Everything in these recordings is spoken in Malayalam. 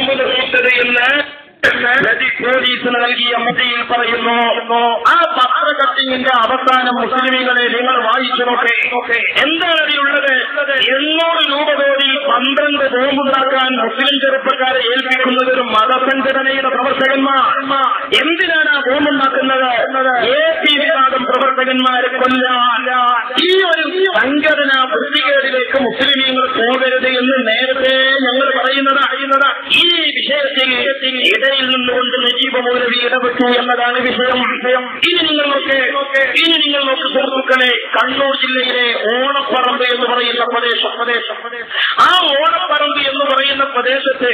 ബോംബ് നിർമ്മിച്ചത് എന്ന് പ്രതി പോലീസിന് നൽകിയ മൊഴിയിൽ പറയുന്നു ആ പത്ര കട്ടിങ്ങിന്റെ അവസാനം മുസ്ലിമീങ്ങളെ നിങ്ങൾ വായിച്ചു നോക്കേ എന്താണ് അതിലുള്ളത് എണ്ണൂറ് രൂപ കോടി പന്ത്രണ്ട് ബോംബുണ്ടാക്കാൻ മുസ്ലിം ചെറുപ്പക്കാരെ ഏൽപ്പിക്കുന്നത് ഒരു മതസംഘടനയുടെ പ്രവർത്തകന്മാർ എന്തിനാണ് ആ ബോംബുണ്ടാക്കുന്നത് എ പി വിഭാഗം പ്രവർത്തകന്മാരെ കൊല്ലാൻ ഈ ഒരു സംഘടന വൃത്തികേടിലേക്ക് മുസ്ലിമീങ്ങൾ പോകരുത് എന്ന് നേരത്തെ ഞങ്ങൾ പറയുന്നത് അറിയുന്നത് ഈ വിഷയത്തിൽ ഇടയിൽ നിന്നുകൊണ്ട് നജീബ് മൗലവി ഇടപെട്ടു എന്നതാണ് വിഷയം വിഷയം ഇനി നിങ്ങൾ നോക്കേ ഇനി നിങ്ങൾ നോക്ക് സുഹൃത്തുക്കളെ കണ്ണൂർ ജില്ലയിലെ ഓണപ്പറമ്പ് എന്ന് പറയുന്ന പ്രദേശം പ്രദേശം ആ ഓണപ്പറമ്പ് എന്ന് പറയുന്ന പ്രദേശത്ത്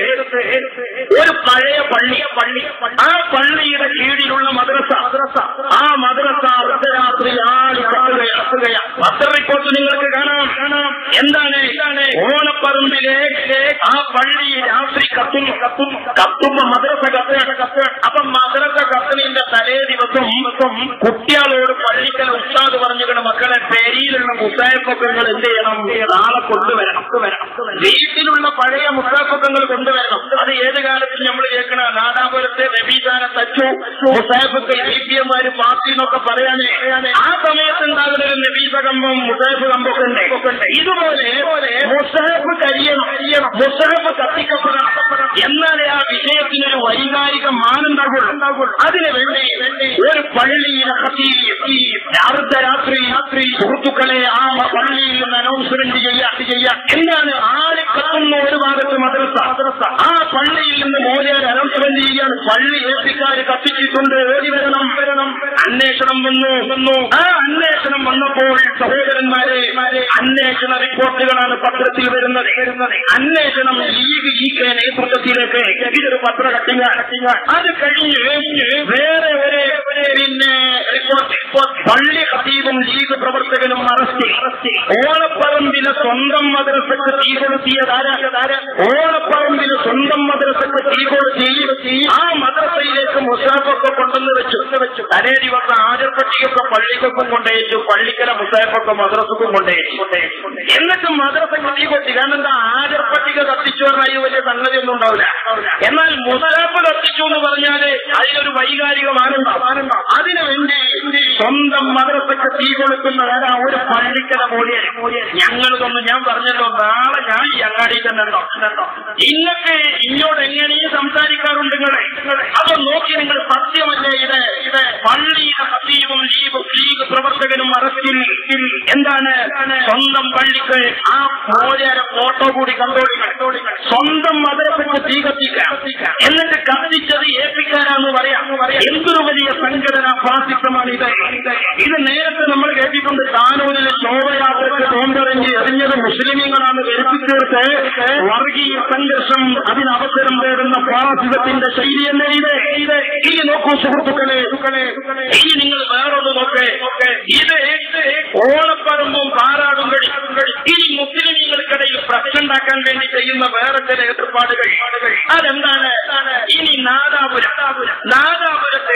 ഒരു പഴയ പള്ളി പള്ളി ആ പള്ളിയുടെ കീഴിലുള്ള മദ്രസ മദ്രസ ആ മദ്രസ അർദ്ധരാത്രി ആളി കത്തുകയാണ് പത്ര റിപ്പോർട്ട് നിങ്ങൾക്ക് കാണാം കാണാം എന്താണ് എന്താണ് ഓണപ്പറമ്പിലെ ആ പള്ളി രാത്രി കത്തുന്നു കത്തുന്നു കത്തുമ്പോ മദ്രസ കത്തുകയാണ് കത്തുകയാണ് അപ്പൊ മദ്രസ കത്തുന്നതിന്റെ തലേ ദിവസം ദിവസം കുട്ടികളോട് പള്ളിക്കല ഉസ്താദ് പറഞ്ഞിട്ട് മക്കളെ പെരിയിലുള്ള മുസായപ്പൊക്കങ്ങൾ എന്ത് ചെയ്യണം നാളെ കൊണ്ടുവരണം കൊണ്ടുവരണം വീട്ടിലുള്ള പഴയ മുസാഫക്കങ്ങൾ കൊണ്ടുവരണം അത് ഏത് കാലത്തും നമ്മൾ കേൾക്കണ നാദാപുരത്തെ നബീദാനെ തച്ചു മുസാഫക്കൾ ബി പി എമാര് പാർട്ടി എന്നൊക്കെ പറയാനേ ആ സമയത്ത് ഉണ്ടാകുന്ന ഒരു നബീസ കമ്പം മുസാഫ് കമ്പൊക്കെ ഉണ്ട് ഇതുപോലെ മുസാഫ് കരിയണം കരിയണം മുസാഫ് കത്തിക്കപ്പെടണം എന്നാലേ ആ വിഷയത്തിനൊരു വൈകാരിക മാനുണ്ടാകുള്ളൂ അതിന് വേണ്ടി ഒരു പള്ളിയിലെ കത്തി അർദ്ധരാത്രി രാത്രി സുഹൃത്തുക്കളെ ആ പള്ളിയിൽ നിന്ന് അനൗൺസ്മെന്റ് ചെയ്യാൻ ചെയ്യാൻ എന്താണ് ആളി കത്തുന്ന ഒരു ഭാഗത്ത് മദ്രസ മദ്രസ ആ പള്ളിയിൽ നിന്ന് മോചാൻ അനൗൺസ്മെന്റ് ചെയ്യാൻ പള്ളി ഏൽപ്പിക്കാര് കത്തിച്ചിട്ടുണ്ട് ഓടി വരണം വരണം അന്വേഷണം വന്നു വന്നു ആ അന്വേഷണം വന്നപ്പോൾ സഹോദരന്മാരെ അന്വേഷണ റിപ്പോർട്ടുകളാണ് പത്രത്തിൽ വരുന്നത് വരുന്നത് അന്വേഷണം ലീഗ് ഈ കെ നേതൃത്വത്തിലേക്ക് ഇതൊരു പത്ര കട്ടിങ്ങ കട്ടിങ്ങ അത് കഴിഞ്ഞ് വേറെ ഒരു ഒരു പിന്നെ റിപ്പോർട്ട് പള്ളി ഖത്തീബും ലീഗ് പ്രവർത്തകനും അറസ്റ്റ് ഓണപ്പറമ്പിലെ സ്വന്തം മദ്രസക്ക് തീ കൊളുത്തിയതാരാ ഓണപ്പറമ്പിലെ സ്വന്തം മദ്രസക്ക് തീ കൊളുത്തി ആ മദ്രസയിലേക്ക് മുസാഫൊക്കെ കൊണ്ടുവന്ന് വെച്ചു വെച്ചു തലേ ദിവസം ആജർപട്ടിയൊക്കെ പള്ളിക്കൊപ്പം കൊണ്ടേച്ചു പള്ളിക്കല മുസാഫൊക്കെ മദ്രസക്കും കൊണ്ടേച്ചു എന്നിട്ട് മദ്രസക്ക് തീ കൊട്ടി കാരണം എന്താ ആജർപട്ടിക കത്തിച്ചു പറഞ്ഞാൽ ഈ വലിയ സംഗതി ഒന്നും ഉണ്ടാവില്ല എന്നാൽ മുസാഫ് കത്തിച്ചു എന്ന് പറഞ്ഞാല് അതിനൊരു വൈകാരിക മാനുണ്ടാവും അതിനു വേണ്ടി സ്വന്തം മദ്രസക്ക് തീ കൊടുക്കുന്നവരാ ഒരു പള്ളിക്കല മൂല്യം ഞങ്ങളിതൊന്നും ഞാൻ പറഞ്ഞല്ലോ നാളെ ഞാൻ ഈ അങ്ങാടിയിൽ തന്നെ ഉണ്ടോ ഇന്നൊക്കെ ഇന്നോട് എങ്ങനെയും സംസാരിക്കാറുണ്ട് നിങ്ങളെ അത് നോക്കി നിങ്ങൾ സത്യമല്ലേ ഇത് ഇത് പള്ളിയുടെ സത്യവും ലീഗും ലീഗ് പ്രവർത്തകനും അറസ്റ്റിൽ എന്താണ് സ്വന്തം പള്ളിക്ക് ആ മോചാര ഫോട്ടോ കൂടി കണ്ടോളി സ്വന്തം മദ്രസക്ക് തീ കത്തിക്കാം എന്നിട്ട് കത്തിച്ചത് ഏൽപ്പിക്കാനാന്ന് പറയാം എന്തൊരു വലിയ സംഘടന ഫാസിസമാണ് ഇത് ഇത് നേരത്തെ നമ്മൾ കേട്ടിട്ടുണ്ട് താനൂരിലെ ശോഭയാത്രയ്ക്ക് തോമ്പറിഞ്ഞ് എറിഞ്ഞത് മുസ്ലിമീങ്ങളാണ് ധരിപ്പിച്ചെടുത്ത് വർഗീയ സംഘർഷം അതിനവസരം തേടുന്ന ഫാസിസത്തിന്റെ ശൈലി തന്നെ ഇത് ഇത് ഈ നോക്കൂ സുഹൃത്തുക്കളെ ഈ നിങ്ങൾ വേറൊന്ന് നോക്കേ ഇത് ഓണപ്പറമ്പും പാറാടും കടി ഈ മുസ്ലിമീങ്ങൾക്കിടയിൽ പ്രശ്നം ഉണ്ടാക്കാൻ വേണ്ടി ചെയ്യുന്ന വേറെ ചില ഏർപ്പാടുകൾ അതെന്താണ് ഇനി നാദാപുരം നാദാപുരത്തെ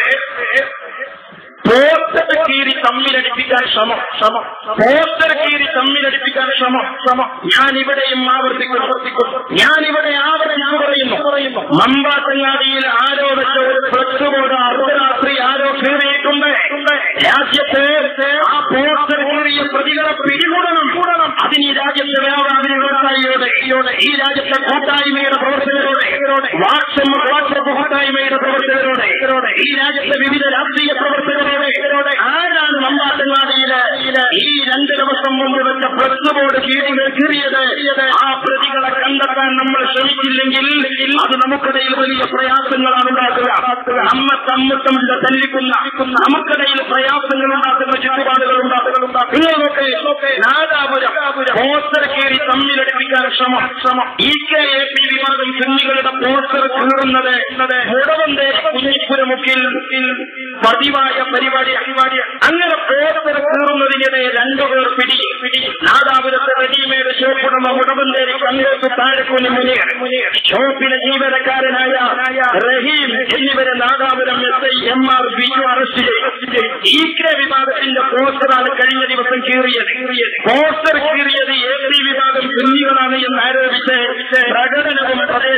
പോസ്റ്റർ കീറി തമ്മിലടിപ്പിക്കാൻ ശ്രമം ശ്രമം പോസ്റ്റർ കീറി തമ്മിലടിപ്പിക്കാൻ ശ്രമം ശ്രമം ഞാൻ ഇവിടെയും ആവർത്തിക്കുന്നു ഞാൻ ഇവിടെ ആവർത്തിച്ചു പറയുന്നു പറയുന്നു മമ്പാത്തങ്ങാടിയിൽ ആരോ വെച്ച ഒരു ഫ്ലക്സ് ബോർഡ് അർദ്ധരാത്രി ആരോ കീറിയിട്ടുണ്ട് രാജ്യത്ത് ആ പോസ്റ്റർ കീറിയ പ്രതികളെ പിടികൂടണം കൂടണം അതിന് ഈ രാജ്യത്തെ വ്യാപാരി വ്യവസായിയോടെ ഈ രാജ്യത്തെ കൂട്ടായ്മയുടെ പ്രവർത്തകരോടെ വാട്സപ്പ് വാട്സപ്പ് കൂട്ടായ്മയുടെ പ്രവർത്തകരോടെ ഈ രാജ്യത്തെ വിവിധ രാഷ്ട്രീയ പ്രവർത്തകരോടെ ആരാണ് മമ്പാട്ടങ്ങാടിയില് ഈ രണ്ട് ദിവസം മുമ്പ് വെച്ച പ്രസ് ബോർഡ് കീഴികൾ കീറിയത് ആ പ്രതികളെ കണ്ടെത്താൻ നമ്മൾ ശ്രമിച്ചില്ലെങ്കിൽ അത് നമുക്കിടയിൽ വലിയ പ്രയാസങ്ങളാണ് ഉണ്ടാക്കുക നമ്മെ തമ്മിൽ തമ്മിൽ തല്ലിക്കുന്ന നമുക്കിടയിൽ പ്രയാസങ്ങൾ ഉണ്ടാക്കുന്ന ചുറ്റുപാടുകൾ ഉണ്ടാക്കുക നിങ്ങൾ നോക്കേ നാദാപുരം പോസ്റ്റർ കീറി തമ്മിലടിപ്പിക്കാൻ ശ്രമം ശ്രമം ഈ കെ എ പി വിവാദം സുന്നികളുടെ പോസ്റ്റർ കീറുന്നത് മുടവന്തേരി കുഞ്ഞിപ്പുരമുക്കിൽ പതിവായ പരിപാടി പരിപാടി അങ്ങനെ പോസ്റ്റർ കീറുന്നതിനിടെ രണ്ടുപേർ പിടി പിടി നാദാപുരത്തെ റെഡിമെയ്ഡ് ഷോപ്പുടമ മുടവന്തേരി കങ്ങോട്ട് താഴെക്കുനി മുനിയർ ഷോപ്പിലെ ജീവനക്കാരനായ റഹീം എന്നിവരെ Nadapuram S I M R Biju arrest ചെയ്തു ഈ കെ വിഭാഗത്തിന്റെ പോസ്റ്ററാണ് കഴിഞ്ഞ ദിവസം കീറിയത് പോസ്റ്റർ കീറിയത് എ പി വിഭാഗം സുന്നികളാണ് എന്ന് ആരോപിച്ച് പ്രകടനവും പ്രദേശത്ത് നടന്നു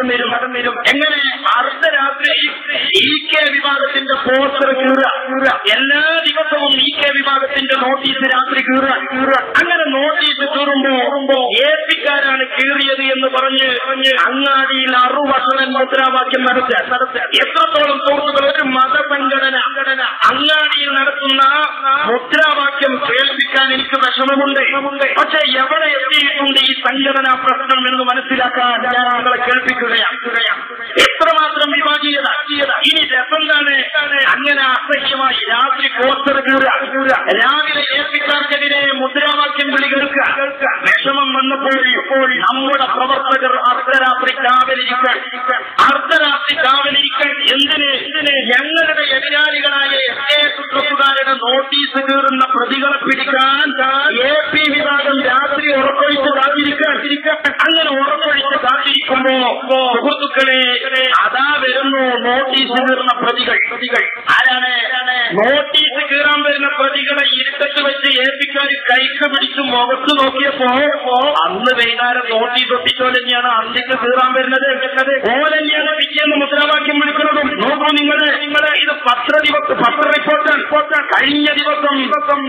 നടന്നിരും നടന്നിരും എങ്ങനെ അർദ്ധരാത്രി ഇ കെ വിഭാഗത്തിന്റെ പോസ്റ്റർ കീറുക എല്ലാ ദിവസവും ഇ കെ വിഭാഗത്തിന്റെ നോട്ടീസ് രാത്രി കീറുക അങ്ങനെ നോട്ടീസ് കീറുമ്പോ എ പിക്കാരാണ് കീറിയത് എന്ന് പറഞ്ഞ് അങ്ങാടിയിൽ അറുവർണ്ണൻ മുദ്രാവാക്യം നടത്തുക നടത്തുക എത്രത്തോളം സുഹൃത്തുക്കൾ ഒരു മതസംഘടന അങ്ങാടിയിൽ നടത്തുന്ന മുദ്രാവാക്യം കേൾപ്പിക്കാൻ എനിക്ക് വിഷമമുണ്ട് പക്ഷെ എവിടെ എത്തിയിട്ടുണ്ട് ഈ സംഘടനാ പ്രശ്നം എന്ന് മനസ്സിലാക്കാൻ ഞാൻ നിങ്ങളെ കേൾപ്പിക്കുകയാണ് എത്രമാത്രം വിഭാഗീയത ഇനി രസംതാണ് അങ്ങനെ അസഹ്യമായി രാത്രി പോസ്റ്റർ കീറുക രാവിലെ ഏൽപ്പിക്കാർക്കെതിരെ മുദ്രാവാക്യം വിളി കേൾക്കുക വിഷമം വന്നപ്പോൾ ഇപ്പോൾ നമ്മുടെ പ്രവർത്തകർ അർദ്ധരാത്രി കാവലിരിക്കാൻ അർദ്ധരാത്രി കാവലിരിക്കാൻ എന്തിന് എന്തിന് ഞങ്ങളുടെ എതിരാളികളായ എസ് കെ എസുകാരുടെ നോട്ടീസ് കീറുന്ന പ്രതികളെ പിടിക്കാൻ എ പി വിഭാഗം രാത്രി ഉറക്കൊഴിച്ച് കാത്തിരിക്കാൻ അങ്ങനെ ഉറക്കൊഴിച്ച് കാത്തിരിക്കുമ്പോ സുഹൃത്തുക്കളെ അതാ വരുന്നു നോട്ടീസ് കീറുന്ന പ്രതികൾ പ്രതികൾ ആരാണ് നോട്ടീസ് കീറാൻ വരുന്ന പ്രതികളെ ഇരുട്ടത്ത് വെച്ച് ഏൽപ്പിക്കാൻ കൈക്ക് പിടിച്ച് മുഖത്ത് നോക്കിയപ്പോ അന്ന് വൈകുന്നേരം നോട്ടീസ് ഒട്ടിച്ചോ തന്നെയാണ് അന്തിക്ക് കീറാൻ വരുന്നത് ഓ തന്നെയാണ് പിറ്റേന്ന് മുദ്രാവാക്യം വിളിക്കുന്നതും നോക്കൂ നിങ്ങള് നിങ്ങള് ഇത് പത്ര ദിവസം പത്ര റിപ്പോർട്ടർ കഴിഞ്ഞ ദിവസം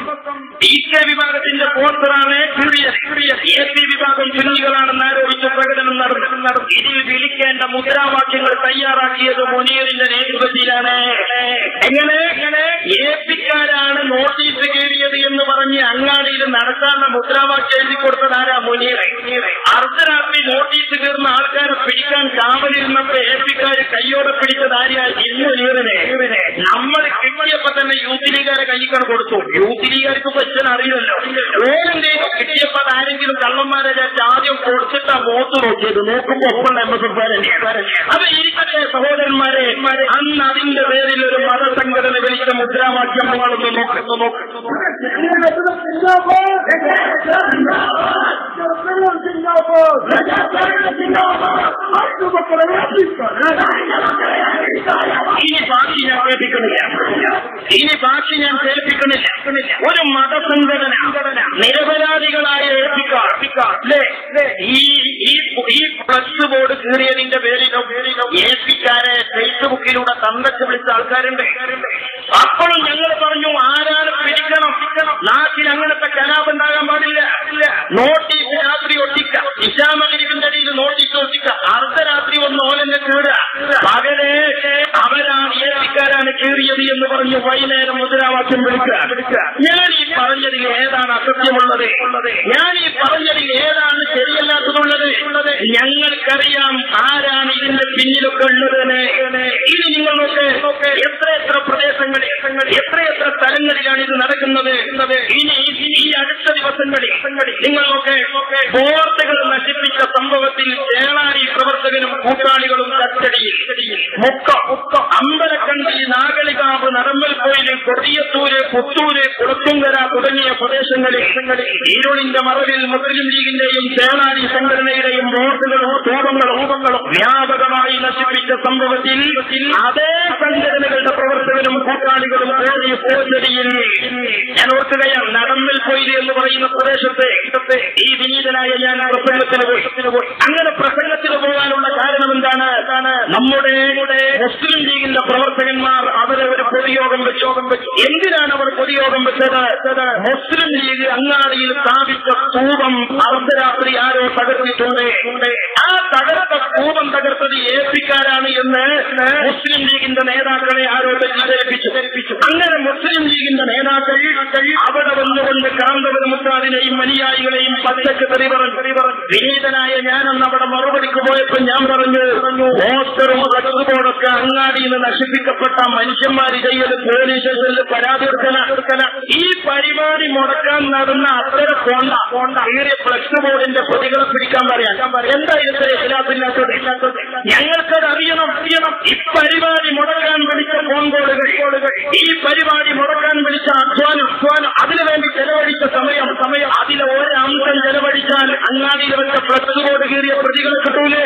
ഡി കെ വിഭാഗത്തിന്റെ പോസ്റ്ററാണ് ക്യൂരിയസ് എ പി വിഭാഗം സുന്നികളാണെന്ന് ആരോപിച്ച് പ്രകടനം നടന്നു നടന്നു ഇതിൽ വിളിക്കേണ്ട മുദ്രാവാക്യങ്ങൾ തയ്യാറാക്കിയത് മുനീറിന്റെ നേതൃത്വത്തിലാണ് എങ്ങനെ എങ്ങനെ എ പിക്കാരാണ് നോട്ടീസ് കീറിയത് എന്ന് പറഞ്ഞ് അങ്ങാടിയിൽ നടക്കാനുള്ള മുദ്രാവാക്യം എഴുതി കൊടുത്തത് ആരാ മുനീറെ അർദ്ധരാത്രി നോട്ടീസ് കീറുന്ന ആൾക്കാരെ പിടിക്കാൻ കാവലിരുന്നപ്പോ എ പിക്കാര് കയ്യോടെ പിടിച്ചത് ആര്യാ ഇന്ന് മുനീറിനെ നമ്മൾ കിട്ടിയപ്പോ തന്നെ യൂത്ത് ലീഗുകാരെ കൈക്കാണ് കൊടുത്തു യൂത്ത് ലീഗുകാർക്ക് പറ്റാൻ അറിയില്ലല്ലോ ഓരെന്തേ കിട്ടിയപ്പോ അത് ആരെങ്കിലും കള്ളന്മാരെ ചേർത്ത് ആദ്യം കൊടുത്തിട്ടാ മോത്ത് നോക്കിയത് നോക്കുമ്പോ ഒപ്പുള്ള എം എസ് എഫ് തന്നെയാണ് അത് ഇരിക്കട്ടെ സഹോദരന്മാരെ അന്ന് അതിന്റെ പേരിൽ ഒരു മതസംഘടന വിളിച്ച മുദ്രാവാക്യം നിങ്ങളൊന്ന് നോക്കുന്നു നോക്കുന്നു ഇനി ബാക്കി ഞാൻ കേൾപ്പിക്കുന്നില്ല ഇനി ബാക്കി ഞാൻ കേൾപ്പിക്കുന്നില്ല ഒരു മതസംഘടന നിരപരാധികളായ ഏൽപ്പിക്കാർ അല്ലേ ഈ ഈ ഈ ഫ്ലക്സ് ബോർഡ് കീറിയതിന്റെ പേരിലോ ഏൽപ്പിക്കാരെ ഫേസ്ബുക്കിലൂടെ തന്തച്ച് വിളിച്ച ആൾക്കാരുണ്ട് അപ്പോഴും ഞങ്ങൾ പറഞ്ഞു ആരാണ് പിടിക്കണം നാട്ടിൽ അങ്ങനത്തെ കലാപുണ്ടാകാൻ പാടില്ല നോട്ടീസ് രാത്രി ഒട്ടിക്ക ഇഷാമകരിവിന്റെ അടിയിൽ നോട്ടീസ് ഒട്ടിക്ക അർദ്ധരാത്രി ഒന്ന് ഓലെന്നെ കീറുക പകല് അവരാണ് ഏൽപ്പിക്കാരാണ് കീറിയത് എന്ന് പറഞ്ഞ് വൈകുന്നേരം മുദ്രാവാക്യം വിളിക്കുക ഞാൻ ഈ പറഞ്ഞതിൽ ഏതാണ് അസത്യമുള്ളത് ഞാൻ ഈ പറഞ്ഞതിൽ ഏതാണ് ശരിയല്ലാത്തതുള്ളത് ഞങ്ങൾക്കറിയാം ആരാണ് ഇതിന്റെ പിന്നിലൊക്കെ ഉള്ളത് ഇനി നിങ്ങൾ നോക്ക് എത്ര എത്ര പ്രദേശങ്ങളിൽ എത്ര എത്ര സ്ഥലങ്ങളിലാണ് ഇത് നടക്കുന്നത് ഇനി ഈ അടുത്ത ദിവസങ്ങളിൽ നിങ്ങൾ നോക്ക് ബോർഡുകൾ നശിപ്പിച്ച സംഭവത്തിൽ ചേളാരി പ്രവർത്തകനും കൂട്ടാളികളും കസ്റ്റഡിയിൽ മുക്കം അമ്പലക്കണ്ടി നാഗളികാവ് നടമ്പൽക്കോയില് കൊടിയത്തൂര് പുത്തൂര് കുളത്തുങ്കര തുടങ്ങിയ പ്രദേശങ്ങളിൽ ഇരുളിന്റെ മറവിൽ മുസ്ലിം ലീഗിന്റെയും ചേളാരി സംഘടനയുടെയും ബോർഡുകളും രൂപങ്ങളും രൂപങ്ങളും വ്യാപകമായി നശിപ്പിച്ച സംഭവത്തിൽ അതേ സംഘടനകളുടെ പ്രവർത്തകരും കൂട്ടാളികളും കോഴി പോച്ചടിയിൽ ഞാൻ ഓർക്കുകയാണ് നടമ്പിൽ പോയില് എന്ന് പറയുന്ന പ്രദേശത്തെ ഈ വിനീതനായ ഞാൻ പ്രസംഗത്തിന് പോയി അങ്ങനെ പ്രസംഗത്തിന് പോകാനുള്ള കാരണം എന്താണ് നമ്മുടെ മുസ്ലിം ലീഗിന്റെ പ്രവർത്തകന്മാർ അവരെ ഒരു പൊതുയോഗം വെച്ചോകം വെച്ചു എന്തിനാണ് അവർ പൊതുയോഗം വെച്ചത് മുസ്ലിം ലീഗ് അങ്ങാടിയിൽ സ്ഥാപിച്ച സ്തൂപം അർദ്ധരാത്രി ആരോ തകർത്തിട്ടുണ്ട് ആ തകർത്ത സ്തൂപം തകർത്തത് ഏൽപ്പിക്കാരാണ് എന്ന് മുസ്ലിം ലീഗിന്റെ നേതാക്കളെ ആരോ തെറ്റിദ്ധരിപ്പിച്ചു അങ്ങനെ മുസ്ലിം ലീഗിന്റെ നേതാക്കൾ അവിടെ വന്നുകൊണ്ട് കാന്തപുരം മുസ്താദിനെയും അനുയായികളെയും പച്ചക്ക് തെറി പറഞ്ഞു വിനീതനായ ഞാനന്ന് അവിടെ മറുപടിക്ക് പോയപ്പോൾ ഞാൻ പറഞ്ഞു പോസ്റ്ററും കട്ടുപോടൊക്കെ അങ്ങാടിയിൽ നിന്ന് നശിപ്പിക്കപ്പെട്ട മനുഷ്യന്മാർ ചെയ്ത് പോലീസ് സ്റ്റേഷനിൽ പരാതി കൊടുക്കല ഈ പരിപാടി മുടക്കാൻ നടന്ന അത്ര പോണ്ട പോണ്ട കീറിയ ഫ്ലക്സ് ബോർഡിന്റെ പ്രതികളെ പിടിക്കാൻ പറയാൻ എന്താ ഇതിന്റെ ഇല്ലാത്തില്ലാത്തത് ഞങ്ങൾക്കത് അറിയണം അറിയണം ഈ പരിപാടി മുടക്കാൻ വിളിച്ച ഫോൺ കോളുകൾ ഈ പരിപാടി മുടക്കാൻ വിളിച്ച അധ്വാനം അധ്വാനം അതിനുവേണ്ടി ചെലവഴിച്ച സമയം സമയം അതിലെ ഒരംശം ചെലവഴിച്ചാൽ അങ്ങാടിയിൽ വെച്ച ഫ്ലക്സ് ബോർഡ് കീറിയ പ്രതികളെ കിട്ടൂലേ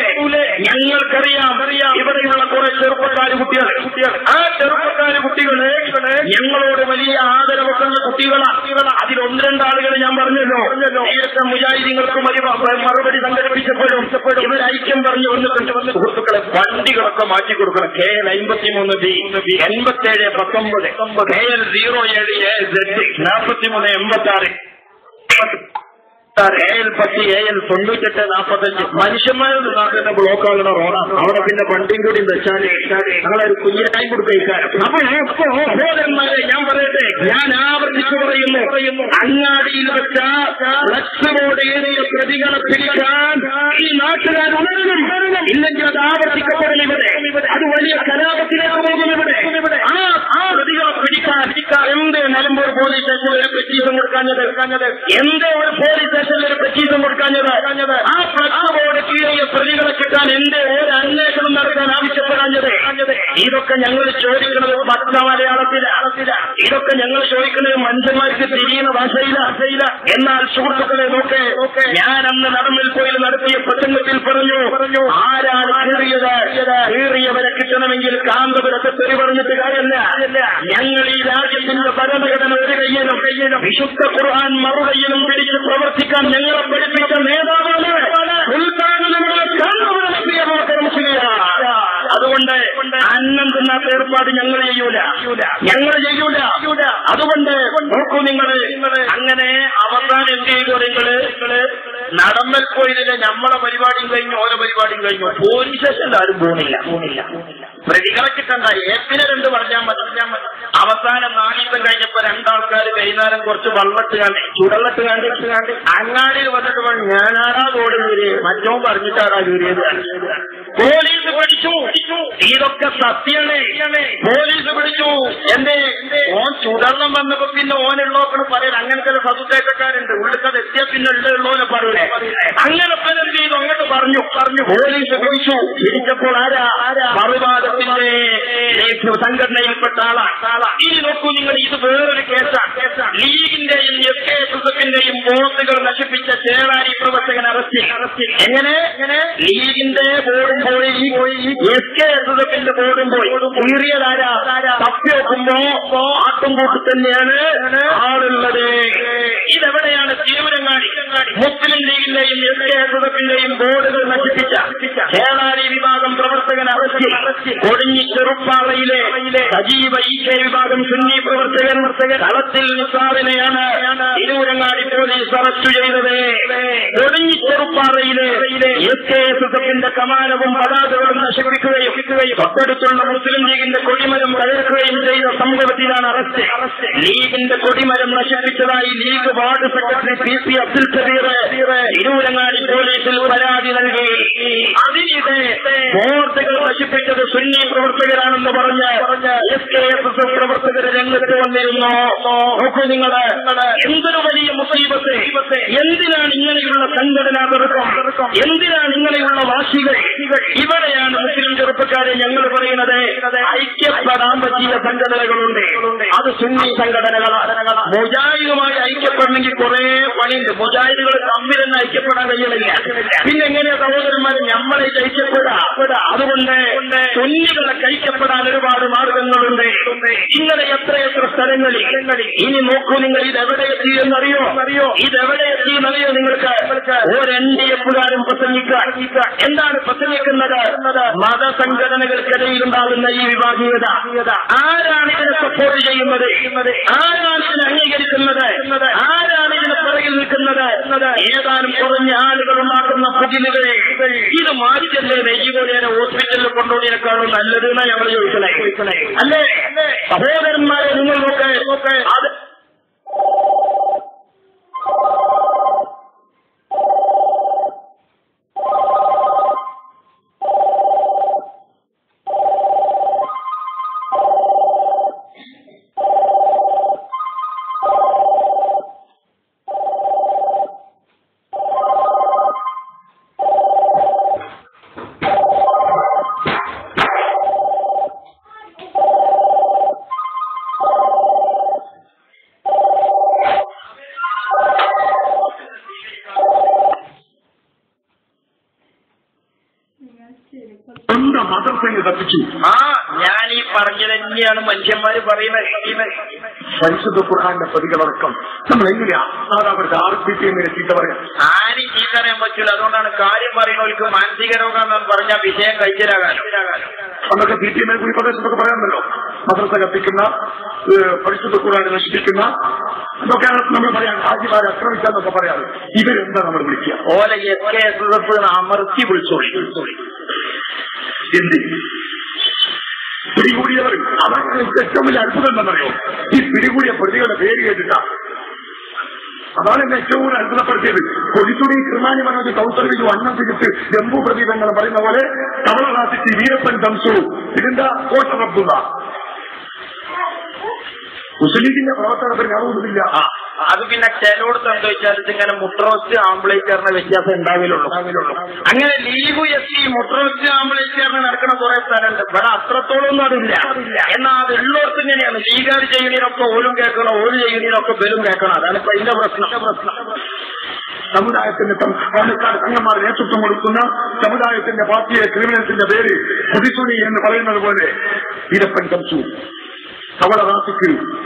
ഞങ്ങൾക്കറിയാം അറിയാം ഇവിടെയുള്ള കുറെ ചെറുപ്പക്കാര് കുട്ടികൾ കുട്ടികൾ ആ ചെറുപ്പക്കാര് കുട്ടികളെ ഞങ്ങളോട് വലിയ ആദരവൊക്കെ ഉള്ള കുട്ടികളാണ് അതിൽ ഒന്ന് രണ്ടാളുകൾ ഞാൻ പറഞ്ഞല്ലോ നേരത്തെ മുജാഹിദീങ്ങൾക്ക് മതി- മറുപടി സംഘടിപ്പിച്ചപ്പോഴും ഇവർ ഐക്യം പറഞ്ഞു വന്നിട്ടുണ്ട് സുഹൃത്തുക്കളെ വണ്ടികളൊക്കെ മാറ്റി കൊടുക്കണം കെ എൽ അമ്പത്തിമൂന്ന് ബി എൺപത്തേഴ് പത്തൊമ്പത് കെ എൽ സീറോ ഏഴ് എ സെഡ് നാൽപ്പത്തിമൂന്ന് എൺപത്തി ആറ് എ എൽ പത്ത് എ എൽ തൊണ്ണൂറ്റെട്ട് നാൽപ്പത്തഞ്ച് മനുഷ്യന്മാരുടെ നാട്ടിലെ ബ്ലോക്ക് ആകുന്ന റോഡാണ് അവിടെ പിന്നെ വണ്ടിയും കൂടി വെച്ചാൽ ഞങ്ങളൊരു കുഞ്ഞിനായി കൊടുക്കാൻ അപ്പൊ സഹോദരന്മാരെ ഞാൻ പറയട്ടെ ഞാൻ ആവർത്തിച്ചു പറയുന്നു അങ്ങാടിയിൽ വെച്ച ഫ്ലക്സ് ബോർഡ് ഏറിയ പ്രതികളെ പിടിക്കാൻ ഈ നാട്ടുകാർ ഉണരണം ഇല്ലെങ്കിൽ അത് ആവർത്തിക്കപ്പെടും ഇവിടെ അത് വലിയ കലാപത്തിലേക്ക് പോകും ഇവിടെ ആ ആ പ്രതികളെ പിടിക്കാൻ എന്ത് നിലമ്പൂർ പോലീസ് സ്റ്റേഷനിൽ ഒരു പെറ്റീഷൻ കൊടുക്കാഞ്ഞത് എന്ത് ഒരു പോലീസ് സ്റ്റേഷനിൽ ഒരു പെറ്റീഷൻ കൊടുക്കാഞ്ഞത് ആ ഫ്ലക്സ് ബോർഡ് കീഴിയ പ്രതികളെ കിട്ടാൻ എന്ത് ഒരു അന്വേഷണം നടത്താൻ ആവശ്യപ്പെടാഞ്ഞത് ഇതൊക്കെ ഞങ്ങൾ ചോദിക്കുന്നത് പച്ച മലയാളത്തില ഇതൊക്കെ ഞങ്ങൾ ചോദിക്കുന്നത് മനുഷ്യന്മാർക്ക് തിരിയുന്ന ഭാഷയില എന്നാൽ സുഹൃത്തുക്കളെ നോക്കെ ഞാൻ അന്ന് നടമ്മിൽ പോയി നടത്തിയ പ്രസംഗത്തിൽ പറഞ്ഞു പറഞ്ഞു ആരാണ് കീറിയത് കീറിയവരെ കിട്ടണമെങ്കിൽ കാന്തപുരത്തെ തെറി പറഞ്ഞിട്ട് കാര്യമല്ല ഞങ്ങൾ ഈ രാജ്യത്തിന്റെ ഭരണഘടന ഒരു കയ്യിലും വിശുദ്ധ ഖുർആൻ മറുകയ്യിലും പിടിച്ച് പ്രവർത്തിക്കാൻ ഞങ്ങളെ പഠിപ്പിച്ച നേതാവാണ് സുൽത്താൻ നമ്മുടെ കാന്തപുരം അതുകൊണ്ട് അന്നം തിന്നാത്ത ഏർപ്പാട് ഞങ്ങൾ ചെയ്യൂല ഞങ്ങൾ ചെയ്യൂല അതുകൊണ്ട് നോക്കൂ നിങ്ങൾ അങ്ങനെ അവസാനം എന്ത് ചെയ്തു നിങ്ങള് നടന്നൽ പോയതിലെ നമ്മളെ പരിപാടിയും കഴിഞ്ഞു ഓരോ പരിപാടിയും കഴിഞ്ഞു പോലീസ് സ്റ്റേഷനിൽ ആരും പോണില്ല പോണില്ല പ്രതികളെ കിട്ടണ്ട ഏപ്പിനെ രണ്ട് പറഞ്ഞാൽ മതി അവസാനം നാണീസം കഴിഞ്ഞപ്പോ രണ്ടാൾക്കാർ വൈകുന്നേരം കുറച്ച് വള്ളട്ട് കാണ്ടി ചുടന്നിട്ട് കാണ്ടി കാണ്ടി അങ്ങാടിയിൽ വന്നിട്ട് പറഞ്ഞു ഞാനാടാ ഓടുന്നത് മറ്റോ പറഞ്ഞിട്ടാടാ കീറിയത് പോലീസ് പിടിച്ചു ഇതൊക്കെ സത്യമാണ് പോലീസ് പിടിച്ചു എന്തേ ഓൻ ചുടർണം വന്നപ്പോ പിന്നെ ഓനുള്ളോക്കണ് പറയാൻ അങ്ങനെ ചില സതുദ്ദേശക്കാരുണ്ട് ഉള്ളിക്കത് എത്തിയ പിന്നെ ഉള്ളോനെ പറയൂലേ അങ്ങനെ പല എന്ത് ചെയ്തു അങ്ങോട്ട് പറഞ്ഞു പറഞ്ഞു പോലീസ് പിടിച്ചു പിടിച്ചപ്പോൾ ആരാ ആരാ മറുവാദത്തിന്റെ സംഘടനയിൽപ്പെട്ട ആളാണ് ഇനി നോക്കൂ നിങ്ങൾ ഇത് വേറൊരു കേസാണ് ലീഗിന്റെയും എസ് കെ എസ് എഫിന്റെയും ബോർഡുകൾ നശിപ്പിച്ച ചേളാരി പ്രവർത്തകൻ അറസ്റ്റ് എങ്ങനെ എങ്ങനെ ലീഗിന്റെ ബോർഡും പോയി എസ് കെ എസ് എഫിന്റെ ബോർഡും പോയി കീറിയതാരാ തപ്പി വെക്കുമ്പോ ആട്ടുംകൂട്ട് തന്നെയാണ് ആളുള്ളത് ഇതെവിടെയാണ് തിരുവരങ്ങാടി മുസ്ലിം ലീഗിന്റെയും എസ് കെ എസ് എഫിന്റെയും ബോർഡുകൾ നശിപ്പിച്ച ചേളാരി വിഭാഗം പ്രവർത്തകൻ അറസ്റ്റ് കൊടിഞ്ഞി ചെറുപ്പാറയിലെ സജീവ ഇ കെ വിഭാഗം സുന്നി പ്രവർത്തകൻ കളത്തിൽ നിസാറിനെയാണ് തിരൂരങ്ങാടി പോലീസ് അറസ്റ്റ് ചെയ്തത് കൊടിഞ്ഞി ചെറുപ്പാറയിലെ എസ് കെ എസ് എഫിന്റെ കമാനവും പതാകകളും നശിപ്പിക്കുകയും തൊട്ടടുത്തുള്ള മുസ്ലിം ലീഗിന്റെ കൊടിമരം തകർക്കുകയും ചെയ്ത സംഭവത്തിലാണ് അറസ്റ്റ് ലീഗിന്റെ കൊടിമരം നശിപ്പിച്ചതായി league ward secretary P P Abdul Kabir Tirurangadi പോലീസിൽ പരാതി നൽകി അതിനിടെ ബോർഡുകൾ നശിപ്പിച്ചത് സുന്നി പ്രവർത്തകരാണെന്ന് പറഞ്ഞ് S K S S F പ്രവർത്തകർ രംഗത്ത് വന്നിരുന്നു നോക്കൂ നിങ്ങള് എന്തൊരു വലിയ മുസീബത്ത് എന്തിനാണ് ഇങ്ങനെയുള്ള സംഘടനാ തർക്കം എന്തിനാണ് ഇങ്ങനെയുള്ള വാശികൾ ഇവിടെയാണ് മുസ്ലിം ചെറുപ്പക്കാരെ ഞങ്ങൾ പറയുന്നത് ഐക്യപ്പെടാൻ പറ്റിയ സംഘടനകളുണ്ട് അത് സുന്നി സംഘടനകളാണ് മുജാഹിദുമായി ഐക്യപ്പെടണമെങ്കിൽ കുറെ പണിയുണ്ട് മുജാഹിദുകൾ തമ്മിൽ തന്നെ ഐക്യപ്പെടാൻ കഴിയണില്ല പിന്നെ എങ്ങനെയാ സഹോദരന്മാർ നമ്മളെ ഐക്യപ്പെടാ അതുകൊണ്ട് സുന്നികളെ ഐക്യപ്പെടാൻ ഒരുപാട് മാർഗങ്ങളുണ്ട് ഇങ്ങനെ എത്രയെത്ര സ്ഥലങ്ങളിൽ ഇനി നോക്കൂ നിങ്ങൾ ഇതെവിടെ എത്തി എന്നറിയോ അറിയോ ഇതെവിടെ എത്തി എന്നറിയോ നിങ്ങൾക്ക് ഒരു എൻ ഡി എഫുകാരും പ്രസംഗിക്കാൻ എന്താണ് പ്രസംഗിക്കുന്നത് മതസംഘടനകൾക്കിടയിൽ ഉണ്ടാകുന്ന ഈ വിഭാഗീയത ആരാണ് ഇതിനെ സപ്പോർട്ട് ചെയ്യുന്നത് ആരാണ് ഇതിനെ അംഗീകരിക്കുന്നത് ആരാണ് ഇതിന് പുറകിൽ നിൽക്കുന്നത് ഏതാനും കുറഞ്ഞ ആളുകൾ ഉണ്ടാക്കുന്ന പുതിലുകളെ ഇത് മാറ്റിയല്ലേ നെയ്യുകോലിയെ ഹോസ്പിറ്റലിൽ കൊണ്ടുപോയതിനേക്കാളും നല്ലത് എന്നാ ഞങ്ങൾ ചോദിക്കണേ അല്ലേ സഹോദരന്മാരെ നിങ്ങൾ നോക്കെ അത് സ്വന്തം മദ്രസയെ കത്തിച്ചു ആ ഞാൻ ഈ പറഞ്ഞത് തന്നെയാണ് മനുഷ്യന്മാര് പറയുന്നത് പരിശുദ്ധ ഖുർആന്റെ പ്രതികളടക്കം നമ്മൾ എങ്ങനെയാ അവരുടെ ആർ പി ടി എങ്ങനെ ചീത്ത പറയാം ആരും ചീത്തറിയാൻ പറ്റൂല അതുകൊണ്ടാണ് കാര്യം പറയുന്നവർക്ക് മാനസിക രോഗം എന്ന് പറഞ്ഞാൽ വിഷയം കഴിച്ചിലാകാനും അന്നൊക്കെ സി ടി എം കൂടി പ്രദേശത്തൊക്കെ പറയാമല്ലോ മദ്രസ കത്തിക്കുന്ന ഏഹ്, പരിശുദ്ധ ഖുർആനെ നശിപ്പിക്കുന്ന ഇതൊക്കെയാണ് നമ്മൾ പറയാൻ ഹാജിമാരെ ആക്രമിക്കാന്നൊക്കെ പറയാറ് ഇവരെന്താ നമ്മൾ വിളിക്കുക ഓലെ എസ് കെ എസ് എസ് അമർത്തി വിളിച്ചോളി എന്ത് പിടികൂടിയവർ അതാണ് ഏറ്റവും വലിയ അത്ഭുതം എന്താണെന്നറിയോ ഈ പിടികൂടിയ പ്രതികളുടെ പേര് കേട്ടിട്ടാ അതാണ് എന്നെ ഏറ്റവും കൂടുതൽ അത്ഭുതപ്പെടുത്തിയത് കൊടിത്തുടി കൃമാനി മനോജ് കൗസർവിജു അന്നം തിരിച്ച് ജമ്പു പ്രദീപ് എന്ന് പറയുന്ന പോലെ തവള നാസിച്ച് വീരപ്പൻ തംസു ഇതിന്റെ കോട്ടറബ്ദുള്ള മുസ്ലിം ലീഗിന്റെ പ്രവർത്തനത്തിൽ ഞാൻ ഒന്നുമില്ല ആ അത് പിന്നെ ചിലയിടത്ത് എന്താ വെച്ചാൽ ഇതിങ്ങനെ മുട്രോസ്റ്റ് ആംബുലേറ്ററിന് വ്യത്യാസം ഉണ്ടാവില്ലുള്ളൂ അങ്ങനെ ലീഗു എത്തി മുട്രോസ്റ്റ് ആംബുലേറ്ററിന് നടക്കുന്ന കുറെ സ്ഥലമുണ്ട് ഇവിടെ അത്രത്തോളം ഒന്നും അതില്ല എന്നാൽ അത് ഉള്ളവർക്ക് ഇങ്ങനെയാണ് ലീഗാർ ചെയ്യുന്നതിനൊക്കെ ഓലും കേൾക്കണം ഓല് ചെയ്യുന്നതിനൊക്കെ ബലും കേൾക്കണം അതാണ് ഇപ്പൊ ഇതിന്റെ പ്രശ്നം പ്രശ്നം സമുദായത്തിന്റെ പാലക്കാട് സംഘന്മാർ നേതൃത്വം കൊടുക്കുന്ന സമുദായത്തിന്റെ പാർട്ടിയെ ക്രിമിനൽസിന്റെ പേര് പൊതിച്ചുണി എന്ന് പറയുന്നത് പോലെ വീരപ്പൻ തംസു തവള നാസിക്ക്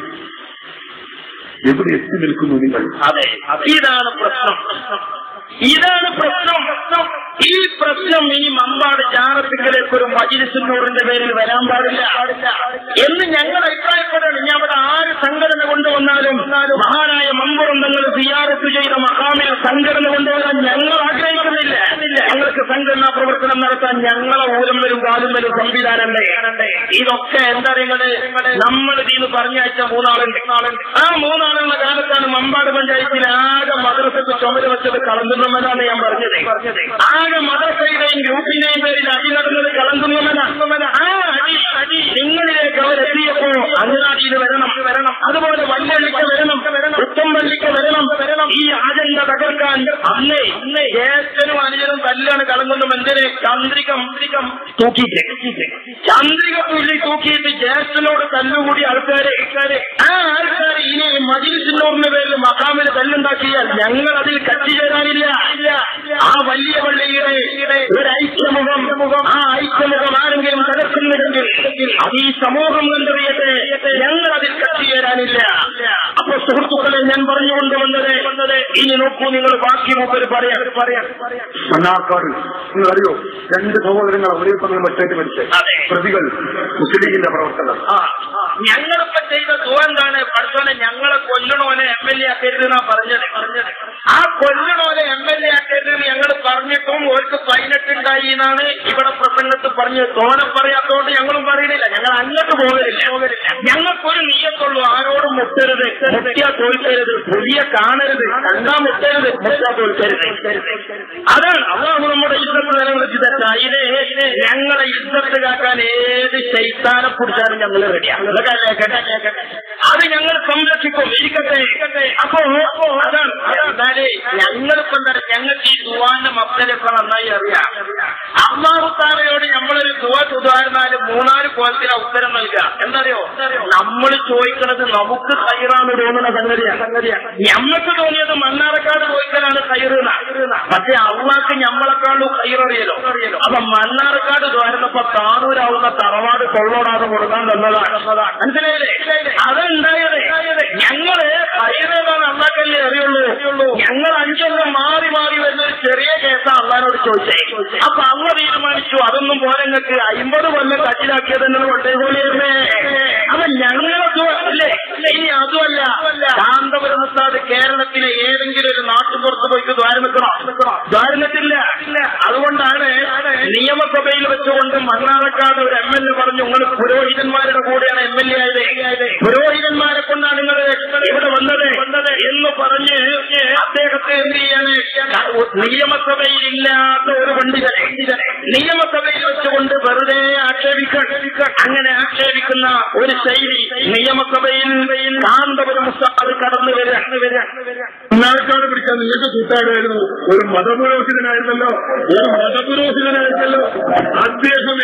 എവിടെ എത്തി നിൽക്കുന്നു നിങ്ങൾ അതെ ഇതാണ് പ്രശ്നം ഇതാണ് പ്രശ്നം ഈ പ്രശ്നം ഇനി മമ്പാട് ജാറത്തിക്കലേക്ക് ഒരു മജിലിസിനൂറിന്റെ പേരിൽ വരാൻ പാടില്ല എന്ന് ഞങ്ങൾ അഭിപ്രായപ്പെടുകയാണ് ഇനി അവിടെ ആര് സംഘടന കൊണ്ടുവന്നാലും മഹാനായ മമ്പുറന്തങ്ങൾ സിയാറത്ത് ചെയ്ത മഹാമിൽ സംഘടന കൊണ്ടുവരാൻ ഞങ്ങൾ ആഗ്രഹിക്കുന്നില്ല ഞങ്ങൾക്ക് സംഘടനാ പ്രവർത്തനം നടത്താൻ ഞങ്ങളെ ഊരം വരും കാലും വരും സംവിധാനമുണ്ട് ഇതൊക്കെ എന്താ നിങ്ങള് നമ്മൾ ഇതിന്ന് പറഞ്ഞയച്ച മൂന്നാളുണ്ട് ആ മൂന്നാളുള്ള കാലത്താണ് മമ്പാട് പഞ്ചായത്തിൽ ആകെ മദ്രസക്ക് ചുമര് വെച്ചത് കളന്തുന്നവനാണ് ഞാൻ പറഞ്ഞത് ആകെ മദ്രസയുടെയും ഗ്രൂപ്പിന്റെയും പേരിൽ അടി നടന്നത് കളന്തുന്നവനാണ് ആ അടി അടി നിങ്ങളിലേക്ക് അവരെത്തിയപ്പോ അങ്ങനാടിയിൽ വരണം വരണം അതുപോലെ വല്ലള്ളിക്ക് വരണം ഉത്തംപള്ളിക്ക് വരണം വരണം ഈ അജണ്ട തകർക്കാൻ അന്നേ അന്നേ ജ്യേഷ്ഠനും അനുജനും തല്ലാണ് കളങ്ങുന്ന എന്തിനെ ചന്ദ്രികം തൂക്കിയിട്ട് ചന്ദ്രിക പുള്ളി തൂക്കിയിട്ട് ജ്യേഷ്ഠനോട് തല്ലുകൂടി ആൾക്കാരെ ആ ആൾക്കാർ ഇനി മജിലിസിനോറിന്റെ പേരിൽ മഹാമിന് തല്ലുണ്ടാക്കിയാൽ ഞങ്ങൾ അതിൽ കക്ഷി ചേരാനില്ല ആ വലിയ പള്ളിയുടെ ഒരു ഐക്യമുഖം ആ ഐക്യമുഖം ആരെങ്കിലും തകർക്കുന്നുണ്ടെങ്കിൽ അത് ഈ സമൂഹം കണ്ടറിയട്ടെ ഞങ്ങൾ അതിൽ കക്ഷി ചേരാനില്ല അപ്പൊ സുഹൃത്തുക്കളെ ഞാൻ പറഞ്ഞുകൊണ്ട് വന്നത് ഇനി നോക്കൂ നിങ്ങൾ ബാക്കി മൂപ്പര് പറയാൻ പറയാൻ മണ്ണാർക്കാട് നിങ്ങൾ അറിയോ രണ്ട് സഹോദരങ്ങൾ ഒരേ സമയം ഒറ്റയ്ക്ക് മരിച്ചത് അതെ. പ്രതികൾ മുസ്ലിം ലീഗിന്റെ പ്രവർത്തകർ ആ ഞങ്ങളിപ്പോ ചെയ്ത ദുവന്താണ് പഠിച്ചോനെ ഞങ്ങളെ കൊല്ലണോനെ എം എൽ എ ആക്കരുതെന്നാ പറഞ്ഞത് പറഞ്ഞത് ആ കൊല്ലണോനെ എം എൽ എ ആക്കരുത് ഞങ്ങൾ പറഞ്ഞിട്ടും ഓർക്ക് പതിനെട്ടുണ്ടായി എന്നാണ് ഇവിടെ പ്രസംഗത്ത് പറഞ്ഞത് തോനെ പറയാത്തോണ്ട് ഞങ്ങളും പറയണില്ല ഞങ്ങൾ അങ്ങോട്ട് പോകലില്ല ഞങ്ങൾക്കൊരു നീയത്തുള്ളൂ ആരോടും മുട്ടരുത് മുട്ടിയാ തോൽക്കരുത് പുതിയ കാണരുത് കണ്ടാ മുട്ടരുത് മുട്ടാ തോൽക്കരുത് അതാണ് അതാണ് നമ്മുടെ ഇന്നത്തെ നിലവിളിച്ച് തെറ്റാ ഇത് ഞങ്ങളെ ഇന്നത്ത് കാക്കാൻ ഏത് ശൈത്താനെ പിടിച്ചാലും ഞങ്ങൾ റെഡിയാണ് അത് ഞങ്ങൾ സംരക്ഷിക്കും ഇരിക്കട്ടെ അപ്പോ അതാണ് എന്നാലേ ഞങ്ങളിപ്പോ എന്താ ഞങ്ങൾക്ക് ഈ ദുവാന്റെ മക്കളൊക്കെ നന്നായി അറിയാം അമ്മാവുത്താറയോട് നമ്മളൊരു ദുവ തുതാരുന്നാല് മൂന്നാല് കോലത്തിന് ഉത്തരം നൽകുക എന്തറിയോ നമ്മൾ ചോദിക്കുന്നത് നമുക്ക് ഹൈറാന്ന് തോന്നുന്ന സംഗതിയാണ് സംഗതിയാണ് ഞമ്മക്ക് തോന്നിയത് മണ്ണാറക്കാട് ചോദിക്കലാണ് ഹൈറുന്ന പക്ഷെ അള്ളാക്ക് ഞമ്മളെക്കാളും ഹൈററിയലോ അപ്പൊ മണ്ണാർക്കാട് ദ്വാരുന്നപ്പോ താനൂരാവുന്ന തറവാട് കൊള്ളോടാതെ കൊടുക്കാൻ തന്നതാണ് മനസ്സിലായില്ലേ അതുണ്ടായത് ഞങ്ങള് ഹൈറേതാണ് അള്ളാക്കല്ലേ അറിയുള്ളൂ ഞങ്ങൾ അഞ്ചൊന്നും മാറി മാറി വരുന്ന ഒരു ചെറിയ കേസാ അള്ളഹാനോട് ചോദിച്ചേ അപ്പൊ അള്ള തീരുമാനിച്ചു അതൊന്നും പോലെ നിങ്ങൾക്ക് അമ്പത് കൊല്ലം കച്ചിലാക്കിയത് തന്നെ കൊണ്ടേപോലെയല്ലേ അപ്പൊ ഞങ്ങളൊക്കെ അല്ലേ ഇനി അതുമല്ല കാന്തപുരം ഉസ്താദ് കേരളത്തിലെ ഏതെങ്കിലും ഒരു നാട്ടുപുറത്ത് പോയിട്ട് ദ്വാരം നിൽക്കണോ ദ്വാരം നിൽക്കില്ല അതുകൊണ്ടാണ് നിയമസഭയിൽ വെച്ചുകൊണ്ട് മണ്ണാറക്കാട് ഒരു എം എൽ എ പറഞ്ഞു നിങ്ങൾ പുരോഹിതന്മാരുടെ കൂടെയാണ് എം എൽ എ ആയത് പുരോഹിതന്മാരെ കൊണ്ടാണ് നിങ്ങൾ ഇവിടെ വന്നത് വന്നത് എന്ന് പറഞ്ഞ് അദ്ദേഹത്തെ എന്ത് ചെയ്യാണ് നിയമസഭയിൽ ഇല്ലാത്ത ഒരു പണ്ഡിതനെ നിയമസഭയിൽ വെച്ചുകൊണ്ട് വെറുതെ ആക്ഷേപിക്കാൻ അങ്ങനെ ആക്ഷേപിക്കുന്ന ഒരു ശൈലി നിയമസഭയിൽ കാന്തപുരം ഉസ്താദ് കടന്നു വരികയാണ് മണ്ണാർക്കാട് പിടിക്കാൻ നിങ്ങൾക്ക് കൂട്ടാടായിരുന്നു ഒരു മതപുരോഹിതനായിരുന്നല്ലോ ഒരു മതപുരോഹിതനായിരുന്നല്ലോ അദ്ദേഹം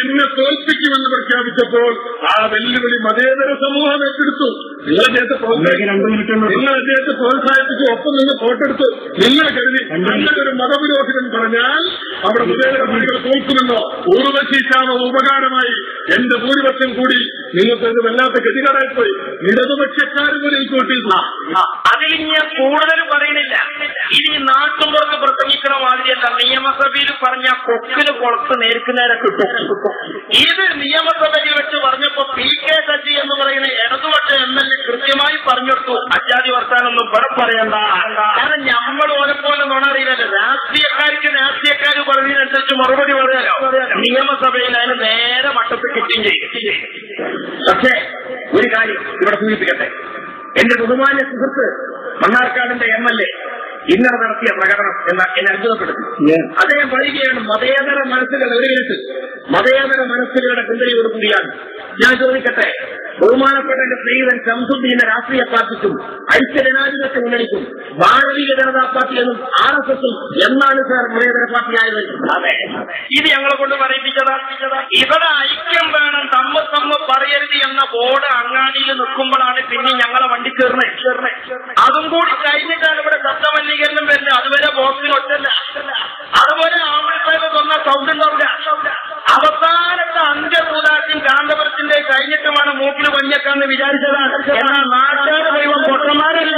എന്നെ തോൽപ്പിക്കുമെന്ന് പ്രഖ്യാപിച്ചപ്പോൾ ആ വെല്ലുവിളി മതേതര സമൂഹം ഏറ്റെടുത്തു നിങ്ങൾ അദ്ദേഹത്തെ പ്രോത്സാഹിപ്പിച്ചു രണ്ടു മിനിറ്റ് നിങ്ങൾ അദ്ദേഹത്തെ പ്രോത്സാഹിപ്പിച്ചു ഒപ്പം നിന്ന് ഫോട്ടെടുത്തു നിങ്ങൾ കരുതി അങ്ങനൊരു മതപുരോഹിതൻ പറഞ്ഞാൽ അവിടെ മതേതര പണികൾ തോൽക്കുമെന്നോ ഊർവശി ക്ഷാമം ഉപകാരമായി എന്റെ ഭൂരിപക്ഷം കൂടി നിങ്ങൾക്ക് ഇത് വല്ലാത്ത ഗതികേടായിപ്പോയി ഇടതുപക്ഷക്കാർ പോലും തോട്ടില്ല അതിൽ ഞാൻ കൂടുതൽ പറയുന്നില്ല ഇനി നാട്ടുമ്പുറത്ത് പ്രസംഗിക്കണ മാതിരിയല്ല നിയമസഭയിൽ പറഞ്ഞ കൊക്കിന് പുറത്ത് നേർക്ക് നേരെ കിട്ടും ഇത് നിയമസഭയിൽ വെച്ച് പറഞ്ഞപ്പോ പി കെ ശശി എന്ന് പറയുന്ന ഇടതുപക്ഷ എം എൽ എ കൃത്യമായി പറഞ്ഞെടുത്തു അജാതി വർത്താനൊന്നും ഇവിടെ പറയണ്ട കാരണം നമ്മൾ ഓരോപ്പോലെ നുണറിയില്ലല്ലോ രാഷ്ട്രീയക്കാർക്ക് രാഷ്ട്രീയക്കാർ പറയുന്നതനുസരിച്ച് മറുപടി പറയാലോ നിയമസഭയിൽ അതിന് നേരെ മട്ടത്ത് കിട്ടുകയും ചെയ്യും പക്ഷേ ഒരു കാര്യം ഇവിടെ സൂചിപ്പിക്കട്ടെ എന്റെ ബഹുമാന്യ സുഹൃത്ത് മണ്ണാർക്കാടിന്റെ എം എൽ എ ഇന്നലെ നടത്തിയ പ്രകടനം എന്ന എന്നെ അത്ഭുതപ്പെടുത്തി അദ്ദേഹം പറയുകയാണ് മതേതര മനസ്സുകൾ എവിടെയെടുത്ത് മതേതര മനസ്സുകളുടെ പിന്തുണയോട് കൂടിയാണ് ഞാൻ ചോദിക്കട്ടെ ബഹുമാനപ്പെട്ട എന്റെ സ്നേഹിതൻ ശംസുദ്ദീന്റെ രാഷ്ട്രീയ പാർട്ടിക്കും ഐക്യജനാധിപത്യ മുന്നണിക്കും ഭാരതീയ ജനതാ പാർട്ടി എന്നും ആർ എസ് എസും എന്നാണ് സാർ മതേതര പാർട്ടിയായത് അതെ ഇത് ഞങ്ങളെ കൊണ്ട് പറയിപ്പിച്ചതാ ഇവിടെ ഐക്യം വേണം തമ്മ തമ്മ പറയരുത് എന്ന ബോർഡ് അങ്ങാടിയിൽ നിൽക്കുമ്പോഴാണ് പിന്നെ ഞങ്ങളെ വണ്ടി കയറുന്നത് അതും കൂടി കഴിഞ്ഞിട്ടാണ് ഇവിടെ ശബ്ദമലിനീകരണം വരുന്നത് അതുവരെ ബോക്സിന് ഒറ്റല്ല അതുപോലെ ആമ്പിൾസാഹിബ് തന്ന സൗണ്ട് ഉണ്ടാവില്ല അവസാനത്തെ അന്ത്യഭൂതാക്കും കാന്തപുരത്തിന്റെ കഴിഞ്ഞിട്ടുമാണ് മൂക്കിൽ പഞ്ഞക്കാന്ന് വിചാരിച്ചതാണ് എന്നാൽ നാട്ടുകാർ മുഴുവൻ പൊട്ടന്മാരല്ല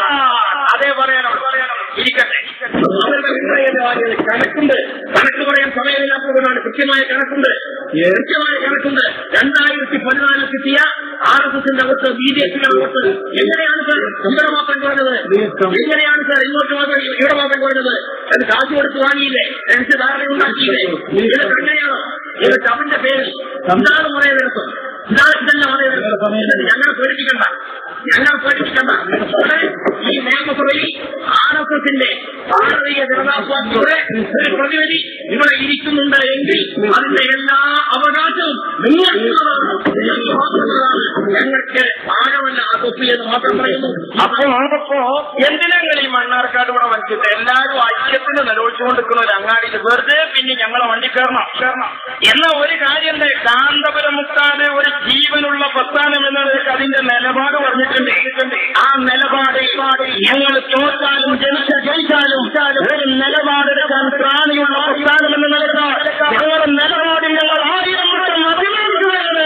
അതേ പറയാനോ ഇരിക്കട്ടെ അവരുടെ പിന്തുണയുടെ കണക്കുണ്ട് കണക്ക് പറയാൻ സമയമില്ലാത്തതുകൊണ്ടാണ് കൃത്യമായ കണക്കുണ്ട് കൃത്യമായ കണക്കുണ്ട് രണ്ടായിരത്തി പതിനാലിൽ കിട്ടിയ ആർ എസ് എസിന്റെ അകത്ത് ബി ജെ പിയുടെ അകത്ത് എങ്ങനെയാണ് സാർ ഇവിടെ മാത്രം കുറഞ്ഞത് എങ്ങനെയാണ് സാർ ഇങ്ങോട്ട് മാത്രം ഇവിടെ മാത്രം കുറഞ്ഞത് അത് കാശ് കൊടുത്ത് വാങ്ങിയില്ലേ എനിക്ക് ധാരണ ഉണ്ടാക്കിയില്ലേ ഇതൊക്കെ എങ്ങനെയാണോ ഇതൊക്കെ അവന്റെ പേരിൽ ഇതാണ് മുറയെ ദിവസം ഇതാണ് ഇതല്ല മുറയെ ദിവസം ഞങ്ങളെ പേടിപ്പിക്കണ്ട ഞങ്ങളെ പേടിപ്പിക്കണ്ട ഇവിടെ ഈ നിയമസഭയിൽ ആർ എസ് എസിന്റെ ഭാരതീയ ജനതാ പാർട്ടിയുടെ ഒരു പ്രതിനിധി ഇവിടെ ഇരിക്കുന്നുണ്ട് എങ്കിൽ അതിന്റെ എല്ലാ അവകാശവും നിങ്ങൾക്കുള്ളതാണ് നിങ്ങൾക്കുള്ളതാണ്. ഞങ്ങൾക്ക് ആഴമല്ല അതൊപ്പി എന്ന് മാത്രം പറയുന്നു അപ്പോ അപ്പോ എന്തിനാ നിങ്ങൾ ഈ മണ്ണാർക്കാട് ഇവിടെ വരച്ചിട്ട് എല്ലാവരും ഐക്യത്തിന് നിലവിച്ചുകൊണ്ടിരിക്കുന്ന ഒരു അങ്ങാടിയിൽ വെറുതെ പിന്നെ ഞങ്ങളെ വണ്ടി കയറണം കയറണം എന്ന ഒരു കാര്യം ഉണ്ട് കാന്തപുരം മുക്കാതെ ഒരു ജീവനുള്ള പ്രസ്ഥാനം എന്നത് അതിന്റെ നിലപാട് പറഞ്ഞിട്ടുണ്ട് ആ നിലപാട് ഞങ്ങൾ തോറ്റാലും ജനിച്ച ജയിച്ചാലും ഒരു നിലപാടെടുക്കാൻ പ്രാണിയുള്ള പ്രസ്ഥാനം എന്ന നിലക്ക് ഞങ്ങളുടെ നിലപാടിൽ ഞങ്ങൾ ആയിരം വട്ടം അഭിമാനിക്കുകയാണ്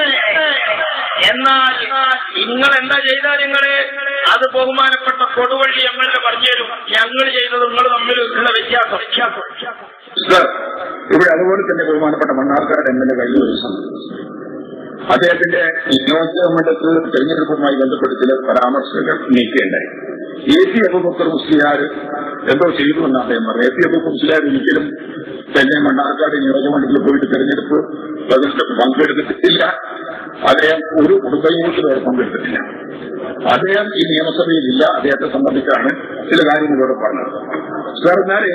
എന്നാൽ നിങ്ങൾ എന്താ ചെയ്ത നിങ്ങള് അത് ബഹുമാനപ്പെട്ട കൊടുവള്ളി ഞങ്ങളുടെ പറഞ്ഞു തരും ഞങ്ങൾ ചെയ്തത് നിങ്ങൾ തമ്മിൽ ഉള്ള വ്യത്യാസം വ്യത്യാസം സർ ഇവിടെ അതുപോലെ തന്നെ ബഹുമാനപ്പെട്ട മണ്ണാർക്കാട് എം എൽ എ കഴിഞ്ഞ ദിവസം അദ്ദേഹത്തിന്റെ നിയോജക മണ്ഡലത്തിൽ തെരഞ്ഞെടുപ്പുമായി ബന്ധപ്പെട്ട് ചില പരാമർശങ്ങൾ നീക്കുകയുണ്ടായി എ സി അബുബക്കർ മുസ്ലിയാർ എന്തോ ചെയ്തു എന്ന് അദ്ദേഹം പറഞ്ഞു എ സി അബുബക്കർ മുസ്ലിയാർ ഒരിക്കലും തന്നെ മണ്ണാർക്കാട് നിയോജക മണ്ഡലത്തിൽ പോയിട്ട് തെരഞ്ഞെടുപ്പ് അതിൽ പങ്കെടുത്തിട്ടില്ല അദ്ദേഹം ഒരു കുടുംബയോഗത്തിൽ വരെ പങ്കെടുത്തിട്ടില്ല അദ്ദേഹം ഈ നിയമസഭയിലില്ല അദ്ദേഹത്തെ സംബന്ധിച്ചാണ് ചില കാര്യങ്ങളോട് പറഞ്ഞത് സാർ എന്നാല്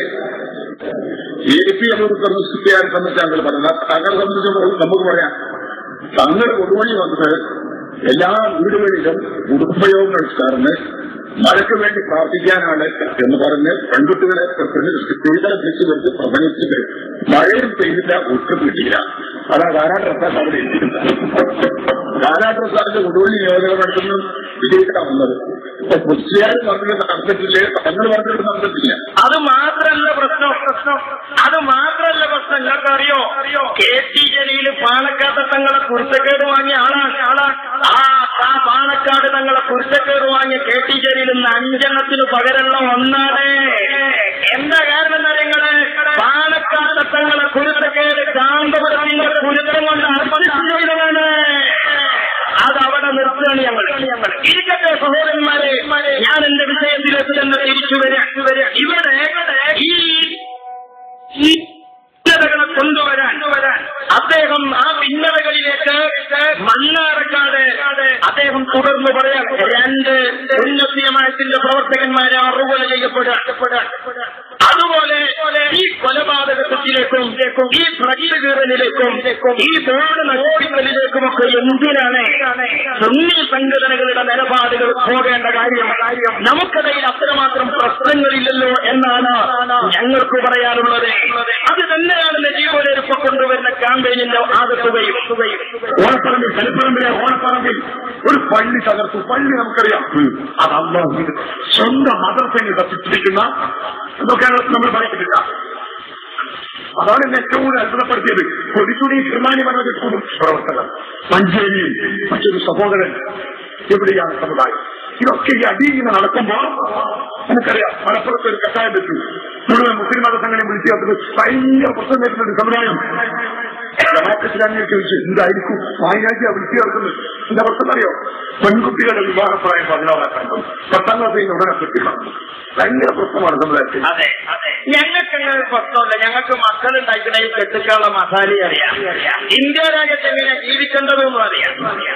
എ പി അബൂബക്കർ മുസ്ലിയാരെ സംബന്ധിച്ച് താങ്കൾ പറഞ്ഞത് താങ്കളെ സംബന്ധിച്ച് നമുക്ക് പറയാം തങ്ങൾ കൊടുവഴി വന്നത് എല്ലാ വീടുകളിലും കുടുംബയോഗങ്ങൾ ചേർന്ന് മഴയ്ക്ക് വേണ്ടി പ്രാർത്ഥിക്കാനാണ് എന്ന് പറഞ്ഞ് പെൺകുട്ടികളെ സ്ത്രീകളെ വിളിച്ചു വരുത്തി പ്രസംഗിച്ചിട്ട് മഴയും പെയ്തില്ല ഒട്ടും കിട്ടിയില്ല അതാ ധാരാളം റസാഖ് അവിടെ എത്തിയിരുന്നത് ധാരാളം റസാഖിന്റെ കൊടുവള്ളി നിയോജക മണ്ഡലത്തിൽ വിജയിക്കാൻ വന്നത് ഇപ്പൊ മുസ്ലിയാർ പറഞ്ഞിട്ട് നടന്നിട്ടില്ലേ തങ്ങൾ പറഞ്ഞിട്ട് നടന്നിട്ടില്ല അത് മാത്രല്ല പ്രശ്നം പ്രശ്നം അത് മാത്രല്ല പ്രശ്നം നിങ്ങൾക്ക് അറിയോ അറിയോ കെ ടി ജലീൽ പാലക്കാട് തങ്ങളെ കുരുത്തക്കേട് വാങ്ങിയ ആളാണ് ആളാണ് ആ ആ പാലക്കാട് തങ്ങളെ കുരുത്തക്കേട് വാങ്ങിയ കെ ടി ജലീൽ ഇന്ന് അഞ്ചെണ്ണത്തിന് പകരമുള്ള ഒന്നാണ് എന്താ കാരണം എന്താ നിങ്ങള് പാലക്കാട് തങ്ങളെ കുരുത്തക്കേട് കാന്തപുരത്തിന്റെ കുരുത്തം കൊണ്ട് അർപ്പണം ചെയ്തതാണ് അത് അവിടെ നിർത്തുകയാണ് ഞങ്ങൾ ഞങ്ങൾ ഇരിക്കട്ടെ സഹോദരന്മാരെ ഞാൻ എന്റെ വിഷയത്തിലേക്ക് തന്നെ തിരിച്ചു വരാം ഇവിടെ ഈ ഈ ഭിന്നതകളെ കൊണ്ടുവരാൻ അദ്ദേഹം ആ ഭിന്നതകളിലേക്ക് മണ്ണാറക്കാട് അദ്ദേഹം തുടർന്ന് പറയാൻ രണ്ട് ഉന്നതീയമായത്തിന്റെ പ്രവർത്തകന്മാരെ അറുകൊല ചെയ്യപ്പെടുക അതുപോലെ ഈ കൊലപാതകത്തിലേക്കും ഈ ഫ്ലക്സ് കീറലിലേക്കും ഈ ബോർഡ് നശിപ്പിക്കലിലേക്കുമൊക്കെ എന്തിനാണ് സുന്നി സംഘടനകളുടെ നിലപാടുകൾ പോകേണ്ട കാര്യം നമുക്കിടയിൽ അത്രമാത്രം പ്രശ്നങ്ങളില്ലല്ലോ എന്നാണ് ഞങ്ങൾക്ക് പറയാനുള്ളത് അത് തന്നെയാണ് നജീബോലെരുപ്പ കൊണ്ടുവരുന്ന ക്യാമ്പയിനിന്റെ ആകത്തുകയും ഓണപ്പറമ്പിൽ കലിപ്പറമ്പിലെ ഓണപ്പറമ്പിൽ ഒരു പള്ളി തകർത്തു പള്ളി നമുക്കറിയാം അത് അള്ളാഹു സ്വന്തം മദർസനെ തപ്പിച്ചിരിക്കുന്ന എന്തൊക്കെയാണ് നമ്മൾ പറയുന്നില്ല അതാണ് എന്നെ ഏറ്റവും കൂടുതൽ അത്ഭുതപ്പെടുത്തിയത് കൊടിച്ചുടി കിർമാനി മനോജ് പ്രവർത്തകർ മഞ്ചേരിയിൽ മറ്റൊരു സഹോദരൻ എവിടെയാണ് സമുദായം ഇതൊക്കെ ഈ അടി ഇങ്ങനെ നടക്കുമ്പോ നമുക്കറിയാം മലപ്പുറത്ത് ഒരു കഷായം വെച്ചു മുഴുവൻ മുസ്ലിം മത സംഘടന വിളിച്ചു ചേർത്തത് ഭയങ്കര പ്രശ്നം നേരിടുന്ന ഒരു സമുദായം ഡെമോക്രസിലാണെങ്കിൽ ചോദിച്ചു എന്തായിരിക്കും വായനാജി വിളിച്ചു ചേർക്കുന്നത് എന്താ പ്രശ്നം അറിയോ പെൺകുട്ടികളുടെ വിവാഹപ്രായം പതിനാറാക്കാൻ പത്താം ക്ലാസ് കഴിഞ്ഞ ഉടനെ കെട്ടിക്കണം ഭയങ്കര പ്രശ്നമാണ് സമുദായത്തിൽ അതെ ഞങ്ങൾക്ക് അങ്ങനെ ഒരു പ്രശ്നമില്ല ഞങ്ങൾക്ക് മക്കളുണ്ടാക്കുന്ന ഈ കെട്ടിക്കാനുള്ള മസാല അറിയാം ഇന്ത്യ രാജ്യത്ത് എങ്ങനെ ജീവിക്കേണ്ടതെന്നും അറിയാം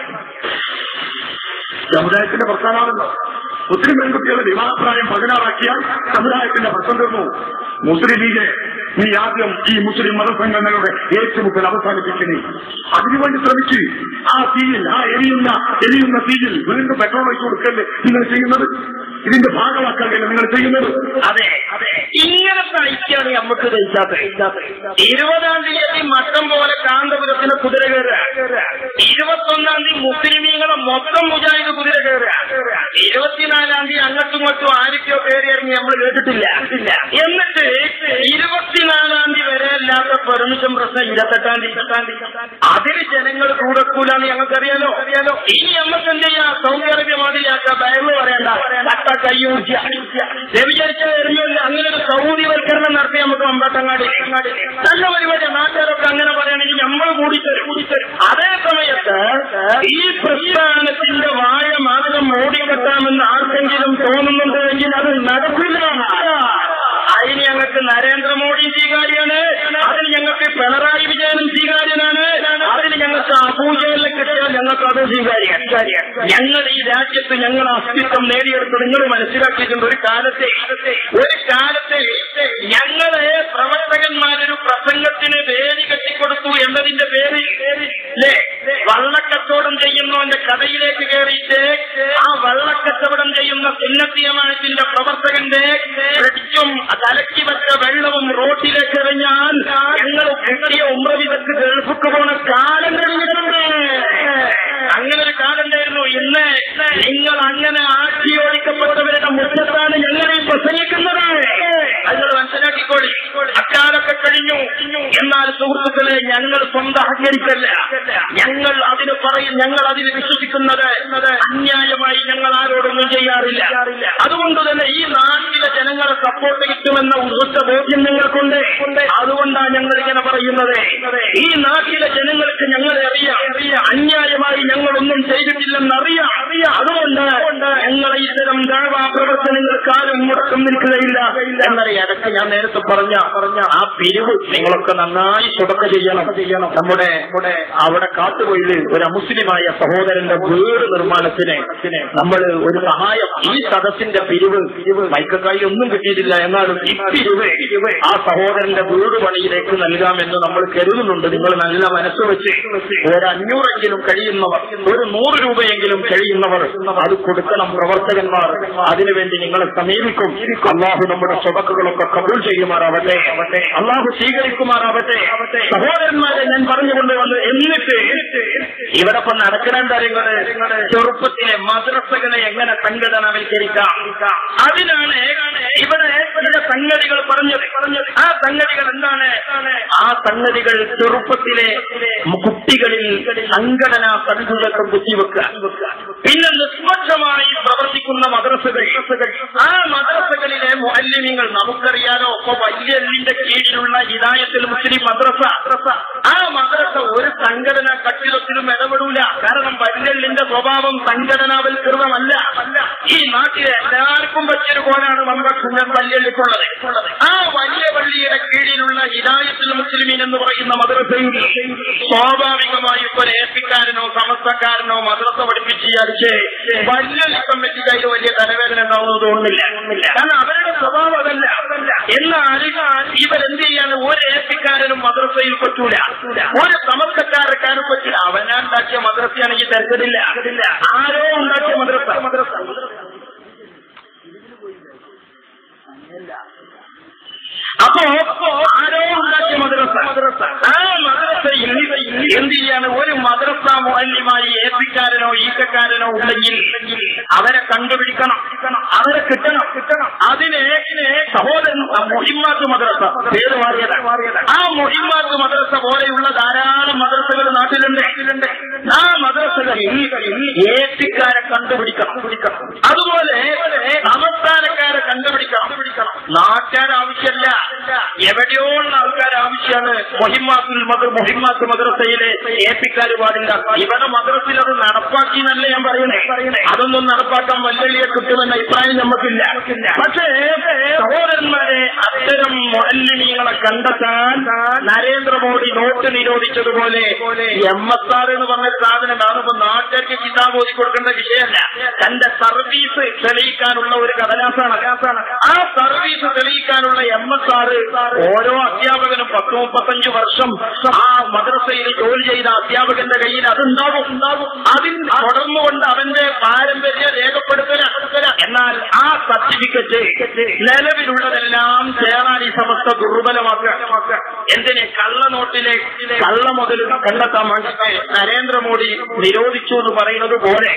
സമുദായത്തിന്റെ പ്രസ്ഥാനമാണല്ലോ മുസ്ലിം പെൺകുട്ടികളുടെ വിവാഹപ്രായം പതിനാറാക്കിയാൽ സമുദായത്തിന്റെ പ്രശ്നം തീർന്നു മുസ്ലിം ലീഗ് നീ ആദ്യം ഈ മുസ്ലിം മതസംഘടനകളുടെ ഏറ്റുമുട്ടൽ അവസാനിപ്പിക്കണേ അതിനുവേണ്ടി ശ്രമിച്ച് ആ തീയിൽ ആ എരിയുന്ന എരിയുന്ന തീയിൽ വീണ്ടും പെട്രോൾ ഒഴിച്ചു കൊടുക്കല്ലേ നിങ്ങൾ ചെയ്യുന്നത് ഇതിന്റെ ഭാഗമാക്കല്ലേ നിങ്ങൾ ചെയ്യുന്നത് അതെ അതെ ഇങ്ങനത്തെ ഐക്യാണ് നമുക്ക് ദഹിക്കാത്തത് ഇരുപതാം തീയതി മട്ടം പോലെ കാന്തപുരത്തിന് കുതിര കയറുക ഇരുപത്തൊന്നാം തീയതി മുസ്ലിമീങ്ങളെ മൊത്തം മുജാഹിദ് കുതിര കയറുക ഇരുപത്തിനാലാം തീയതി അങ്ങോട്ടും ഇങ്ങോട്ടും ആരൊക്കെയോ കയറി ഇറങ്ങി നമ്മൾ കേട്ടിട്ടില്ല എന്നിട്ട് ഇരുപത്തിനാലാം തീയതി വരെ അല്ലാത്ത പെർമിഷൻ പ്രശ്നം ഇരുപത്തെട്ടാം തീയതി അതിന് ജനങ്ങൾ കൂടക്കൂലെന്ന് ഞങ്ങൾക്കറിയാലോ അറിയാലോ ഇനി നമുക്ക് എന്ത് ചെയ്യാം സൗദി അറേബ്യ മാതിരിയാക്കാം ഭയന്ന് പറയണ്ട അട്ട കയ്യൂർച്ച വിചാരിച്ച വരുന്നില്ല അങ്ങനെ ഒരു സൗദിവൽക്കരണം നടത്തി നമുക്ക് മമ്പാട്ടങ്ങാടി നല്ല പരിപാടി നാട്ടുകാരൊക്കെ അങ്ങനെ പറയുകയാണെങ്കിൽ നമ്മൾ കൂടിത്തരും കൂടിത്തരും അതേ സമയത്ത് ഈ പ്രസ്ഥാനത്തിന്റെ വാഴ മാത്രം മൂടിക്കെട്ടാമെന്ന് ആർക്കെങ്കിലും തോന്നുന്നുണ്ടെങ്കിൽ അത് നടക്കില്ല അതിന് ഞങ്ങൾക്ക് നരേന്ദ്രമോദി സ്വീകാര്യാണ് അതിന് ഞങ്ങൾക്ക് പിണറായി വിജയനും സ്വീകാര്യനാണ് അതിന് ഞങ്ങൾക്ക് അബൂജലിനെ കിട്ടിയാൽ ഞങ്ങൾക്ക് അത് സ്വീകാര്യാണ് ഞങ്ങൾ ഈ രാജ്യത്ത് ഞങ്ങൾ അസ്തിത്വം നേടിയെടുത്ത് നിങ്ങൾ മനസ്സിലാക്കിയിട്ടുണ്ട് ഒരു കാലത്തെ ഒരു കാലത്തെ ഞങ്ങളെ പ്രവർത്തകന്മാരൊരു പ്രസംഗത്തിന് വേദി കെട്ടിക്കൊടുത്തു എന്നതിന്റെ പേരിൽ ല്ലേ വള്ളക്കച്ചവടം ചെയ്യുന്നവന്റെ കടയിലേക്ക് കയറിയിട്ട് ആ വള്ളക്കച്ചവടം ചെയ്യുന്ന സുന്നത്തിയമാനത്തിന്റെ പ്രവർത്തകന്റെ ഫ്രിഡ്ജും കലക്കി വെച്ച വെള്ളവും റോട്ടിലേക്ക് എറിഞ്ഞാൽ ഞങ്ങൾ കിട്ടിയ ഉമ്രവിധക്ക് ഗൾഫിക്ക് പോണ കാലം കഴിഞ്ഞിട്ടുണ്ട് അങ്ങനെ ഒരു കാലം ഉണ്ടായിരുന്നു ഇന്ന് നിങ്ങൾ അങ്ങനെ ആട്ടിയോടിക്കപ്പെട്ടവരുടെ മുറ്റത്താണ് ഞങ്ങൾ ഈ പ്രസംഗിക്കുന്നത് അത് മനസ്സിലാക്കിക്കോളി അക്കാലൊക്കെ കഴിഞ്ഞു എന്നാൽ സുഹൃത്തുക്കളെ ഞങ്ങൾ സ്വന്തഹകരിക്കല്ല ഞങ്ങൾ അതിന് പറയും ഞങ്ങൾ അതിന് വിശ്വസിക്കുന്നത് അന്യായമായി ഞങ്ങൾ ആരോടൊന്നും ചെയ്യാറില്ല അതുകൊണ്ട് തന്നെ ഈ നാട്ടിലെ ജനങ്ങളെ സപ്പോർട്ട് കിട്ടുമെന്ന ഉറച്ച ബോധ്യം ഞങ്ങൾക്കുണ്ട് അതുകൊണ്ടാണ് ഞങ്ങൾ ഇങ്ങനെ പറയുന്നത് ഈ നാട്ടിലെ ജനങ്ങൾക്ക് ഞങ്ങളെ അറിയാം അന്യായമായി ഞങ്ങളൊന്നും ചെയ്തിട്ടില്ലെന്നറിയാം അതുകൊണ്ട് ഞങ്ങളെ ഇത്തരം ദാവാ പ്രവർത്തനങ്ങൾക്ക് ആരും മുടക്കം നിൽക്കുകയില്ല എന്നറിയാം അതൊക്കെ ഞാൻ നേരത്തെ പറഞ്ഞ പറഞ്ഞ ആ പിരിവ് നിങ്ങളൊക്കെ നന്നായി തുടക്ക ചെയ്യണം ചെയ്യണം നമ്മുടെ നമ്മുടെ അവിടെ കാട്ടുപോയില് ഒരു അമുസ്ലിമായ സഹോദരന്റെ വീട് നിർമ്മാണത്തിന് നമ്മൾ ഒരു സഹായം ഈ സദസ്സിന്റെ പിരിവ് പിരിവ് മൈക്കക്കായി ഒന്നും കിട്ടിയിട്ടില്ല എന്നാലും ഈ പിരിവ് ആ സഹോദരന്റെ വീട് പണിയിലേക്ക് നൽകാമെന്ന് നമ്മൾ കരുതുന്നുണ്ട് നിങ്ങൾ നല്ല മനസ്സ് വെച്ച് ഒരു അഞ്ഞൂറെങ്കിലും കഴിയുന്നവർ ഒരു നൂറ് രൂപയെങ്കിലും കഴിയുന്നവർ അത് കൊടുക്കണം പ്രവർത്തകന്മാർ അതിനുവേണ്ടി നിങ്ങളെ സമീപിക്കും അള്ളാഹു നമ്മുടെ സ്വതക്കുകളൊക്കെ കബൂൾ ചെയ്യുമാറാവട്ടെ അള്ളാഹു സ്വീകരിക്കുമാറാവട്ടെ സഹോദരന്മാരെ ഞാൻ പറഞ്ഞുകൊണ്ട് വന്ന് എന്നിട്ട് ഇവിടെ ഇപ്പൊ നടക്കുന്ന കാര്യങ്ങള് ചെറുപ്പത്തിലെ മദ്രസകളെ എങ്ങനെ സംഘടനവൽക്കരിക്കാം അതിനാണ് ഇവിടെ ചില സംഗതികൾ പറഞ്ഞത് പറഞ്ഞത് ആ സംഗതികൾ എന്താണ് ആ സംഗതികൾ ചെറുപ്പത്തിലെ കുട്ടികളിൽ സംഘടനാ സന്തുലത്വം കുത്തിവെക്കുക പിന്നെ നിഷ്പക്ഷമായി പ്രവർത്തിക്കുന്ന മദ്രസകൾ ആ മദ്രസകളിലെ മുഅല്ലിമീങ്ങൾ നമുക്കറിയാലോ ഇപ്പൊ വലിയല്ലിന്റെ കീഴിലുള്ള ഹിദായത്തിൽ മുസ്ലിം മദ്രസ ആ മദ്രസ ഒരു സംഘടനാ കട്ടിടത്തിലും ഇടപെടൂല കാരണം വലിയല്ലിന്റെ സ്വഭാവം സംഘടനാവൽകൃതമല്ല ഈ നാട്ടിലെ എല്ലാവർക്കും പറ്റിയൊരു കോലാണ് മമ്പക്ഷണം വല്യള്ളിക്കുള്ളത് ആ വലിയ പള്ളിയുടെ കീഴിലുള്ള ഹിദായത്തിൽ മുസ്ലിമീൻ എന്ന് പറയുന്ന മദ്രസയിൽ സ്വാഭാവികമായി ഇപ്പൊ ഏപ്പിക്കാരനോ സമസ്തക്കാരനോ മദ്രസ പഠിപ്പിച്ച് വിചാരിച്ച് വല്യള്ളി കമ്മിറ്റിക്ക് അതിൽ വലിയ തലവേദന ഉണ്ടാവുന്നത് തോന്നുന്നില്ല കാരണം അവരുടെ സ്വഭാവം അതല്ല എന്നാൽ ഇവരെന്ത് ചെയ്യാണ് ഒരു ഏപ്പിക്കാരനും മദ്രസയിൽ പറ്റൂല ഒരു സമസ്തക്കാരക്കാരും പറ്റില്ല അവനാണ്ടാക്കിയ മദ്രസയാണെങ്കിൽ തരത്തില്ല ആരോ ഉണ്ടാക്കിയ മദ്രസ മദ്രസ അപ്പോ ആരോ ഉണ്ടാക്കിയ മദ്രസ മദ്രസ ആ മദ്രസയിൽ എന്ത് ചെയ്യാണ് ഒരു മദ്രസ മുഅല്ലിമായി ഏപ്പിക്കാരനോ ഈക്കക്കാരനോ ഉണ്ടെങ്കിൽ അവരെ കണ്ടുപിടിക്കണം അവരെ കിട്ടണം കിട്ടണം അതിനെ സഹോദരൻ മുഹിമാത്ത് മദ്രസ പേര് മാറിയത് ആ മുഹിമാത്ത് മദ്രസ പോലെയുള്ള ധാരാളം മദ്രസകൾ നാട്ടിലുണ്ട് ആ മദ്രസകളിൽ ഏപ്പിക്കാരെ കണ്ടുപിടിക്കണം പിടിക്കണം അതുപോലെ നമസ്കാരക്കാരെ കണ്ടുപിടിക്കണം നാട്ടുകാർ ആവശ്യമല്ല എവിടെയോ ഉള്ള ആൾക്കാർ ആവശ്യമാണ് മൊഹിമാത്തിൽ മദർ മൊഹിമാത്ത് മദ്രസയിലെ ഏപ്പിക്കാർ പാടില്ല ഇവിടെ മദ്രസയിൽ അത് നടപ്പാക്കി എന്നല്ല ഞാൻ പറയണേ അതൊന്നും നടപ്പാക്കാൻ വല്ലളിയെ കിട്ടുമെന്ന അഭിപ്രായം നമുക്കില്ല പക്ഷേ സഹോദരന്മാരെ അത്തരം മൊല്ലിമീങ്ങളെ കണ്ടെത്താൻ നരേന്ദ്രമോദി നോട്ട് നിരോധിച്ചതുപോലെ എം എസ് ആർ എന്ന് പറഞ്ഞ സാധനം കാണുമ്പോൾ നാട്ടുകാർക്ക് കിതാബ് ഓതി കൊടുക്കേണ്ട വിഷയമല്ല തന്റെ സർവീസ് തെളിയിക്കാനുള്ള ഒരു കടലാസാണ് ആ സർവീസ് തെളിയിക്കാനുള്ള എം എസ് ആർ ഓരോ അധ്യാപകനും പത്ത് മുപ്പത്തഞ്ച് വർഷം ആ മദ്രസയിൽ ജോലി ചെയ്ത അധ്യാപകന്റെ കയ്യിൽ അതുണ്ടാവും ഉണ്ടാവും അതിൽ തുടർന്നുകൊണ്ട് അവന്റെ പാരമ്പര്യം രേഖപ്പെടുത്തല എന്നാൽ ആ സർട്ടിഫിക്കറ്റ് നിലവിലുള്ളതെല്ലാം ചേരാൻ ഈ സമസ്ത ദുർബലമാക്കുക എന്തിന് കള്ളനോട്ടിലെ കള്ള മുതൽ കണ്ടെത്താൻ വേണ്ടിയിട്ട് നരേന്ദ്രമോദി നിരോധിച്ചു എന്ന് പറയുന്നത് പോലെ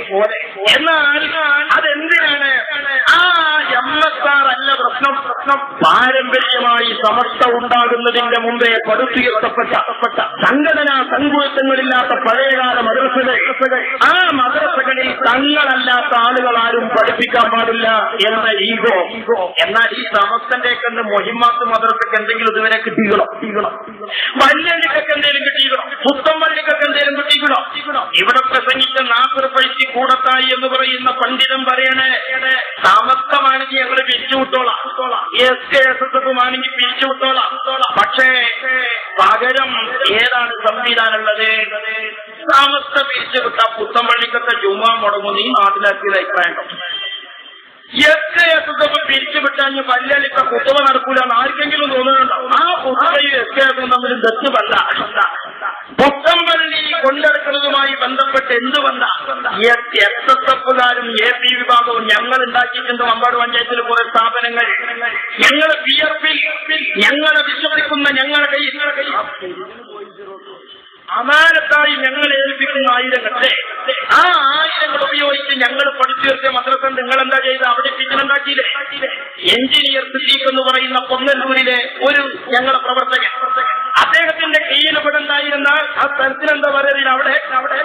എന്നാൽ അതെന്തിനാണ് ആ എം എസ് ആർ അല്ല പ്രശ്നം പ്രശ്നം പാരമ്പര്യമായി സമസ്ത ഉണ്ടാകുന്നതിന്റെ മുമ്പേ പടുത്തുയർത്തപ്പെട്ട സംഘടനാ സങ്കുചിതങ്ങളില്ലാത്ത പഴയകാല മദ്രസകൾ ആ മദ്രസകളിൽ തങ്ങളല്ലാത്ത ആളുകൾ ആരും പഠിപ്പിക്കാൻ പാടില്ല എന്ന ഈഗോ എന്നാൽ ഈ സമസ്തന്റെ ഒക്കെ മൊഹിമാത്ത് മദ്രസക്ക് എന്തെങ്കിലും ഇതുവരെ കിട്ടിക്കണോ വല്യള്ളിക്കൊക്കെ എന്തെങ്കിലും കിട്ടിക്കണോ പുത്തം വള്ളിക്കൊക്കെ എന്തെങ്കിലും കിട്ടിക്കണോ ഇവിടെ പ്രസംഗിച്ച നാസർ പൈസി കൂടത്തായി എന്ന് പറയുന്ന പണ്ഡിതൻ പറയണേ സമസ്തമാണെങ്കിൽ ഞങ്ങൾ പിരിച്ചുവിട്ടോളാം എസ് കെ എസ് എസ് എഫുമാണെങ്കിൽ പിരിച്ചുവിട്ടോളാം പക്ഷേ പകരം ഏതാണ് സംവിധാനമുള്ളത് സമസ്ത പിരിച്ചുവിട്ട പുത്തമ്പള്ളിക്കത്തെ ജുമാ മുടങ്ങും നീ നാട്ടിലാക്കിയത് അഭിപ്രായം S K S S F പിരിച്ചുവിട്ടാഞ്ഞ് പല്ലളിക്ക കുത്തുവ നടക്കൂലെന്ന് ആർക്കെങ്കിലും തോന്നുന്നുണ്ടോ ആ കുത്തുവയും എസ് കെ എസ് തമ്മിൽ ദത്തുമല്ല പുത്തമ്പള്ളി കൊണ്ടെടുക്കുന്നതുമായി ബന്ധപ്പെട്ട് എന്ത് ബന്ധ എസ് എസ് എഫുകാരും എ പി വിഭാഗവും ഞങ്ങൾ ഉണ്ടാക്കിയിട്ടുണ്ട് മമ്പാട് പഞ്ചായത്തിൽ കുറെ സ്ഥാപനങ്ങൾ ഞങ്ങൾ പി എഫ് പി ഞങ്ങളെ വിശ്വസിക്കുന്ന ഞങ്ങളുടെ കൈ അമാനത്തായി ഞങ്ങൾ ഏൽപ്പിക്കുന്ന ആയിരങ്ങളെ ആ ആയിരങ്ങൾ ഉപയോഗിച്ച് ഞങ്ങൾ പഠിച്ചുയർത്തിയ മദ്രസ നിങ്ങൾ എന്താ ചെയ്ത് അവിടെ പിന്നിലുണ്ടാക്കിയില്ലേ എഞ്ചിനീയർ സിദ്ദീഖ് എന്ന് പറയുന്ന പൊന്നല്ലൂരിലെ ഒരു ഞങ്ങളുടെ പ്രവർത്തകൻ അദ്ദേഹത്തിന്റെ കീഴിൽ ഇവിടെ ഉണ്ടായിരുന്ന ആ സ്ഥലത്തിനെന്താ പറയുന്നത് അവിടെ അവിടെ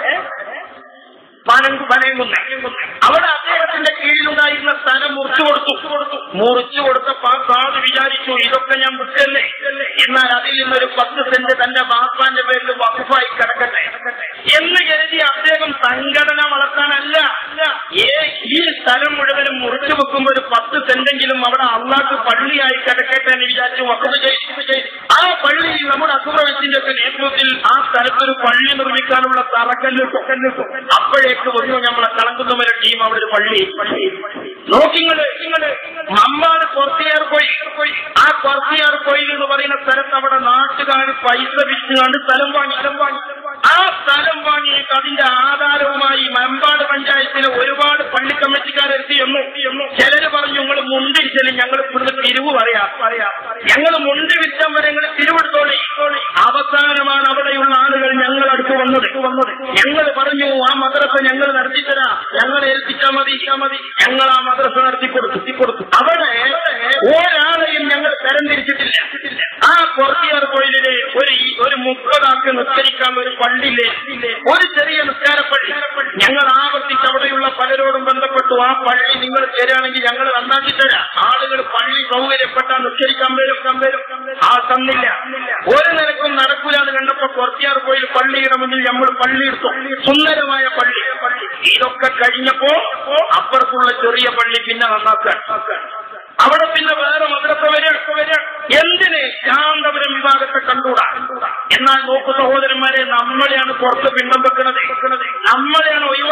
പനങ്കു പനയങ്കുന്ന അവിടെ അദ്ദേഹത്തിന്റെ കീഴിലുണ്ടായിരുന്ന സ്ഥലം മുറിച്ചു കൊടുത്തു മുറിച്ചു കൊടുത്തപ്പോ ആ സാധു വിചാരിച്ചു ഇതൊക്കെ ഞാൻ വിട്ടല്ലേ എന്നാൽ അതിൽ നിന്നൊരു പത്ത് സെന്റ് തന്റെ ബാപ്പാന്റെ പേരിൽ വകുപ്പായി കിടക്കട്ടെ എന്ന് കരുതി അദ്ദേഹം സംഘടന വളർത്താനല്ല ഏ ഈ സ്ഥലം മുഴുവനും മുറിച്ചു വെക്കുമ്പോൾ ഒരു പത്ത് സെന്റെങ്കിലും അവിടെ അള്ളാക്ക് പള്ളിയായി കിടക്കട്ടെ എന്ന് വിചാരിച്ചു വക്കത് ചെയ്തു ആ പള്ളി നമ്മുടെ അസുറവത്തിന്റെ ഒക്കെ നേതൃത്വത്തിൽ ആ സ്ഥലത്തൊരു പള്ളി നിർമ്മിക്കാനുള്ള തറക്കല്ലിട്ടു അപ്പോഴേക്ക് വന്നു നമ്മളെ കളങ്കുന്നവരെ ടീം അവിടെ ഒരു പള്ളി നോക്കിങ്ങള് നിങ്ങള് മമ്മാട് കൊർത്തിയാർ പോയി ആ കൊർത്തിയാർ കോയിൽ എന്ന് പറയുന്ന സ്ഥലത്ത് അവിടെ നാട്ടുകാർ പൈസ വിറ്റുകൊണ്ട് സ്ഥലം വാങ്ങി സ്ഥലം വാങ്ങി ആ സ്ഥലം വാങ്ങിയിട്ട് അതിന്റെ ആധാരവുമായി മമ്പാട് പഞ്ചായത്തിലെ ഒരുപാട് പള്ളി കമ്മിറ്റിക്കാരെത്തി എന്നു ചിലര് പറഞ്ഞു നിങ്ങൾ മുണ്ടിരിച്ചാലും ഞങ്ങൾ ഇവിടുന്ന് പിരിവ് പറയാം പറയാം ഞങ്ങൾ മുണ്ട് വിറ്റം വരെ ഞങ്ങൾ പിരിവെടുത്തോളി അവസാനമാണ് അവിടെയുള്ള ആളുകൾ ഞങ്ങൾ അടുത്ത് വന്നത് വന്നത് ഞങ്ങൾ പറഞ്ഞു ആ മദ്രസ ഞങ്ങൾ നടത്തിത്തരാ ഞങ്ങൾ ഏൽപ്പിച്ചാൽ മതി മതി ഞങ്ങൾ ആ മദ്രസ നടത്തി കൊടുത്തു കൊടുത്തു അവിടെ ഒരാളെയും ഞങ്ങൾ തരംതിരിച്ചിട്ടില്ല ആ കൊറത്തിയാർ കോയിലിലെ ഒരു ഒരു മുപ്പതാൾക്ക് നിസ്കരിക്കാൻ ഒരു പള്ളിയില്ലേ ഒരു ചെറിയ നിസ്കാര പള്ളി ഞങ്ങൾ ആവർത്തിച്ച് അവിടെയുള്ള പലരോടും ബന്ധപ്പെട്ടു ആ പള്ളി നിങ്ങൾ തരാണെങ്കിൽ ഞങ്ങൾ നന്നാക്കി തരാം ആളുകൾ പള്ളി സൗകര്യപ്പെട്ടാൽ നിസ്കരിക്കാൻ വരും വരും ആ തന്നില്ല ഒരു നിലക്കും നടക്കൂല എന്ന് കണ്ടപ്പോ കൊറത്തിയാർ കോയിൽ പള്ളിയുടെ മുന്നിൽ നമ്മൾ പള്ളി എടുത്തു സുന്ദരമായ പള്ളി ഇതൊക്കെ കഴിഞ്ഞപ്പോ അപ്പുറത്തുള്ള ചെറിയ പള്ളി പിന്നെ നന്നാക്കാൻ അവിടെ പിന്നെ വേറെ മദ്രസ വരെ എന്തിന് ശാന്തപുരം വിഭാഗത്തെ കണ്ടൂടാ എന്നാൽ നോക്കു സഹോദരന്മാരെ നമ്മളെയാണ് പുറത്ത് പിണ്ടം വെക്കുന്നത് നമ്മളെയാണ് ഒഴിവാക്കുന്നത്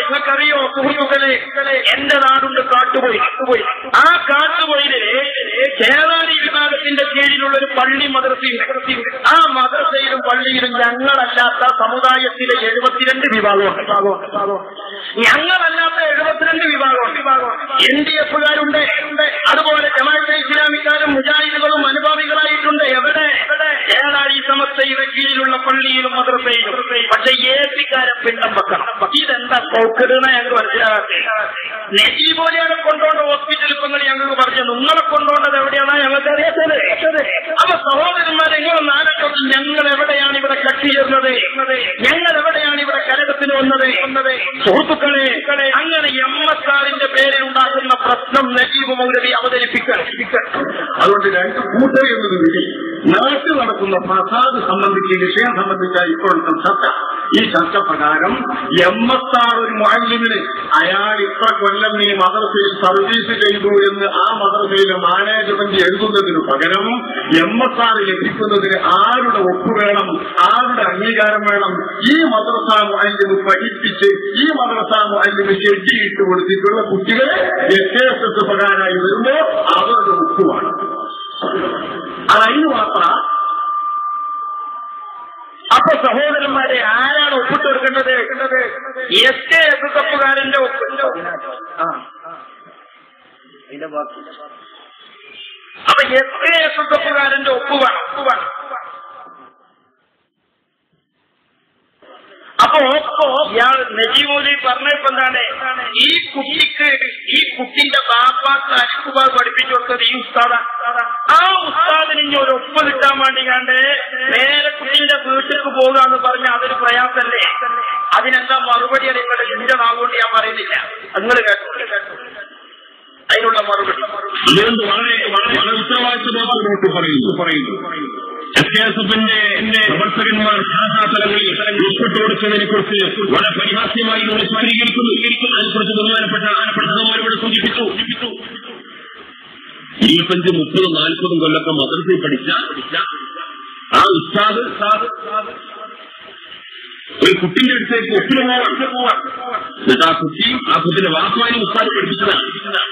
നിങ്ങൾക്കറിയോ സുഹൃത്തുക്കളെ എന്റെ നാടുണ്ട് കാട്ടുപോയി കാട്ടുപോയി ആ കാട്ടുപോയിലെ കേരളീ വിഭാഗത്തിന്റെ കീഴിലുള്ള ഒരു പള്ളി മദ്രസയുണ്ട് ആ മദ്രസയിലും പള്ളിയിലും ഞങ്ങളല്ലാത്ത സമുദായത്തിലെ എഴുപത്തിരണ്ട് വിഭാഗമുണ്ട് ഞങ്ങളല്ലാത്ത എഴുപത്തിരണ്ട് വിഭാഗമുണ്ട് എൻ ഡി എഫുകാരുണ്ട് അതുപോലെ ജമാഅത്തെ ഇസ്ലാമിക്കാരും മുജാഹിദുകളും അനുഭാവികളായിട്ടുണ്ട് എവിടെ ഏതായി സമസ്തയുടെ കീഴിലുള്ള പള്ളിയിലും മദ്രസയിലും പക്ഷെ ഏസിക്കാരെ പിണ്ടം വെക്കണം ഇതെന്താ പോക്കെടുന്ന ഞങ്ങൾ മനസ്സിലാകട്ടെ നെജീബോലിയാണ് കൊണ്ടുപോകേണ്ട ഹോസ്പിറ്റലിൽ ഇപ്പൊ നിങ്ങൾ ഞങ്ങൾക്ക് പറഞ്ഞു നിങ്ങളെ കൊണ്ടുപോകേണ്ടത് എവിടെയാണ് ഞങ്ങൾക്ക് അറിയാത്തത് അപ്പൊ സഹോദരന്മാരെ നിങ്ങൾ നാലൊക്കെ ഞങ്ങൾ എവിടെയാണ് ഇവിടെ കക്ഷി ചേർന്നത് ഞങ്ങൾ എവിടെയാണ് ഇവിടെ കരകത്തിന് വന്നത് സുഹൃത്തുക്കളെ അങ്ങനെ എം എസ് ആറിന്റെ പേരിൽ ഉണ്ടാകുന്ന പ്രശ്നം നജീബ് മൗലവി അവതരിപ്പിക്കണം അതുകൊണ്ട് രണ്ട് കൂട്ടർ എന്നത് വിധി നാട്ടിൽ നടക്കുന്ന ഫസാദ് സംബന്ധിച്ച് ഈ വിഷയം സംബന്ധിച്ച ഇപ്പോഴത്തെ ചർച്ച ഈ ചർച്ച പ്രകാരം എം എസ് ആർ ഒരു മാലിന്യത്തിന് അയാൾ ഇത്ര കൊല്ലം ഈ മദ്രസയിൽ സർവീസ് ചെയ്തു എന്ന് ആ മദ്രസയിലെ മാനേജ്മെന്റ് എഴുതുന്നതിന് പകരം എം എസ് ആർ ലഭിക്കുന്നതിന് ആരുടെ ഒപ്പ് വേണം ആരുടെ അംഗീകാരം വേണം ഈ മദ്രസ മാലിന്യം പഠിപ്പിച്ച് ഈ മദ്രസ മാലിന്യം ഷെഡിയിട്ട് കൊടുത്തിട്ടുള്ള കുട്ടികളെ എസ് എസ് എസ് പ്രകാരമായി വരുമ്പോ അവരുടെ ഒപ്പുമാണ് അതതിന് മാത്ര അപ്പൊ സഹോദരന്മാരെ ആരാണ് ഒപ്പിട്ട് കൊടുക്കേണ്ടത് എസ് കെ എസ് എസ് എഫുകാരന്റെ ഒപ്പ് അപ്പൊ എസ് കെ എസ് എസ് എഫുകാരന്റെ ഒപ്പ് വേണം ഒപ്പ് വേണം അപ്പോ ഇയാൾ നജീമൂലി പറഞ്ഞപ്പോ എന്താണ് ഈ കുട്ടിക്ക് ഈ കുട്ടിന്റെ ബാപ്പാക്ക് അരിക്കുബാർ പഠിപ്പിച്ചു കൊടുത്തത് ഈ ഉസ്താദ ആ ഉസ്താദിന് ഇനി ഒരു ഒപ്പ് കിട്ടാൻ വേണ്ടി കണ്ട് നേരെ കുട്ടീന്റെ വീട്ടിലേക്ക് പോകാന്ന് പറഞ്ഞ അതൊരു പ്രയാസല്ലേ അതിനെന്താ മറുപടി നിങ്ങൾ എന്റെ നാവുകൊണ്ട് ഞാൻ പറയുന്നില്ല നിങ്ങൾ കേട്ടോ അതിനുള്ള മറുപടി അതുകൊണ്ട് വളരെ വളരെ വളരെ ഉത്തരവാദിത്വമായിട്ട് പറയുന്നു പറയുന്നു എസ് കെ എസ് എഫിന്റെ പ്രവർത്തകന്മാർ ശാഖാതലങ്ങളിൽ ഉൾപ്പെട്ടു കൊടുക്കുന്നതിനെ കുറിച്ച് വളരെ പരിഹാസ്യമായി നമ്മൾ ചിത്രീകരിക്കുന്നു അതിനെക്കുറിച്ച് ബഹുമാനപ്പെട്ട ആനപ്പെട്ട ഇവിടെ സൂചിപ്പിച്ചു ഇരുപത്തഞ്ച് മുപ്പത് നാൽപ്പതും കൊല്ലൊക്കെ മദ്രസയിൽ പഠിച്ച പഠിച്ച ആ ഉസ്താദ് ഉസ്താദ് ഒരു കുട്ടിന്റെ അടുത്തേക്ക് ഒപ്പിന് പോവാൻ എന്നിട്ട് ആ കുട്ടിയും ആ കുട്ടിന്റെ വാക്കുവാനും ഉസ്താദ് പഠിപ്പിച്ചതാണ്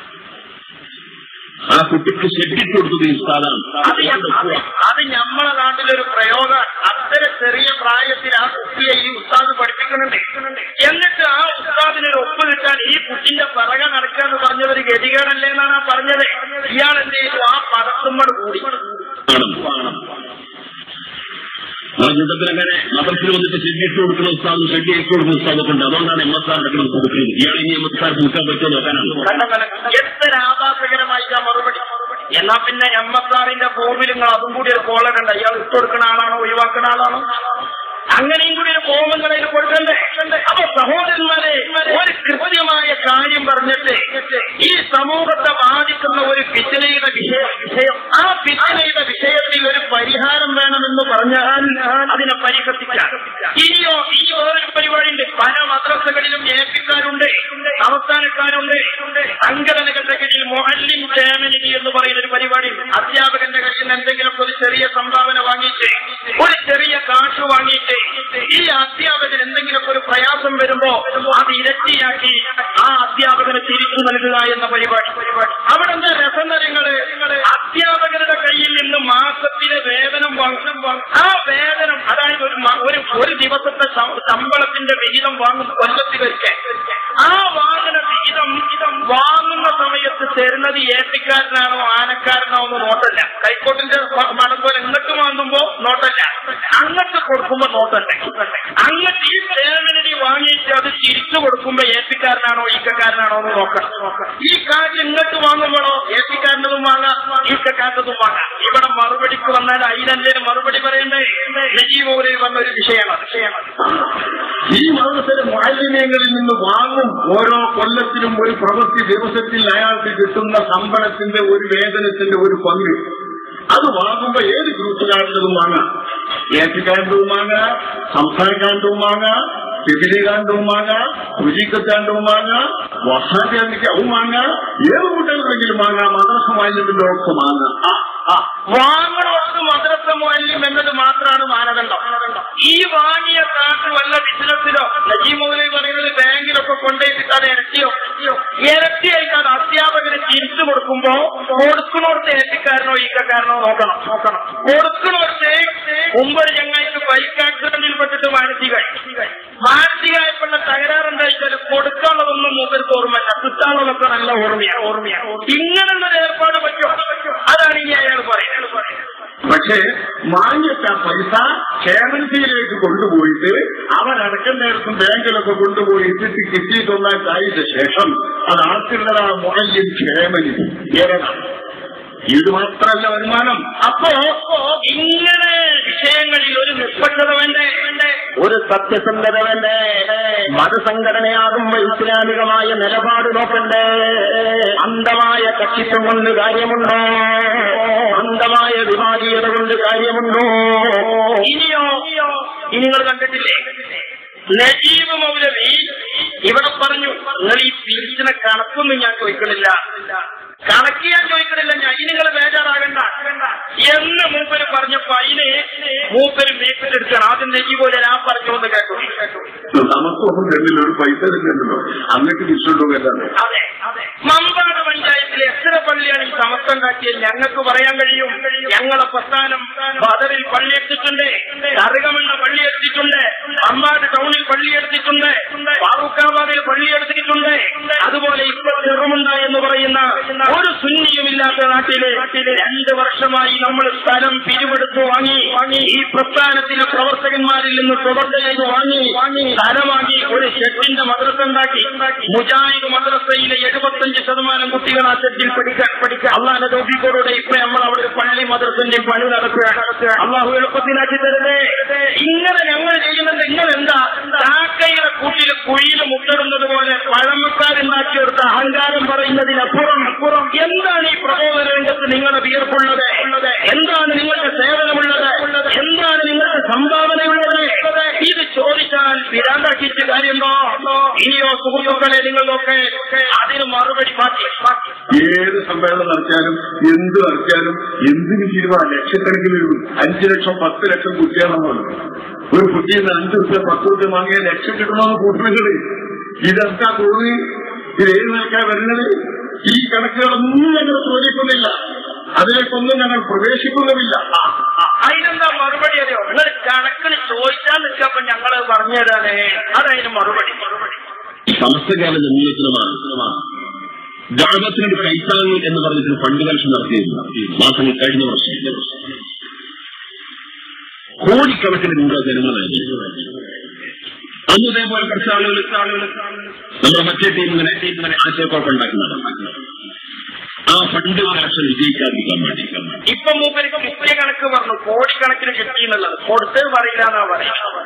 ആ കുട്ടിക്ക് ഷെഡിട്ട് കൊടുത്തത് ഈ ഉസ്താദാണ് അത് ഞ- അത് നമ്മളെ നാട്ടിലൊരു പ്രയോഗം അത്ര ചെറിയ പ്രായത്തിൽ ആ കുട്ടിയെ ഈ ഉസ്താദ് പഠിപ്പിക്കുന്നുണ്ട് എന്നിട്ട് ആ ഉസ്താദിന് ഒരു ഒപ്പ് കിട്ടാൻ ഈ കുട്ടിന്റെ പിറകെ നടക്കുക എന്ന് പറഞ്ഞത് ഒരു ഗതികേടല്ലേ എന്നാണ് ആ പറഞ്ഞത് ഇയാൾ എന്ത് ചെയ്തു ആ പദത്തുമ്മട് കൂടി ആണ് ആ കൂട്ടത്തിൽ അങ്ങനെ മതത്തിൽ വന്നിട്ട് ഷെഡിട്ട് കൊടുക്കുന്ന ഉസ്താദും ഷെഡ് ഇട്ട് കൊടുക്കുന്ന ഉസ്താദൊക്കെ ഉണ്ട് അതുകൊണ്ടാണ് എം എസ് ആർ നടക്കുന്നത് കൊടുക്കുന്നത് ഇയാൾ ഇനി എം എസ് ആർ കൂട്ടാൻ പറ്റുമോ നോക്കാനാണ് കണ്ടോ, കണ്ടോ? എത്ര ആഭാസകരമായിട്ട് ആ മറുപടി എന്നാ പിന്നെ എം എസ് ആറിന്റെ ഫോമിൽ നിങ്ങൾ അതും കൂടി ഒരു കോളറുണ്ട് ഇയാൾ ഇട്ട് കൊടുക്കുന്ന ആളാണോ ഒഴിവാക്കുന്ന ആളാണോ അങ്ങനെയും കൂടി ഒരു ഫോം നിങ്ങളിൽ കൊടുക്കണ്ടേ അപ്പൊ സഹോദരന്മാരെ ഒരു കൃത്യമായ കാര്യം പറഞ്ഞിട്ട് ഈ സമൂഹത്തെ ബാധിക്കുന്ന ഒരു ഫിച്ചനയുടെ വിഷയം വിഷയം ആ ഫിച്ചനയുടെ വിഷയത്തിൽ ഒരു പരിഹാരം വേണമെന്ന് പറഞ്ഞാൽ അതിനെ പരിഹസിക്കാം ഇനിയോ ഈ വേറൊരു പരിപാടിയുണ്ട് പല മദ്രസകളിലും ഏൽപ്പിക്കാരുണ്ട് അവസ്ഥാനക്കാരുണ്ട് സംഘടനകളുടെ കീഴിൽ മൊഹല്ലിം ഫാമിലി എന്ന് പറയുന്ന ഒരു പരിപാടി അധ്യാപകന്റെ കയ്യിൽ നിന്ന് എന്തെങ്കിലും ഒരു ചെറിയ സംഭാവന വാങ്ങിയിട്ട് ഒരു ചെറിയ കാശ് വാങ്ങിയിട്ട് ഈ അധ്യാപകൻ എന്തെങ്കിലും ഒരു പ്രയാസം വരുമ്പോ അത് ഇരട്ടിയാക്കി ആ അധ്യാപകന് തിരിച്ചു നൽകുക എന്ന പരിപാടി പരിപാടി അവിടെ എന്താ രസനരങ്ങള് അധ്യാപകരുടെ കയ്യിൽ നിന്ന് മാസത്തിലെ വേതനം വാങ്ങണം ആ വേതനം അതായത് ഒരു മ- ഒരു ഒരു ദിവസത്തെ ശം- ശമ്പളത്തിന്റെ വിഹിതം വാങ്ങുന്ന കൊല്ലത്തിലൊരിക്കൽ ആ വാങ്ങുന്ന വിഹിതം ഇതം വാങ്ങുന്ന സമയത്ത് തരുന്നത് ഏപ്പിക്കാരനാണോ ആനക്കാരനാണോ എന്ന് നോട്ടല്ല കൈക്കോട്ടിന്റെ മ- മടം പോലെ ഇങ്ങോട്ട് വാങ്ങുമ്പോ നോട്ടല്ല അങ്ങോട്ട് കൊടുക്കുമ്പോ നോട്ടല്ല അങ്ങോട്ട് ഈ സേവനടി വാങ്ങിയിട്ട് അത് തിരിച്ചു കൊടുക്കുമ്പോ ഏപ്പിക്കാരനാണോ ഈക്കക്കാരനാണോ എന്ന് നോക്കണം ഈ കാശ് ഇങ്ങോട്ട് വാങ്ങുമ്പോഴോ ഏപ്പിക്കാരനതും വാങ്ങാം ഈക്കക്കാരനതും വാങ്ങാം ഇവിടെ മറുപടിക്ക് വന്നാൽ അതിനെന്തേ മറുപടി പറയണ്ടേ രജീവൂരിൽ വന്ന ഒരു വിഷയമാണ് വിഷയമാണ് ഈ മദ്രസയിലെ മാലിന്യങ്ങളിൽ നിന്ന് വാങ്ങും ഓരോ കൊല്ലത്തിലും ഒരു പ്രവൃത്തി ദിവസത്തിൽ അയാൾക്ക് കിട്ടുന്ന ശമ്പളത്തിന്റെ ഒരു വേതനത്തിന്റെ ഒരു പങ്ക് അത് വാങ്ങുമ്പോ ഏത് ഗ്രൂപ്പുകാരൻ്റെതും വാങ്ങാം ഏറ്റുകാരൻ്റെതും വാങ്ങാം സംസ്ഥാനക്കാരൻ്റെതും വാങ്ങാം സിവിലികാരൻ്റെതും വാങ്ങാം രുചിക്കത്താൻ്റെതും വാങ്ങാം വഹാബിയാവും വാങ്ങാം ഏത് കൂട്ടത്തിലെങ്കിലും വാങ്ങാം മദ്രസ മാലിന്യത്തിന്റെ ഒക്കെ വാങ്ങാം ആ ആ വാങ്ങണോർക്ക് മദ്രസ മൂല്യം എന്നത് മാത്രമാണ് മാനദണ്ഡം ഈ വാങ്ങിയ കാശ് വല്ല ബിസിനസ്സിലോ നജീമൗലി പറയുന്നത് ബാങ്കിലൊക്കെ ഒക്കെ കൊണ്ടുപോയിട്ട് അത് ഇരട്ടിയോ ഇരട്ടിയായിട്ട് അത് അധ്യാപകന് തിരിച്ചു കൊടുക്കുമ്പോ കൊടുക്കണോടത്ത് ഏറ്റിക്കാരനോ ഈക്കക്കാരനോ നോക്കണം നോക്കണം കൊടുക്കണോടത്ത് മുമ്പൊരു ചങ്ങായിട്ട് ബൈക്ക് ആക്സിഡന്റിൽ പെട്ടിട്ട് മാനസികമായി മാനസികമായിട്ടുള്ള തകരാറുണ്ടായിട്ടാൽ കൊടുക്കാനുള്ളതൊന്നും മൂപ്പർക്ക് ഓർമ്മയില്ല കിട്ടാനുള്ളതൊക്കെ നല്ല ഓർമ്മയാണ് ഓർമ്മയാണ് ഇങ്ങനെയുള്ള ഒരു ഏർപ്പാട് പറ്റുമോ അതാണ് ഇനി അയാൾ പറയുന്നത് പക്ഷേ വാങ്ങിച്ച പൈസ ക്ഷേമനിധിയിലേക്ക് കൊണ്ടുപോയിട്ട് അവരടക്കേണ്ടിടത്തും ബാങ്കിലൊക്കെ കൊണ്ടുപോയി ഇട്ടിട്ട് കിട്ടിയിട്ടൊന്നായിട്ട് ശേഷം അത് ആർക്കുള്ളതാ മുഴല്യം ക്ഷേമനിധി ഏതാണ് ഇത് മാത്രമല്ല വരുമാനം അപ്പോ ഇങ്ങനെ വിഷയങ്ങളിൽ ഒരു നിഷ്പക്ഷത വേണ്ടേ വേണ്ടേ ഒരു സത്യസന്ധത വേണ്ടേ മതസംഘടനയാകുമ്പോ ഇസ്ലാമികമായ നിലപാട് നോക്കണ്ടേ അന്ധമായ കക്ഷിത്വം കൊണ്ട് കാര്യമുണ്ടോ അന്ധമായ വിഭാഗീയത കൊണ്ട് കാര്യമുണ്ടോ ഇനിയോ ഇനി നിങ്ങൾ കണ്ടിട്ടില്ലേ നജീബ് മൗലവി ഇവിടെ പറഞ്ഞു നിങ്ങൾ ഈ പിരിച്ചിനെ കണക്കൊന്നും ഞാൻ ചോദിക്കണില്ല കണക്ക് ഞാൻ ചോദിക്കണില്ല ഞാൻ ഇനി നിങ്ങൾ ബേജാറാകണ്ട എന്ന് മൂപ്പര് പറഞ്ഞപ്പോ അതിന് മൂപ്പര് മേക്കിലെടുക്കണം ആദ്യം നെജീബ് പോലെ ഞാൻ പറഞ്ഞു എന്ന് കേട്ടു നമുക്കൊന്നും തന്നില്ല ഒരു പൈസ തന്നെയല്ലോ അന്നൊക്കെ തിരിച്ചുകൊണ്ടുപോകല്ലാണ് അതെ അതെ മമ്പാട് പഞ്ചായത്തിലെ എത്ര പള്ളിയാണ് ഈ സമസ്ത ഉണ്ടാക്കിയത് ഞങ്ങൾക്ക് പറയാൻ കഴിയും ഞങ്ങളെ പ്രസ്ഥാനം ബദറിൽ പള്ളി എടുത്തിട്ടുണ്ട് കറുകമണ്ണ പള്ളി എടുത്തിട്ടുണ്ട് അമ്മാട് ടൗണിൽ പള്ളി എടുത്തിട്ടുണ്ട് ഫാറൂഖാബാദിൽ പള്ളി എടുത്തിട്ടുണ്ട് അതുപോലെ ഇപ്പോൾ ചെറുമുണ്ട എന്ന് പറയുന്ന ഒരു ശൂന്യമില്ലാത്ത നാട്ടില് രണ്ട് വർഷമായി നമ്മൾ സ്ഥലം പിരിവെടുത്ത് വാങ്ങി വാങ്ങി ഈ പ്രസ്ഥാനത്തിലെ പ്രവർത്തകന്മാരിൽ നിന്ന് തുടർച്ച ചെയ്ത് വാങ്ങി വാങ്ങി സ്ഥലമാക്കി ഒരു ഷെഡിന്റെ മദ്രസ ഉണ്ടാക്കി മുജാഹിദ് മദ്രസയിലെ എഴുപത്തഞ്ച് ശതമാനം കുട്ടികൾ ആ ഷെഡിൽ പഠിക്കാൻ പഠിക്കാൻ അള്ളാന്റെ തോപ്പിക്കോടെ ഇപ്പൊ നമ്മൾ അവിടെ ഒരു പള്ളി മദ്രസന്റെ പണി നടക്കുക അള്ളാഹു എളുപ്പത്തിലാക്കി തരുന്നേ ഇങ്ങനെ ഞങ്ങൾ ചെയ്യുന്നത് നിങ്ങൾ എന്താ ചാക്കയുടെ കൂട്ടിൽ കുഴിയിൽ മുട്ടിടുന്നത് പോലെ പഴമക്കാരുണ്ടാക്കിയെടുത്ത അഹങ്കാരം പറയുന്നതിനപ്പുറം അപ്പുറം എന്താണ് ഈ പ്രബോധന രംഗത്ത് നിങ്ങളുടെ വിയർപ്പുള്ളത് എന്താണ് നിങ്ങളുടെ സേവനമുള്ളത് എന്താണ് നിങ്ങളുടെ സംഭാവനയുള്ളത് ഇത് ചോദിച്ചാൽ വിരാണ്ടാക്കിയിട്ട് കാര്യമുണ്ടോ ഇനിയോ സുഹൃത്തുക്കളെ നിങ്ങളൊക്കെ അതിന് മറുപടി മാറ്റി ഏത് സമ്മേളനം നടത്തിയാലും എന്ത് നടത്തിയാലും എന്തിനു തീരുമാ ലക്ഷക്കണക്കിന് രൂപ അഞ്ചു ലക്ഷം പത്ത് ലക്ഷം കുട്ടികളാണല്ലോ ഒരു കുട്ടിയിൽ നിന്ന് അഞ്ചു റുപ്യ പത്ത് റുപ്യ വാങ്ങിയ ലക്ഷം കിട്ടണമെന്ന് കൂട്ടുന്നത് ഇതെന്താ തോന്നി ഇത് ഏത് നിൽക്കാൻ വരുന്നത് ഈ കണക്കുകളൊന്നും ഞങ്ങൾ ചോദിക്കുന്നില്ല അതിലേക്കൊന്നും ഞങ്ങൾ പ്രവേശിക്കുന്നുമില്ല ആ, ആ. അതിനെന്താ മറുപടി അറിയോ നിങ്ങൾ കണക്കിന് ചോദിച്ചാൽ നിൽക്കപ്പോ ഞങ്ങള് പറഞ്ഞു തരാനേ അതതിന് മറുപടി മറുപടി സമസ്തകാല നിർമ്മിതമാണ് ഗവൺമെന്റിന് കൈത്താങ്ങ് എന്ന് പറഞ്ഞിട്ട് ഫണ്ട് കലക്ഷൻ നടത്തിയിരുന്നു മാസങ്ങൾ കഴിഞ്ഞ വർഷം കോടിക്കണക്കിന് രൂപ ജനങ്ങളായിരുന്നു അന്ന് ഇതേപോലെ കുറച്ച് ആളുകൾ ആളുകൾ നമ്മുടെ മറ്റേ ടീം ഇങ്ങനെ ഇങ്ങനെ ആശയക്കുഴപ്പം ഉണ്ടാക്കുന്നതാണ് ആ ഫണ്ട് കലക്ഷൻ വിജയിക്കാതിരിക്കാൻ വേണ്ടി ഇപ്പൊ മൂപ്പർക്ക് മുഖ്യ കണക്ക് പറഞ്ഞു കോടിക്കണക്കിന് കിട്ടിയെന്നുള്ളത് കൊടുത്ത് പറയില്ല എന്നാ പറയുന്നത്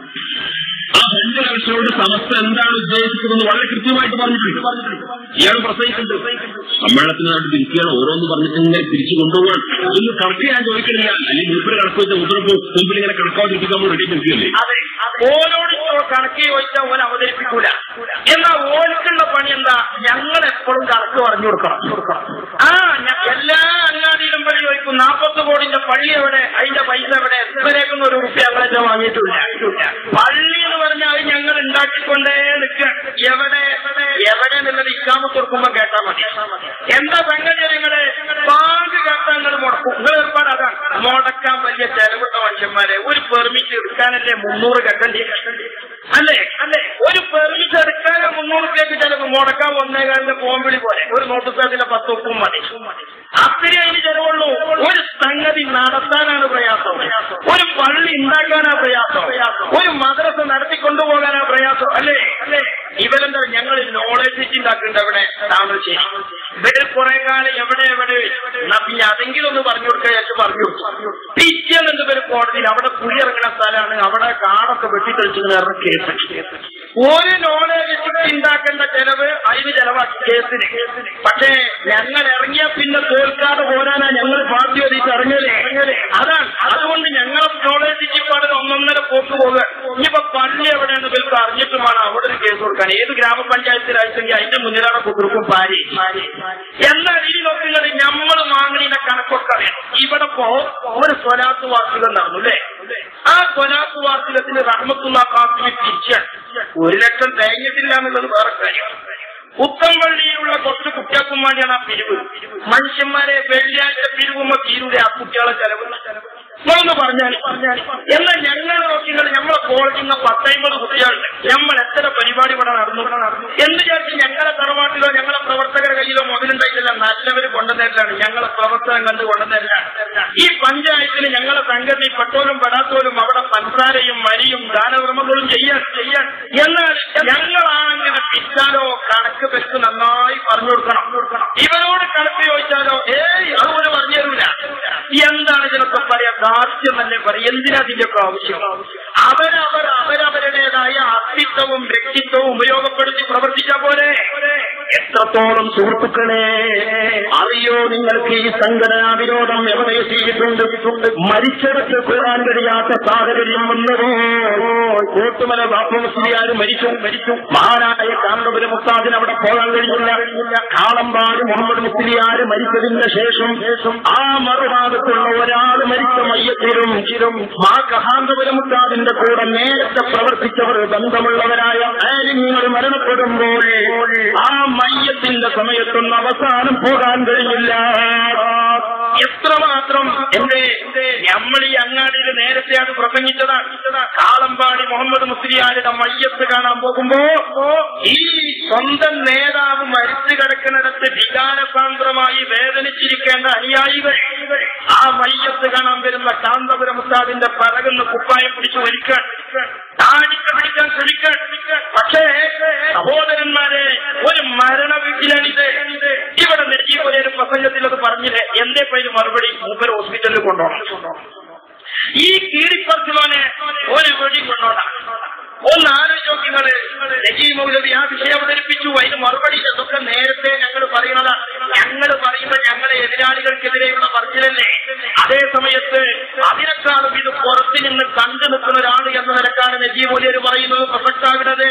ആ ഫണ്ട് കലക്ഷനോട് സമസ്ത എന്താണ് ഉദ്ദേശിക്കുന്നതെന്ന് വളരെ കൃത്യമായിട്ട് പറഞ്ഞിട്ടുണ്ട് ഇയാൾ പ്രസംഗിക്കുന്നുണ്ട് സമ്മേളനത്തിനായിട്ട് തിരിക്കുകയാണ് ഓരോന്ന് പറഞ്ഞിട്ട് ഇങ്ങനെ തിരിച്ചു കൊണ്ടുപോകാൻ ഒന്ന് കണക്ക് ഞാൻ ചോദിക്കണില്ല അല്ലെങ്കിൽ മൂപ്പര് കണക്ക് വെച്ച ഉത്തരപ്പ് മുമ്പിൽ ഇങ്ങനെ കണക്കാതിരിക്കാൻ നമ്മൾ റെഡി നിൽക്കുകയല്ലേ അതെ ഓലോട് ചോ- കണക്ക് ചോദിച്ചാൽ ഓൻ അവതരിപ്പിക്കൂല എന്നാ ഓനക്കുള്ള പണി എന്താ ഞങ്ങൾ എപ്പോഴും കണക്ക് പറഞ്ഞു കൊടുക്കണം ആ ഞ- എല്ലാ അങ്ങാടിയിലും പള്ളി ചോദിക്കും നാൽപ്പത് കോടിന്റെ പള്ളി എവിടെ അതിന്റെ പൈസ എവിടെ എത്രയൊക്കെ ഒരു റുപ്യ ഞങ്ങളെ വാങ്ങിയിട്ടില്ല പള്ളി എന്ന് പറഞ്ഞാൽ അത് ഞങ്ങൾ ഉണ്ടാക്കിക്കൊണ്ടേ നിൽക്കുക എവിടെ എവിടെ എന്നുള്ളത് ഇക്കാമ തുറക്കുമ്പോ കേട്ടാ മതി എന്താ സംഗതി നിങ്ങള് ബാങ്ക് കേട്ടാ നിങ്ങൾ മുടക്കും നിങ്ങൾ ഏർപ്പാട് അതാണ് മുടക്കാൻ വലിയ ചെലവുള്ള മനുഷ്യന്മാരെ ഒരു പെർമിറ്റ് എടുക്കാനല്ലേ മുന്നൂറ് കെട്ടണ്ടി അല്ലേ അല്ലേ ഒരു പെർമിറ്റ് എടുക്കാൻ മുന്നൂറ് രൂപയ്ക്ക് ചിലവ് മുടക്കാൻ ഒന്നേകാലിന്റെ പോംവിളി പോലെ ഒരു നോട്ടിഫിക്കേഷന്റെ പത്ത് ഉപ്പും മതി അത്രയും അതിന് ചെലവുള്ളൂ ഒരു സംഗതി നടത്താനാണ് പ്രയാസം ഒരു പള്ളി ഉണ്ടാക്കാനാ പ്രയാസം ഒരു മദ്രസ നടത്തിക്കൊണ്ടുപോകാനാ പ്രയാസം അല്ലേ അല്ലേ ഇവരെന്താ ഞങ്ങൾ നോളജ് സിറ്റി ഉണ്ടാക്കുന്നുണ്ട് അവിടെ താമരശ്ശേരി ഇവര് കുറെ കാലം എവിടെ എവിടെ എന്നാ പിന്നെ അതെങ്കിലും ഒന്ന് പറഞ്ഞു കൊടുക്കാൻ വിചാരിച്ച് പറഞ്ഞു കൊടുത്തു പിറ്റേന്ന് ഇവര് കോടതിയിൽ അവിടെ കുഴി ഇറങ്ങുന്ന സ്ഥലമാണ് അവിടെ കാടൊക്കെ വെട്ടിത്തെളിച്ചിങ്ങനെ കേസ് ഒരു നോളജ് സിറ്റി ഉണ്ടാക്കേണ്ട ചെലവ് അതിന് ചെലവാക്കി കേസിന് പക്ഷേ ഞങ്ങൾ ഇറങ്ങിയ പിന്നെ തോൽക്കാതെ പോരാനാ ഞങ്ങൾ പാർട്ടി ഒതിച്ച് ഇറങ്ങിയത് അതാണ് അതുകൊണ്ട് ഞങ്ങളെ നോളജ് സിറ്റി പാടിന് ഒന്നൊന്നര പോക്ക് പോകുക ഇനിയിപ്പോ പള്ളി എവിടെയാണ് ഇവർക്ക് അറിഞ്ഞിട്ട് വേണം അവിടെ ഒരു കേസ് കൊടുക്കാൻ ഏത് ഗ്രാമപഞ്ചായത്തിലായിട്ടെങ്കിൽ അതിന്റെ മുന്നിലാണ് കുതിർക്കും പാരി എന്നാൽ ഈ നോക്കുന്നത് നമ്മൾ വാങ്ങണീന്റെ കണക്കൊക്കെ അറിയണം ഇവിടെ പോ ഒരു സ്വലാത്ത് വാർത്തകൾ നടന്നു അല്ലേ ആ സ്വലാത്ത് വാർത്തകത്തിന് റഹ്മത്തുള്ള കാസിമി പിരിച്ചാണ് ഒരു ലക്ഷം തേങ്ങിട്ടില്ല എന്നുള്ളത് വേറെ കാര്യം പുത്തൻപള്ളിയിലുള്ള കുറച്ച് കുട്ടികൾക്കും വേണ്ടിയാണ് ആ പിരിവ് മനുഷ്യന്മാരെ വെള്ളിയാഴ്ച പിരിവുമ്പോ തീരൂലെ ആ കുട്ടികളെ ചെലവ് ഒന്ന് പറഞ്ഞാൽ പറഞ്ഞാൽ എന്നാൽ ഞങ്ങൾ നോക്കിയാൽ നമ്മളെ കോളേജിൽ നിന്ന് പത്തൈമ്പത് കുട്ടികളുണ്ട് നമ്മൾ എത്ര പരിപാടി ഇവിടെ നടന്നു ഇവിടെ നടന്നു എന്ന് വിചാരിച്ച് ഞങ്ങളെ തറവാട്ടിലോ ഞങ്ങളെ പ്രവർത്തകരുടെ കയ്യിലോ മുതലുണ്ടായിട്ടില്ല നല്ലവര് കൊണ്ടുതരലാണ് ഞങ്ങളെ പ്രവർത്തനം കണ്ട് കൊണ്ടുതരലാണ് ഈ പഞ്ചായത്തിന് ഞങ്ങളെ സംഘടന പെട്ടോലും പെടാത്തോലും അവിടെ പഞ്ചാരയും മരിയും ദാനധർമ്മങ്ങളും ചെയ്യാൻ ചെയ്യാൻ എന്നാൽ ഞങ്ങളാണെങ്കിൽ പിച്ചാലോ കണക്ക് വെച്ച് നന്നായി പറഞ്ഞു കൊടുക്കണം കൊടുക്കണം ഇവരോട് കണക്ക് ചോദിച്ചാലോ ഏയ് അതുപോലെ പറഞ്ഞു തരൂല എന്താണ് ഇതിനൊക്കെ പറയാ ദാർഷ്ട്യം തന്നെ പറയാം എന്തിനാ ഇതിന്റെയൊക്കെ ആവശ്യം അവരവർ അവരവരുടേതായ അസ്തിത്വവും വ്യക്തിത്വവും ഉപയോഗപ്പെടുത്തി പ്രവർത്തിച്ച പോലെ എത്രത്തോളം സുഹൃത്തുക്കളെ അറിയോ നിങ്ങൾക്ക് ഈ സംഘടനാ വിരോധം എവിടെ എത്തിയിട്ടുണ്ട് മരിച്ചിടത്ത് കൂടാൻ കഴിയാത്ത സാഹചര്യം വന്നതോ കോട്ടുമല ബാപ്പു മുസ്ലിയാർ മരിച്ചു മരിച്ചു മഹാനായ കാന്തപുരം മുസ്താദിന് അവിടെ പോകാൻ കഴിഞ്ഞില്ല കാളമ്പാട് മുഹമ്മദ് മുസ്ലിയാർ മരിച്ചതിന് ശേഷം ശേഷം ആ മറുഭാഗത്തുള്ള ഒരാൾ മരിച്ച മയ്യത്തിലും ചിരും ആ കഹാന്തപുരം മുസ്താദിന്റെ കൂടെ നേരത്തെ പ്രവർത്തിച്ചവർ ബന്ധമുള്ളവരായ ആലിങ്ങൾ മരണപ്പെടുമ്പോൾ ആ മയ്യത്തിന്റെ സമയത്തൊന്നും അവസാനം പോകാൻ കഴിഞ്ഞില്ല എത്രമാത്രം എന്റെ നമ്മൾ ഈ അങ്ങാടിയിൽ നേരത്തെ അത് പ്രസംഗിച്ചതാണ് കാളമ്പാടി മുഹമ്മദ് മുസ്ലിയാരുടെ മയ്യത്ത് കാണാൻ പോകുമ്പോ ഈ സ്വന്തം നേതാവ് മരിച്ചു കിടക്കുന്നിടത്ത് വികാരസാന്ദ്രമായി വേദനിച്ചിരിക്കേണ്ട അനുയായികൾ ആ മയ്യത്ത് കാണാൻ വരുന്ന കാന്തപുരം മുസ്താദിന്റെ പറകുന്ന കുപ്പായം പിടിച്ചു വലിക്കാൻ താടിക്ക് പിടിക്കാൻ ശ്രമിക്കാൻ പക്ഷേ സഹോദരന്മാരെ ഒരു മരണ വീട്ടിലാണിത് ഇവിടെ നെറ്റിയ ഒരു പ്രസംഗത്തിൽ അത് പറഞ്ഞില്ലേ എന്റെ പേര് മറുപടി മൂപ്പർ ഹോസ്പിറ്റലിൽ കൊണ്ടുപോകണം ഈ കീഴിപ്പറച്ചുമോനെ ഒരു വെടി കൊണ്ടോണം ഒന്ന് ആലോചിച്ച് നോക്കിങ്ങള് രജി മൗലവി ആ വിഷയം അവതരിപ്പിച്ചു അതിന് മറുപടി ഇതൊക്കെ നേരത്തെ ഞങ്ങൾ പറയുന്നതാണ് ഞങ്ങൾ പറയുമ്പോൾ ഞങ്ങളെ എതിരാളികൾക്കെതിരെയുള്ള പറച്ചിലല്ലേ അതേ സമയത്ത് അതിനേക്കാളും ഇത് പുറത്തു നിന്ന് കണ്ടു നിൽക്കുന്ന ഒരാൾ എന്ന നിലക്കാണ് നജീബ് മൗലിയർ പറയുന്നത് പ്രസക്താവിടത്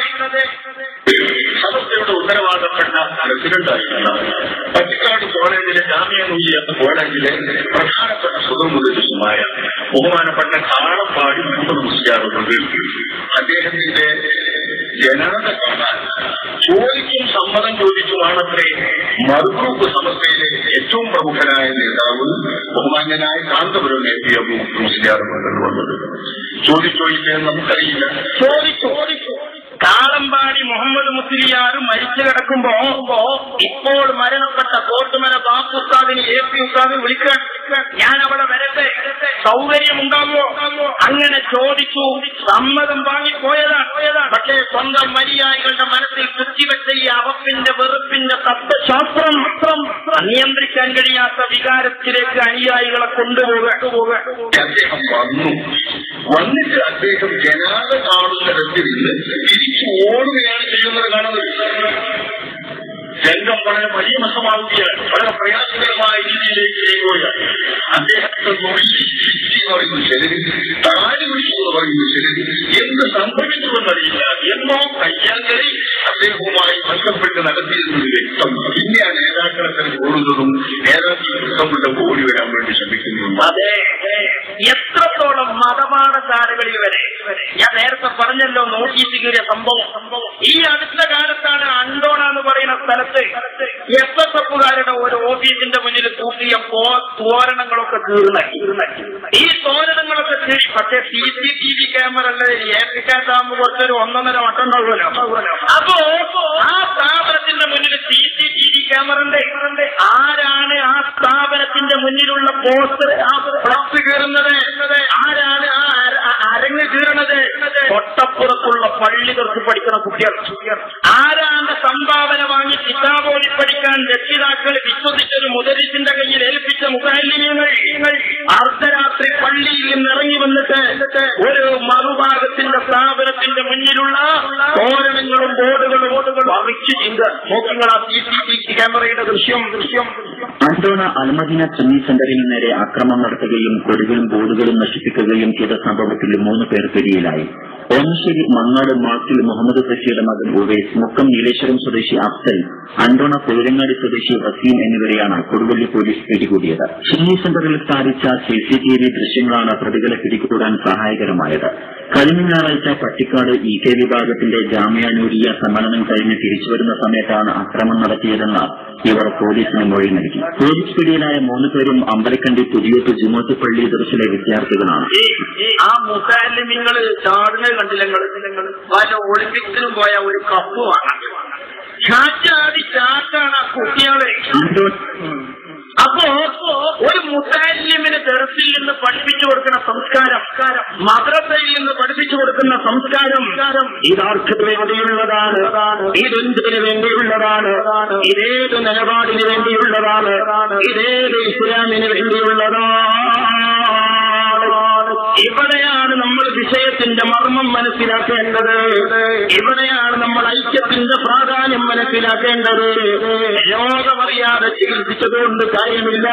സമസ്തയുടെ ഉത്തരവാദപ്പെട്ട പ്രസിഡന്റായിരുന്ന പട്ടിക്കാട് കോളേജിലെ ജാമ്യ നൂജിയ കോളേജിലെ പ്രധാനപ്പെട്ട സ്വതമുദ്ദേശമായ ബഹുമാനപ്പെട്ട കാളപ്പാടി മുഹമ്മദ് മുസ്ലിയാറുണ്ട് അദ്ദേഹത്തിന്റെ ജനാത കാണാൻ ചോദിച്ചും സമ്മതം ചോദിച്ചുമാണത്രേ മറുഗ്രൂപ്പ് സമസ്തയിലെ ഏറ്റവും പ്രമുഖനായ നേതാവ് ബഹുമാന്യനായ കാന്തപുരം എ പി അബു മുസ്ലിയാർ വന്നത് ചോദിച്ചോദിച്ചെന്ന് നമുക്കറിയില്ല ചോദിച്ചു കാളമ്പാടി മുഹമ്മദ് മുസ്ലിയാർ മരിച്ചു കിടക്കുമ്പോ ഇപ്പോൾ മരണപ്പെട്ട കോട്ടുമല ബാപ്പു ഉസ്താദിന് എ പി ഉസ്താദിന് വിളിക്കാൻ ഞാൻ അവിടെ വരട്ടെ സൗകര്യമുണ്ടാവോ അങ്ങനെ ചോദിച്ചു സമ്മതം വാങ്ങിപ്പോയതാണ് പക്ഷേ സ്വന്തം മര്യാദകളുടെ മനസ്സിൽ കുത്തിവെച്ച ഈ അവപ്പിന്റെ വെറുപ്പിന്റെ തത്വശാസ്ത്രം നിയന്ത്രിക്കാൻ കഴിയാത്ത വികാരത്തിലേക്ക് അനുയായികളെ കൊണ്ടുപോകുക അദ്ദേഹം വന്നു വന്നിട്ട് അദ്ദേഹം ജനാത കാണുന്നിടത്തിൽ നിന്ന് തിരിച്ചു ഓടുകയാണ് ചെയ്യുന്നത് കാണുന്നത് രംഗം വളരെ വലിയ മസമാവുകയാണ് വളരെ പ്രയാസകരമായ രീതിയിലേക്ക് ചെയ്യുകയാണ് അദ്ദേഹത്തെ നോക്കി എന്ന് പറയുന്നു ശരി താടി പിടിച്ചു എന്ന് പറയുന്നു ശരി എന്ത് സംഭവിച്ചുവെന്നറിയില്ല എന്നോ കയ്യാങ്കളി അദ്ദേഹവുമായി ബന്ധപ്പെട്ട് നടത്തിയിരുന്നത് വ്യക്തം പിന്നെ ആ നേതാക്കളെ തന്നെ ഓടുന്നതും നേതാക്കൾ ബന്ധപ്പെട്ട് ഓടി വരാൻ വേണ്ടി ശ്രമിക്കുന്നതും അതെ എത്രത്തോളം മതപാഠശാലകളിൽ വരെ ഞാൻ നേരത്തെ പറഞ്ഞല്ലോ നോട്ടീസ് കീറിയ സംഭവം ഈ അടുത്ത കാലത്താണ് അണ്ടോണ എന്ന് പറയുന്ന സ്ഥലത്ത് എസ് എസ് എഫുകാരുടെ ഒരു ഓഫീസിന്റെ മുന്നിൽ തൂക്കിയ പോ- തോരണങ്ങളൊക്കെ കീറുന്ന ഈ തോരണങ്ങളൊക്കെ കീറി പക്ഷേ C C T V camera ഏൽപ്പിക്കാത്താകുമ്പോൾ കുറച്ചൊരു ഒന്നൊന്നര വട്ടം ഉണ്ടാവുമല്ലോ അപ്പോ ആ സ്ഥാപനത്തിന്റെ മുന്നിൽ C C T V camera ഉണ്ട് ആരാണ് ആ സ്ഥാപനത്തിന്റെ മുന്നിലുള്ള പോസ്റ്റർ ആ ഫ്ലക്സ് കീറുന്നത് ആരാണ് ആ അര- ആ അരങ്ങ് കീറണത് തൊട്ടപ്പുറത്തുള്ള പള്ളികൾക്ക് പഠിക്കുന്ന കുട്ടികൾ ആരാണ് സംഭാവന വാങ്ങി കിതാബോലി പഠിക്കാൻ രക്ഷിതാക്കൾ വിശ്വസിച്ചൊരു മുതലിസിന്റെ കയ്യിൽ ഏൽപ്പിച്ച മുഖാലിന്യങ്ങൾ അർദ്ധരാത്രി പള്ളിയിൽ നിന്ന് ഇറങ്ങി വന്നിട്ട് ഒരു മറുഭാഗത്തിന്റെ സ്ഥാപനത്തിന്റെ മുന്നിലുള്ള തോരണങ്ങളും ബോർഡുകളും വറിച്ചു ചിന്ത നോക്കിങ്ങൾ ആ സി സി ടി ക്യാമറയുടെ ദൃശ്യം ദൃശ്യം അന്തോണ അൽമദീന സുന്നി സെന്ററിന് നേരെ ആക്രമണം നടത്തുകയും കൊടികളും ബോർഡുകളും നശിപ്പിക്കുകയും ചെയ്ത സംഭവത്തിൽ മൂന്ന് പേർ പിടിയിലായി ഓമശ്ശേരി മങ്ങാട് മാർക്കിൽ മുഹമ്മദ് സഫിയുടെ മകൻ ഉവൈസ് മുക്കം നീലേശ്വരം സ്വദേശി അഫ്സൽ അന്തോണ പൊയിലങ്ങാടി സ്വദേശി വസീം എന്നിവരെയാണ് കൊടുവള്ളി പോലീസ് പിടികൂടിയത് സുന്നി സെന്ററിൽ സ്ഥാപിച്ച സി സി ടി വി ദൃശ്യങ്ങളാണ് പ്രതികളെ പിടികൂടാൻ സഹായകരമായത് കഴിഞ്ഞ ഞായറാഴ്ച പട്ടിക്കാട് ഇ കെ വിഭാഗത്തിന്റെ ജാമ്യാനൂരിയ സമ്മേളനം കഴിഞ്ഞ് തിരിച്ചു വരുന്ന സമയത്താണ് അക്രമം നടത്തിയതെന്ന് ഇവർ പോലീസിന് മൊഴി നൽകി പോലീസ് പിടിയിലായ മൂന്ന് പേരും അമ്പലക്കണ്ടി പുതിയോട്ട് ജുമോത്ത് പള്ളി ദർശിലെ വിദ്യാർത്ഥികളാണ് ഈ ഈ ആ മുസാലിമിങ്ങള് ചാടുന്നത് കണ്ടില്ല നിങ്ങള് പല ഒളിമ്പിക്സിനും പോയ ഒരു കപ്പ് വാങ്ങാം ചാച്ചാടി ചാട്ടാണ് ആ കുട്ടികളെ അപ്പോ ഒരു മുസാലിമിന് ദർസിൽ നിന്ന് പഠിപ്പിച്ചു കൊടുക്കുന്ന സംസ്കാരം മദ്രസയിൽ നിന്ന് പഠിപ്പിച്ചു കൊടുക്കുന്ന സംസ്കാരം ഇതാർക്കത്തിന് വേണ്ടിയുള്ളതാണ് ഇതെന്തിനു വേണ്ടിയുള്ളതാണ് ഇതേത് നിലപാടിന് വേണ്ടിയുള്ളതാണ് ഇതേത് ഇസ്ലാമിന് വേണ്ടിയുള്ളതാണ് ഇവിടെയാണ് നമ്മൾ വിഷയത്തിന്റെ മർമ്മം മനസ്സിലാക്കേണ്ടത് ഇവിടെയാണ് നമ്മൾ ഐക്യത്തിന്റെ പ്രാധാന്യം മനസ്സിലാക്കേണ്ടത് രോഗമറിയാതെ ചികിത്സിച്ചതുകൊണ്ട് കാര്യമില്ല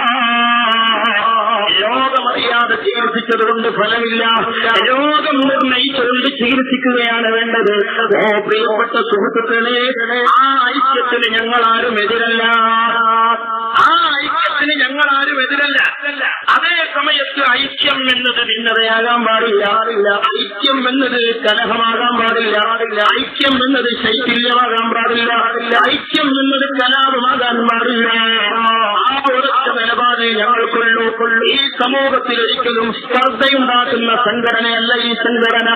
രോഗമറിയാതെ ചികിത്സിച്ചതുകൊണ്ട് ഫലമില്ല രോഗം നിർണയിച്ചുകൊണ്ട് ചികിത്സിക്കുകയാണ് വേണ്ടത് ഓ പ്രിയപ്പെട്ട സുഹൃത്തുക്കളെ ആ ഐക്യത്തിന് ഞങ്ങൾ ആരും എതിരല്ല ആ ഐക്യത്തിന് ഞങ്ങൾ ആരും എതിരല്ല അതേ സമയത്ത് ഐക്യം എന്നത് ഭിന്നതയാകാൻ പാടില്ല ഐക്യം എന്നത് കലഹമാകാൻ പാടില്ല ഐക്യം എന്നത് ശൈഥില്യമാകാൻ പാടില്ല ഐക്യം എന്നത് കലാപമാകാൻ പാടില്ല ആ ഒരൊറ്റ നിലപാട് ഞങ്ങൾക്കുള്ളൂ ഈ സമൂഹത്തിൽ ഒരിക്കലും സ്പർദ്ധയുണ്ടാക്കുന്ന സംഘടനയല്ല ഈ സംഘടന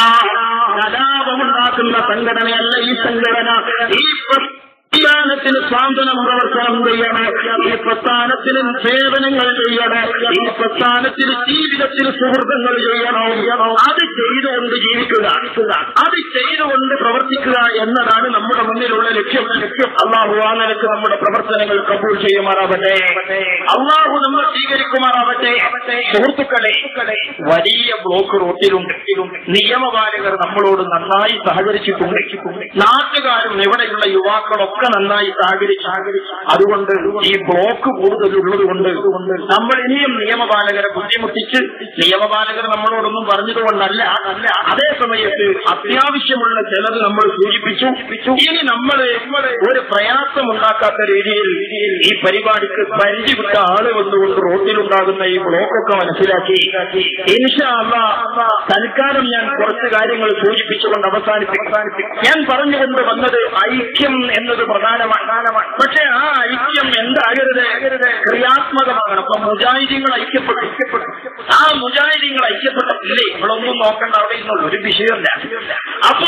കലാപമുണ്ടാക്കുന്ന സംഘടനയല്ല ഈ സംഘടന ഈ പ്രസ്ഥാനത്തിന് സ്വാതന്ത്ര്യം പ്രവർത്തനം ചെയ്യണം ഈ പ്രസ്ഥാനത്തിന് സേവനങ്ങൾ ചെയ്യണം ഈ പ്രസ്ഥാനത്തിന് ജീവിതത്തിൽ സുഹൃത്തുക്കൾ ചെയ്യണം അത് ചെയ്തുകൊണ്ട് ജീവിക്കുക അത് ചെയ്തുകൊണ്ട് പ്രവർത്തിക്കുക എന്നതാണ് നമ്മുടെ മുന്നിലുള്ള ലക്ഷ്യം ലക്ഷ്യം അള്ളാഹു ആ നിലക്ക് നമ്മുടെ പ്രവർത്തനങ്ങൾ കബൂൾ ചെയ്യുമാറാവട്ടെ അള്ളാഹു നമ്മൾ സ്വീകരിക്കുമാറാവട്ടെ സുഹൃത്തുക്കളെ വലിയ ബ്ലോക്ക് റോട്ടിലുണ്ട് നിയമപാലകർ നമ്മളോട് നന്നായി സഹകരിച്ചിട്ടുണ്ട് നാട്ടുകാരും ഇവിടെയുള്ള യുവാക്കളൊക്കെ നന്നായി സഹകരിച്ചു അതുകൊണ്ട് ഈ ബ്ലോക്ക് കൂടുതലുള്ളത് കൊണ്ട് നമ്മൾ ഇനിയും നിയമപാലകരെ ബുദ്ധിമുട്ടിച്ച് നിയമപാലകർ നമ്മളോടൊന്നും പറഞ്ഞതുകൊണ്ടല്ല അല്ല അതേ സമയത്ത് അത്യാവശ്യമുള്ള ചിലത് നമ്മൾ സൂചിപ്പിച്ചു ഇനി നമ്മൾ ഒരു പ്രയാസം ഉണ്ടാക്കാത്ത രീതിയിൽ ഈ പരിപാടിക്ക് പരിചയപ്പെട്ട ആള് വന്നുകൊണ്ട് റോട്ടിലുണ്ടാകുന്ന ഈ ബ്ലോക്കൊക്കെ മനസ്സിലാക്കി ഇൻഷാ അള്ളാ തൽക്കാലം ഞാൻ കുറച്ച് കാര്യങ്ങൾ സൂചിപ്പിച്ചുകൊണ്ട് അവസാനിപ്പിക്കും ഞാൻ പറഞ്ഞുകൊണ്ട് വന്നത് ഐക്യം എന്നത് പ്രധാനമാണ് പക്ഷെ ആ ഐക്യം എന്താകരുത് ക്രിയാത്മകമാകണം അപ്പൊ മുജാഹിദീങ്ങൾ ഐക്യപ്പെട്ടു ആ മുജാഹിദീങ്ങൾ ഐക്യപ്പെട്ടില്ലേ നമ്മളൊന്നും നോക്കണ്ട അവിടെ നിന്നുള്ള ഒരു വിഷയമല്ല അപ്പോ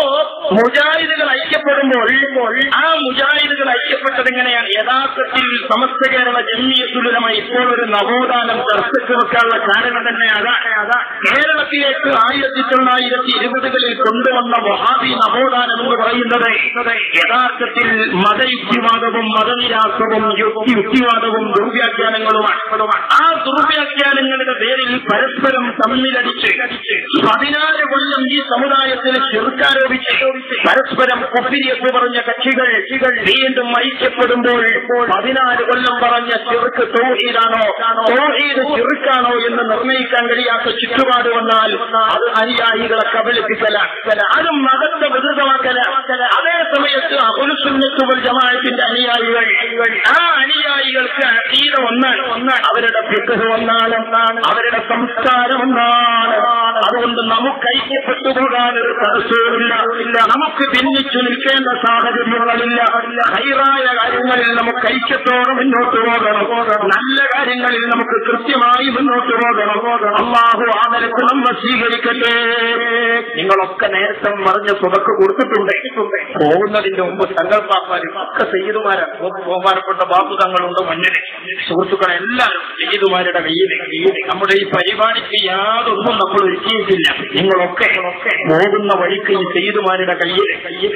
മുജാഹിദുകൾ ഐക്യപ്പെടുമ്പോൾ ആ മുജാഹിദുകൾ ഐക്യപ്പെട്ടത് എങ്ങനെയാണ് യഥാർത്ഥത്തിൽ സമസ്ത കേരള ജമ്മിയത്തുലമായി ഇപ്പോൾ ഒരു നവോത്ഥാനം ചർച്ചയ്ക്ക് വെക്കാനുള്ള കാരണം തന്നെ അതാ കേരളത്തിലേക്ക് ആയിരത്തി തൊള്ളായിരത്തി ഇരുപതുകളിൽ കൊണ്ടുവന്ന വഹാബി നവോത്ഥാനം എന്ന് പറയുന്നത് യഥാർത്ഥത്തിൽ മതയുക്തിവാദവും മതനിരാസവും യുക്തി യുക്തിവാദവും ദുർവ്യാഖ്യാനങ്ങളുമാണ് ആ ദുർവ്യാഖ്യാനങ്ങളുടെ പേരിൽ പരസ്പരം തമ്മിലടിച്ച് പതിനാല് കൊല്ലം ഈ സമുദായത്തിന് ചെറുക്കാരോപിച്ച് പരസ്പരം കുപ്പിരിയത്ത് പറഞ്ഞ കക്ഷികൾ വീണ്ടും ഐക്യപ്പെടുമ്പോൾ പതിനാല് കൊല്ലം പറഞ്ഞ ചെറുക്ക് തോഹീദാണോ തോഹീദ് ചെറുക്കാണോ എന്ന് നിർണ്ണയിക്കാൻ കഴിയാത്ത ചുറ്റുപാട് വന്നാൽ അത് അനുയായികളെ കബലിപ്പിക്കല അതും മതത്തെ വികൃതമാക്കല അതേ സമയത്ത് അപുലുസുന്നത്തുകൾ ജമാഅത്തിന്റെ അനുയായികൾ ആ അനുയായികൾക്ക് അതീത ഒന്നാണ് ഒന്നാണ് അവരുടെ ഫിഖ് ഒന്നാണ് അവരുടെ സംസ്കാരം ഒന്നാണ് അതുകൊണ്ട് നമുക്ക് ഐക്യപ്പെട്ടു പോകാൻ ഒരു തടസ്സവുമില്ല നമുക്ക് ഭിന്നിച്ചു നിൽക്കേണ്ട സാഹചര്യങ്ങളില്ല ഹൈറായ കാര്യങ്ങളിൽ നമുക്ക് ഐക്യത്തോടെ മുന്നോട്ട് പോകണം നല്ല കാര്യങ്ങളിൽ നമുക്ക് കൃത്യമായി മുന്നോട്ട് പോകണം അള്ളാഹു ആ നിലക്ക് നമ്മെ സ്വീകരിക്കട്ടെ നിങ്ങളൊക്കെ നേരത്തെ മറിഞ്ഞ സ്വതക്ക് കൊടുത്തിട്ടുണ്ട് പോകുന്നതിന്റെ മുമ്പ് സങ്കല്പാപ്പാരും ഒക്കെ സയ്യിദുമാരാണ് ബഹുമാനപ്പെട്ട ബാബു തങ്ങളുണ്ട് മുന്നിൽ സുഹൃത്തുക്കളെ എല്ലാവരും സയ്യിദുമാരുടെ കയ്യിൽ നമ്മുടെ ഈ പരിപാടിക്ക് യാതൊന്നും നമ്മൾ ഒരുക്കിയിട്ടില്ല നിങ്ങളൊക്കെ പോകുന്ന വഴിക്ക് ഈ സയ്യിദുമാരുടെ കയ്യിൽ കയ്യിൽ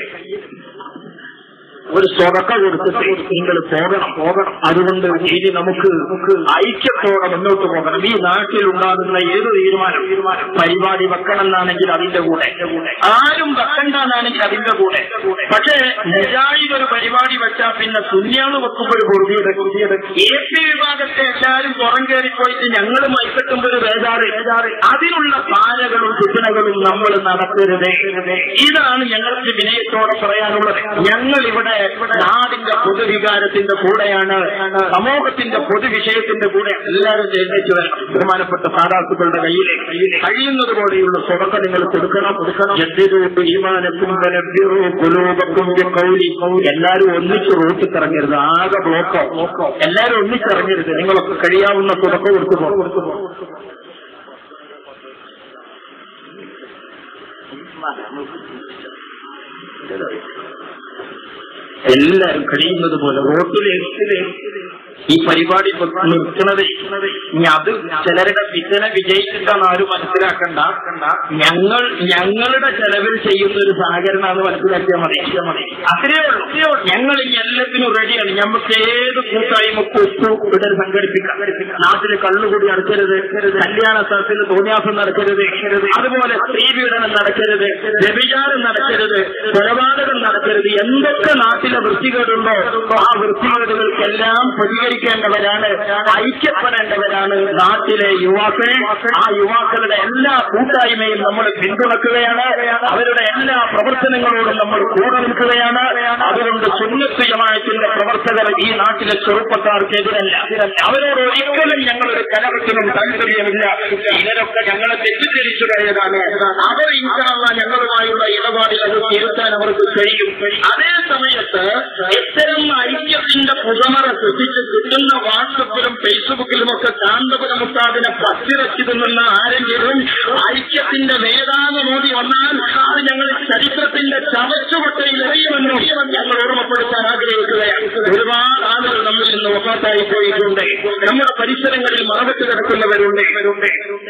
ഒരു സ്വതക്ക കൊടുത്തിട്ട് നിങ്ങൾ പോകണം പോകണം അതുകൊണ്ട് ഇനി നമുക്ക് ഐക്യത്തോടെ മുന്നോട്ട് പോകണം ഈ നാട്ടിൽ ഉണ്ടാകുന്ന ഏത് തീരുമാനം തീരുമാനം പരിപാടി വെക്കണം എന്നാണെങ്കിൽ അതിന്റെ കൂടെ ആരും വെക്കണ്ടെന്നാണെങ്കിൽ അതിന്റെ കൂടെ പക്ഷേ മുജാഹിദ് ഒരു പരിപാടി വെച്ചാൽ പിന്നെ സുന്യാന്ന് വെക്കുമ്പോൾ ഒരു പൊറുതിയുടെ പൊറുതിയുടെ എ പി വിഭാഗത്തെ എല്ലാവരും പുറം കയറിപ്പോയിട്ട് ഞങ്ങൾ മൈക്കെട്ടുമ്പോൾ ഒരു ബേജാറ് അതിനുള്ള പാലകളും സൂചനകളും നമ്മൾ നടത്തരുത് ഇതാണ് ഞങ്ങൾക്ക് വിനയത്തോടെ പറയാനുള്ളത് ഞങ്ങൾ ഇവിടെ നാടിന്റെ പൊതുവികാരത്തിന്റെ കൂടെയാണ് സമൂഹത്തിന്റെ പൊതുവിഷയത്തിന്റെ കൂടെ എല്ലാവരും എഴുന്നേറ്റ് വരണം ബഹുമാനപ്പെട്ട സാധാത്തുക്കളുടെ കയ്യിൽ കഴിയുന്നത് പോലെയുള്ള സ്വതക്ക നിങ്ങൾ കൊടുക്കണം കൊടുക്കണം എല്ലാരും ഒന്നിച്ച് റോട്ടിറങ്ങരുത് ആകെ ബ്ലോക്കോ എല്ലാരും ഒന്നിച്ചിറങ്ങരുത് നിങ്ങളൊക്കെ കഴിയാവുന്ന തുടക്കം കൊടുത്തു പോകും കൊടുത്തു പോകും എല്ലാരും കഴിയുന്നത് പോലെ റോട്ടിലേക്ക് ഈ പരിപാടി ഇപ്പൊ നിർത്തുന്നത് ഇനി അത് ചിലരുടെ വിജന വിജയിച്ചിട്ടാണ് ആരും മനസ്സിലാക്കണ്ട ഞങ്ങൾ ഞങ്ങളുടെ ചെലവിൽ ചെയ്യുന്ന ഒരു സഹകരണമാണ് മനസ്സിലാക്കിയാൽ മതി മതി അത്രയേ ഉള്ളൂ ഞങ്ങൾ ഇനി എല്ലാത്തിനും റെഡിയാണ് നമുക്ക് ഏത് കൂട്ടായ്മക്ക് ഒത്തു ഇവിടെ സംഘടിപ്പിക്കാം നാട്ടില് കള്ളുകൂടി നടക്കരുത് കല്യാണ സ്ഥലത്തിൽ തോന്നിയാസം നടക്കരുത് അതുപോലെ സ്ത്രീപീഡനം നടക്കരുത് വ്യഭിചാരം നടക്കരുത് കൊലപാതകം നടക്കരുത് എന്തൊക്കെ നാട്ടിലെ വൃത്തികേടുണ്ടോ ആ വൃത്തികേടുകൾക്കെല്ലാം പ്രതികരിക്കേണ്ടവരാണ് ഐക്യപ്പെടേണ്ടവരാണ് നാട്ടിലെ യുവാക്കളെ ആ യുവാക്കളുടെ എല്ലാ കൂട്ടായ്മയും നമ്മൾ പിന്തുണക്കുകയാണ് അവരുടെ എല്ലാ പ്രവർത്തനങ്ങളോടും നമ്മൾ കൂടെ നിൽക്കുകയാണ് അതുകൊണ്ട് സുന്നത്തുയമായത്തിന്റെ പ്രവർത്തകർ ഈ നാട്ടിലെ ചെറുപ്പക്കാർക്കെതിരല്ല അവരോട് ഒരിക്കലും ഞങ്ങളൊരു കലവത്തിനും താല്പര്യമില്ല ഇവരൊക്കെ ഞങ്ങളെ തെറ്റിദ്ധരിച്ചു കഴിയതാണ് അവർ ഇൻഷാള്ള ഞങ്ങളുമായുള്ള ഇടപാടിൽ അത് തിരുത്താൻ അവർക്ക് കഴിയും അതേ സമയത്ത് ഇത്തരം ഐക്യത്തിന്റെ പുകമറ സൃഷ്ടിച്ച് കിട്ടുന്ന വാട്സപ്പിലും ഫേസ്ബുക്കിലും ഒക്കെ കാന്തപുരം മുത്താദിനെ പത്തിറക്കി തിന്നുന്ന ആരെങ്കിലും ഐക്യത്തിന്റെ വേദാന്തം മോദി വന്നാൽ അത് ഞങ്ങൾ ചരിത്രത്തിന്റെ ചവച്ചുകൊട്ടയിൽ എറിയുമെന്നും ഞങ്ങൾ ഓർമ്മപ്പെടുത്താൻ ആഗ്രഹിക്കുകയാണ് ഒരുപാട് ആളുകൾ നമ്മിൽ നിന്ന് ഒപ്പാത്തായി പോയിട്ടുണ്ട് നമ്മുടെ പരിസരങ്ങളിൽ മറവിട്ട് കിടക്കുന്നവരുണ്ട് ഇവരുണ്ട്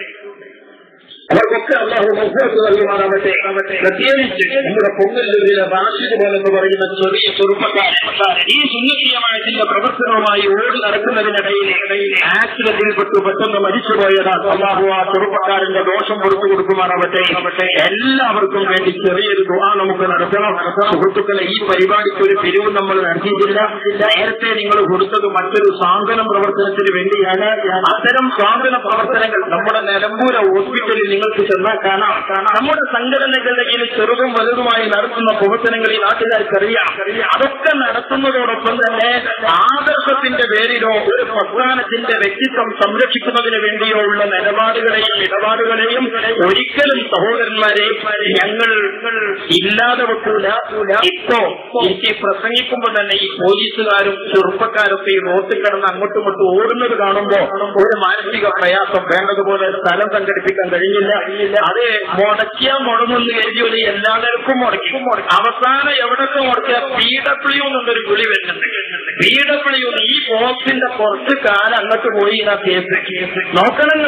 അവർക്കൊക്കെ അള്ളാഹു മഹ്ബത്ത് നൽകുമാറാവട്ടെ പ്രത്യേകിച്ച് നമ്മുടെ പൊങ്ങല്ലൂരിലെ റാഷിദ് പോലെ എന്ന് പറയുന്ന ചെറിയ ചെറുപ്പക്കാരൻ ഈ സുന്നീയമായതിന്റെ പ്രവർത്തനവുമായി ഓടി നടക്കുന്നതിനിടയിൽ ആക്സിഡന്റിൽപ്പെട്ടു പെട്ടെന്ന് മരിച്ചുപോയതാണ് അള്ളാഹു ആ ചെറുപ്പക്കാരന്റെ ദോഷം കൊടുത്തു കൊടുക്കുമാറാവട്ടെ എല്ലാവർക്കും വേണ്ടി ചെറിയൊരു ദുആ നമുക്ക് നടത്തണം സുഹൃത്തുക്കളെ ഈ പരിപാടിക്ക് ഒരു പിരിവ് നമ്മൾ നടത്തിയിട്ടില്ല നേരത്തെ നിങ്ങൾ കൊടുത്തത് മറ്റൊരു സാന്ത്വനം പ്രവർത്തനത്തിന് വേണ്ടിയാണ് അത്തരം സാന്ത്വന പ്രവർത്തനങ്ങൾ നമ്മുടെ നിലമ്പൂര ഹോസ്പിറ്റലിൽ നിങ്ങൾക്ക് ചെന്നാൽ കാണാം നമ്മുടെ സംഘടനകളുടെ കീഴിൽ ചെറുതും വലുതുമായി നടത്തുന്ന പ്രവർത്തനങ്ങൾ ഈ നാട്ടുകാർക്കറിയാം അതൊക്കെ നടത്തുന്നതോടൊപ്പം തന്നെ ആദർശത്തിന്റെ പേരിലോ ഒരു പ്രസ്ഥാനത്തിന്റെ വ്യക്തിത്വം സംരക്ഷിക്കുന്നതിന് വേണ്ടിയോ ഉള്ള നിലപാടുകളെയും ഇടപാടുകളെയും ഒരിക്കലും സഹോദരന്മാരെ ഞങ്ങൾ ഇല്ലാതെ വെക്കൂല ഇപ്പോ എനിക്ക് പ്രസംഗിക്കുമ്പോൾ തന്നെ ഈ പോലീസുകാരും ചെറുപ്പക്കാരൊക്കെ ഈ റോട്ടിൽ കിടന്ന് അങ്ങോട്ടും ഇങ്ങോട്ടും ഓടുന്നത് കാണുമ്പോ ഒരു മാനസിക പ്രയാസം വേണ്ടതുപോലെ സ്ഥലം സംഘടിപ്പിക്കാൻ കഴിഞ്ഞില്ല അത് മുടക്കിയാൽ മുടങ്ങുമെന്ന് കരുതിയൊരു എല്ലാവർക്കും മുടക്കി അവസാനം എവിടൊക്കെ മുടക്കിയ പി ഡബ്ല്യു എന്നുള്ളൊരു വിളി വരുന്നുണ്ട് പി ഡബ്ല്യു ഈ ബോക്സിന്റെ കുറച്ച് കാലം അങ്ങോട്ട് പോയി ആ കേസ് കേസ് നോക്കണങ്ങൾ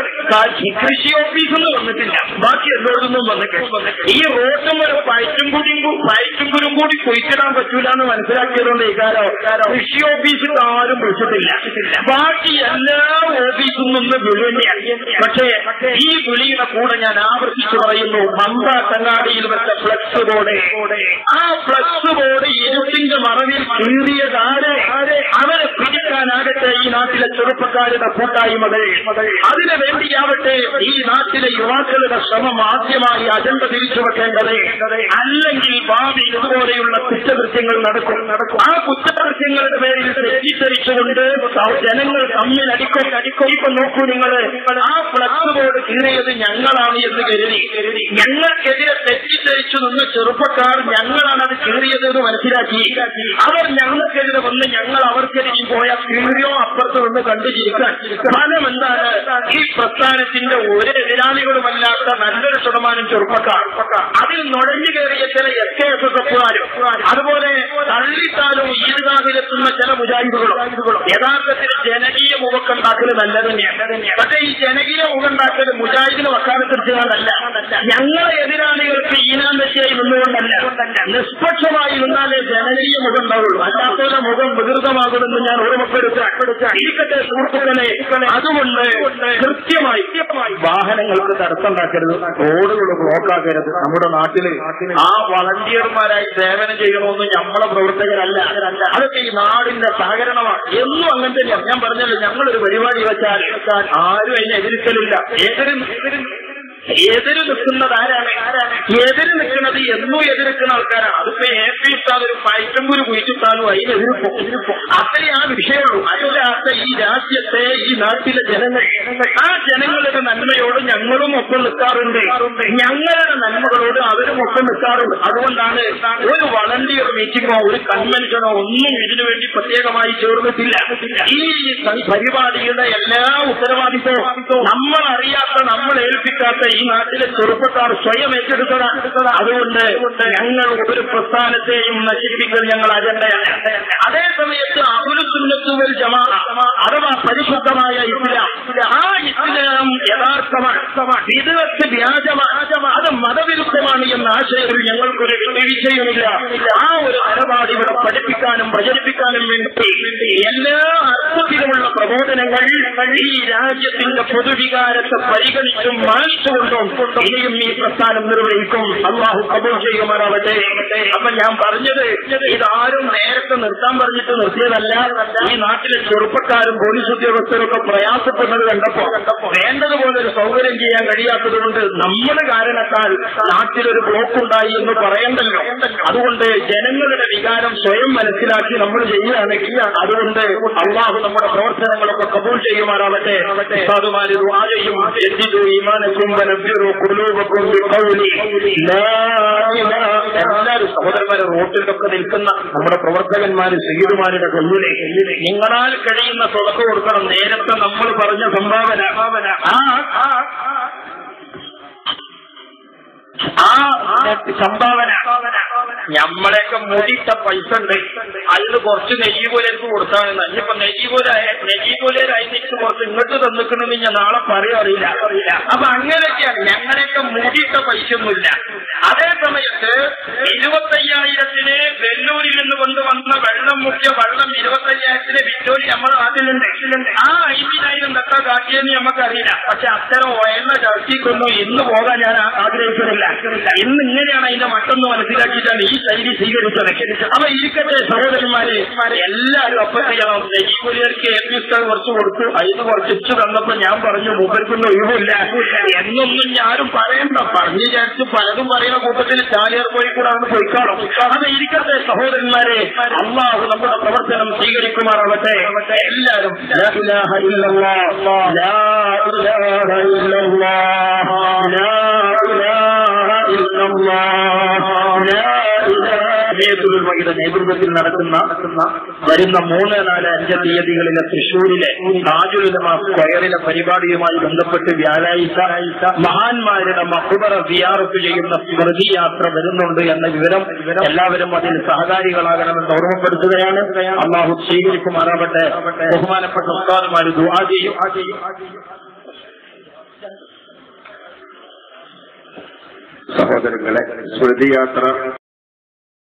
കൃഷി ഓഫീസൊന്നും വന്നിട്ടില്ല ബാക്കി എല്ലായിടത്തും വന്നിട്ട് ഈ റോഡും ഒരു പയറ്റും കൂടിയും പയറ്റും കുരും കൂടി കുഴിച്ചിടാൻ പറ്റൂല എന്ന് മനസ്സിലാക്കിയതുകൊണ്ട് ഈ കാലം കൃഷി ഓഫീസിൽ ആരും വിളിച്ചിട്ടില്ല ബാക്കി എല്ലാ ഓഫീസിൽ നിന്ന് വിളി തന്നെയാണ് പക്ഷേ ഈ വിളിയുടെ കൂടെ ഞാൻ ആവർത്തിച്ചു പറയുന്നു മന്ദ തങ്ങാടിയിൽ വെച്ച ഫ്ലക്സ് ബോർഡ് ആ ഫ്ലക്സ് ബോർഡ് ഇരുട്ടിന്റെ മറവിൽ കീറിയതാരെ അവരെ പിടിക്കാനാകട്ടെ ഈ നാട്ടിലെ ചെറുപ്പക്കാരുടെ കൂട്ടായ്മകൾ അതിനു വേണ്ടിയാവട്ടെ ഈ നാട്ടിലെ യുവാക്കളുടെ ശ്രമം ആദ്യമായി അജണ്ട തിരിച്ചു വെക്കേണ്ടത് അല്ലെങ്കിൽ ഭാവി ഇതുപോലെയുള്ള കുറ്റകൃത്യങ്ങൾ നടക്കും നടക്കും ആ കുറ്റകൃത്യങ്ങളുടെ പേരിൽ തെറ്റിദ്ധരിച്ചുകൊണ്ട് ജനങ്ങൾ തമ്മിൽ അടിക്കും അടിക്കും ഇപ്പൊ നോക്കൂ നിങ്ങൾ ആ ഫ്ലക്സ് ബോർഡ് കീറിയത് ഞങ്ങളാണ് എന്ന് കരുതി ഞങ്ങൾക്കെതിരെ തെറ്റിദ്ധരിച്ചു നിന്ന ചെറുപ്പക്കാർ ഞങ്ങളാണ് അത് കീറിയത് എന്ന് മനസ്സിലാക്കി അവർ ഞങ്ങൾക്കെതിരെ വന്ന് ഞങ്ങൾ അവർക്കെതിരെയും പോയ കീറിയോ അപ്പുറത്ത് നിന്ന് കണ്ടു ചിരിക്കാൻ ഫലം എന്താണ് ഈ പ്രസ്ഥാനത്തിന്റെ ഒരു എതിരാളികളുമല്ലാത്ത നല്ലൊരു ശതമാനം ചെറുപ്പക്കാർ അതിൽ നുഴഞ്ഞു കയറിയ ചില എസ് കെ എസ് എസ് എഫുകാരും അതുപോലെ തള്ളിത്താലും ഈദ്ഗാഹിലെത്തുന്ന ചില മുജാഹിദുകളും യഥാർത്ഥത്തിൽ ജനകീയ മുഖക്കുണ്ടാക്കൽ നല്ലത് തന്നെയാണ് പക്ഷേ ഈ ജനകീയ മുഖമുണ്ടാക്കൽ മുജാഹിദിന് വക്കാലത്തിർച്ചതല്ല ഞങ്ങളെ എതിരാളികൾക്ക് ഈനാൻ ദശയായി നിന്നുകൊണ്ടല്ല നിഷ്പക്ഷമായി നിന്നാലേ ജനകീയ മുഖം ഉണ്ടാവുള്ളൂ അല്ലാത്തവരുടെ മുഖം വികൃതമാകുമെന്ന് ഞാൻ ഓർമ്മപ്പെടുത്താൻ ഇരിക്കട്ടെ സുഹൃത്തുക്കളെ അതുകൊണ്ട് കൃത്യമായി വാഹനങ്ങൾക്ക് തടസ്സമുണ്ടാക്കരുത് റോഡുകൾ ബ്ലോക്കാക്കരുത് നമ്മുടെ നാട്ടില് ആ വളണ്ടിയർമാരായി സേവനം ചെയ്യണമെന്ന് നമ്മളെ പ്രവർത്തകരല്ല അതൊക്കെ ഈ നാടിന്റെ സഹകരണമാണ് എന്നും അങ്ങനെ തന്നെയാണ് ഞാൻ പറഞ്ഞല്ലോ ഞങ്ങളൊരു പരിപാടി വെച്ചാൽ ആരും അതിനെ എതിർക്കലില്ല എതിരും എതിര് നിൽക്കുന്നത് ആരാണ് ആരാണ് എതിര് നിൽക്കുന്നത് എന്നും എതിർക്കുന്ന ആൾക്കാരാണ് അതിപ്പോ എ പി ഇട്ടാൽ ഒരു പയറ്റമ്പൂര് കുഴിച്ചിട്ടാലും അതിനെതിർപ്പോ അത്രേ ആ വിഷയമുള്ളൂ അല്ലാത്ത ഈ രാജ്യത്തെ ഈ നാട്ടിലെ ജനങ്ങൾ ആ ജനങ്ങളുടെ നന്മയോട് ഞങ്ങളും ഒപ്പം നിൽക്കാറുണ്ട് ഞങ്ങളുടെ നന്മകളോട് അവരും ഒപ്പം നിൽക്കാറുണ്ട് അതുകൊണ്ടാണ് ഒരു വളണ്ടിയർ മീറ്റിംഗോ ഒരു കൺവെൻഷനോ ഒന്നും ഇതിനു വേണ്ടി പ്രത്യേകമായി ചേർന്നിട്ടില്ല ഈ പരിപാടിയുടെ എല്ലാ ഉത്തരവാദിത്വവും നമ്മൾ അറിയാത്ത നമ്മൾ ഏൽപ്പിക്കാത്ത ഈ നാട്ടിലെ ചെറുപ്പക്കാർ സ്വയം ഏറ്റെടുത്തതാണ് അതുകൊണ്ട് ഞങ്ങൾ ഒരു പ്രസ്ഥാനത്തെയും നശിപ്പിക്കൽ ഞങ്ങൾ അജണ്ടയാണ് അതേ സമയത്ത് അബുലുസുന്നത്തുവൽ ജമാ അഥവാ പരിശുദ്ധമായ ഇസ്ലാം ആ ഇസ്ലാം യഥാർത്ഥമാണ് വിധവത്ത് വ്യാജമാണ് അത് മതവിരുദ്ധമാണ് എന്ന ആശയത്തിൽ ഞങ്ങൾക്കൊരു വിഷയമില്ല ആ ഒരു നിലപാട് ഇവിടെ പഠിപ്പിക്കാനും പ്രചരിപ്പിക്കാനും വേണ്ടി എല്ലാ അർത്ഥത്തിലുമുള്ള പ്രബോധനങ്ങൾ ഈ രാജ്യത്തിന്റെ പൊതുവികാരത്തെ പരിഗണിച്ചും മാനിച്ചുകൊണ്ടും ഇനിയും ഈ പ്രസ്ഥാനം നിർവഹിക്കും അള്ളാഹു കബൂൾ ചെയ്യുമാറാവട്ടെ അപ്പൊ ഞാൻ പറഞ്ഞത് ഇതാരും നേരത്തെ നിർത്താൻ പറഞ്ഞിട്ട് നിർത്തിയതല്ല ഈ നാട്ടിലെ ചെറുപ്പക്കാരും പോലീസ് ഉദ്യോഗസ്ഥരും ഒക്കെ പ്രയാസപ്പെടുന്നത് കണ്ടപ്പോ വേണ്ടതുപോലെ ഒരു സൗകര്യം ചെയ്യാൻ കഴിയാത്തത് കൊണ്ട് നമ്മുടെ കാരണത്താൽ നാട്ടിലൊരു ബ്ലോക്ക് ഉണ്ടായി എന്ന് പറയണ്ടല്ലോ അതുകൊണ്ട് ജനങ്ങളുടെ വികാരം സ്വയം മനസ്സിലാക്കി നമ്മൾ ചെയ്യുകയാണെങ്കിൽ അതുകൊണ്ട് അള്ളാഹു നമ്മുടെ പ്രവർത്തനങ്ങളൊക്കെ കബൂൾ ചെയ്യുമാറാവട്ടെ സാധുമാര് ദുആയും എത്തിച്ചു ഈമാനക്കും വനബ്ബിറു ഖുലൂബക്കും ബിഖൗലി ലാ ഇലാഹ എല്ലാവരും സഹോദരന്മാരെ റോട്ടിലൊക്കെ നിൽക്കുന്ന നമ്മുടെ പ്രവർത്തകന്മാര് സീതുമാരുടെ കൊല്ലിനെ നിങ്ങളാൽ കഴിയുന്ന തുടക്കം കൊടുക്കണം നേരത്തെ നമ്മൾ പറഞ്ഞ സംഭാവന ആ ആ ആ സംഭാവന നമ്മളെയൊക്കെ മുടിയിട്ട പൈസ ഉണ്ട് അതിന് കുറച്ച് നെയ്യ് പോലെ എനിക്ക് കൊടുത്താണ് ഇനിയിപ്പോ നെയ്യ് പോലെ നെയ്യ് പോലെ അതിനിട്ട് കുറച്ച് ഇങ്ങോട്ട് തന്നിക്കണമെന്ന് ഞാൻ നാളെ പറയാ അറിയില്ല അറിയില്ല അപ്പൊ അങ്ങനെയൊക്കെയാണ് ഞങ്ങളെയൊക്കെ മുടിയിട്ട പൈസ ഒന്നുമില്ല അതേ സമയത്ത് ഇരുപത്തയ്യായിരത്തിന് വെല്ലൂരിൽ നിന്ന് കൊണ്ടുവന്ന വെള്ളം മുക്കിയ വെള്ളം ഇരുപത്തയ്യായിരത്തിന് വിറ്റോലി നമ്മുടെ നാട്ടിലുണ്ട് ആ അയ്യായിരം തക്ക കാട്ടിയെന്ന് നമുക്കറിയില്ല പക്ഷെ അത്തരം വയറിന്റെ ചർച്ചയ്ക്കൊന്നും ഇന്ന് പോകാൻ ഞാൻ ആഗ്രഹിക്കുന്നില്ല ഇന്ന് ഇങ്ങനെയാണ് അതിന്റെ മറ്റൊന്ന് മനസ്സിലാക്കിയിട്ടാണ് ഈ ശൈലി സ്വീകരിച്ചത് അപ്പൊ ഇരിക്കട്ടെ സഹോദരന്മാരെ എല്ലാവരും അപ്പം ചെയ്യണം നെയ്യൂരിയർക്ക് ഏൽപ്പിച്ചാൽ കുറച്ച് കൊടുത്തു അതിന് കുറച്ചിട്ട് തന്നപ്പോ ഞാൻ പറഞ്ഞു മൂപ്പർക്കൊന്നും ഒഴിവില്ല എന്നൊന്നും ഞാനും പറയണ്ട പറഞ്ഞു വിചാരിച്ച് പലതും പറയുന്ന കൂട്ടത്തിൽ ചാലിയാർ പോയി കൂടെ അന്ന് പോയിക്കാണോ അത് ഇരിക്കട്ടെ സഹോദരന്മാരെ അള്ളാഹു നമ്മുടെ പ്രവർത്തനം സ്വീകരിക്കുമാറാവട്ടെ എല്ലാവരും ലാ ഇലാഹ ഇല്ലല്ലാഹ്, ലാ ഇലാഹ ഇല്ലല്ലാഹ്, ലാ ഇലാഹ ഇല്ലല്ലാഹ്, ലാ ഇലാഹ നേതൃത്വയുടെ നേതൃത്വത്തിൽ നടക്കുന്ന വരുന്ന മൂന്ന് നാല് അഞ്ച് തീയതികളിലെ തൃശൂരിലെ താജുലുലമ സ്ക്വയറിലെ പരിപാടിയുമായി ബന്ധപ്പെട്ട് വ്യാഴാഴ്ച മഹാന്മാരുടെ മഹുബറ സിയാറത്ത് ചെയ്യുന്ന സ്മൃതി യാത്ര വരുന്നുണ്ട് എന്ന വിവരം എല്ലാവരും അതിൽ സഹകാരികളാകണമെന്ന് ഓർമ്മപ്പെടുത്തുകയാണ് അള്ളാഹു സ്വീകരിക്കുമാറാവട്ടെ ബഹുമാനപ്പെട്ട ഉസ്താദുമാർ ദുആ ചെയ്യും സഹോദരങ്ങളെ സ്മൃതിയാത്ര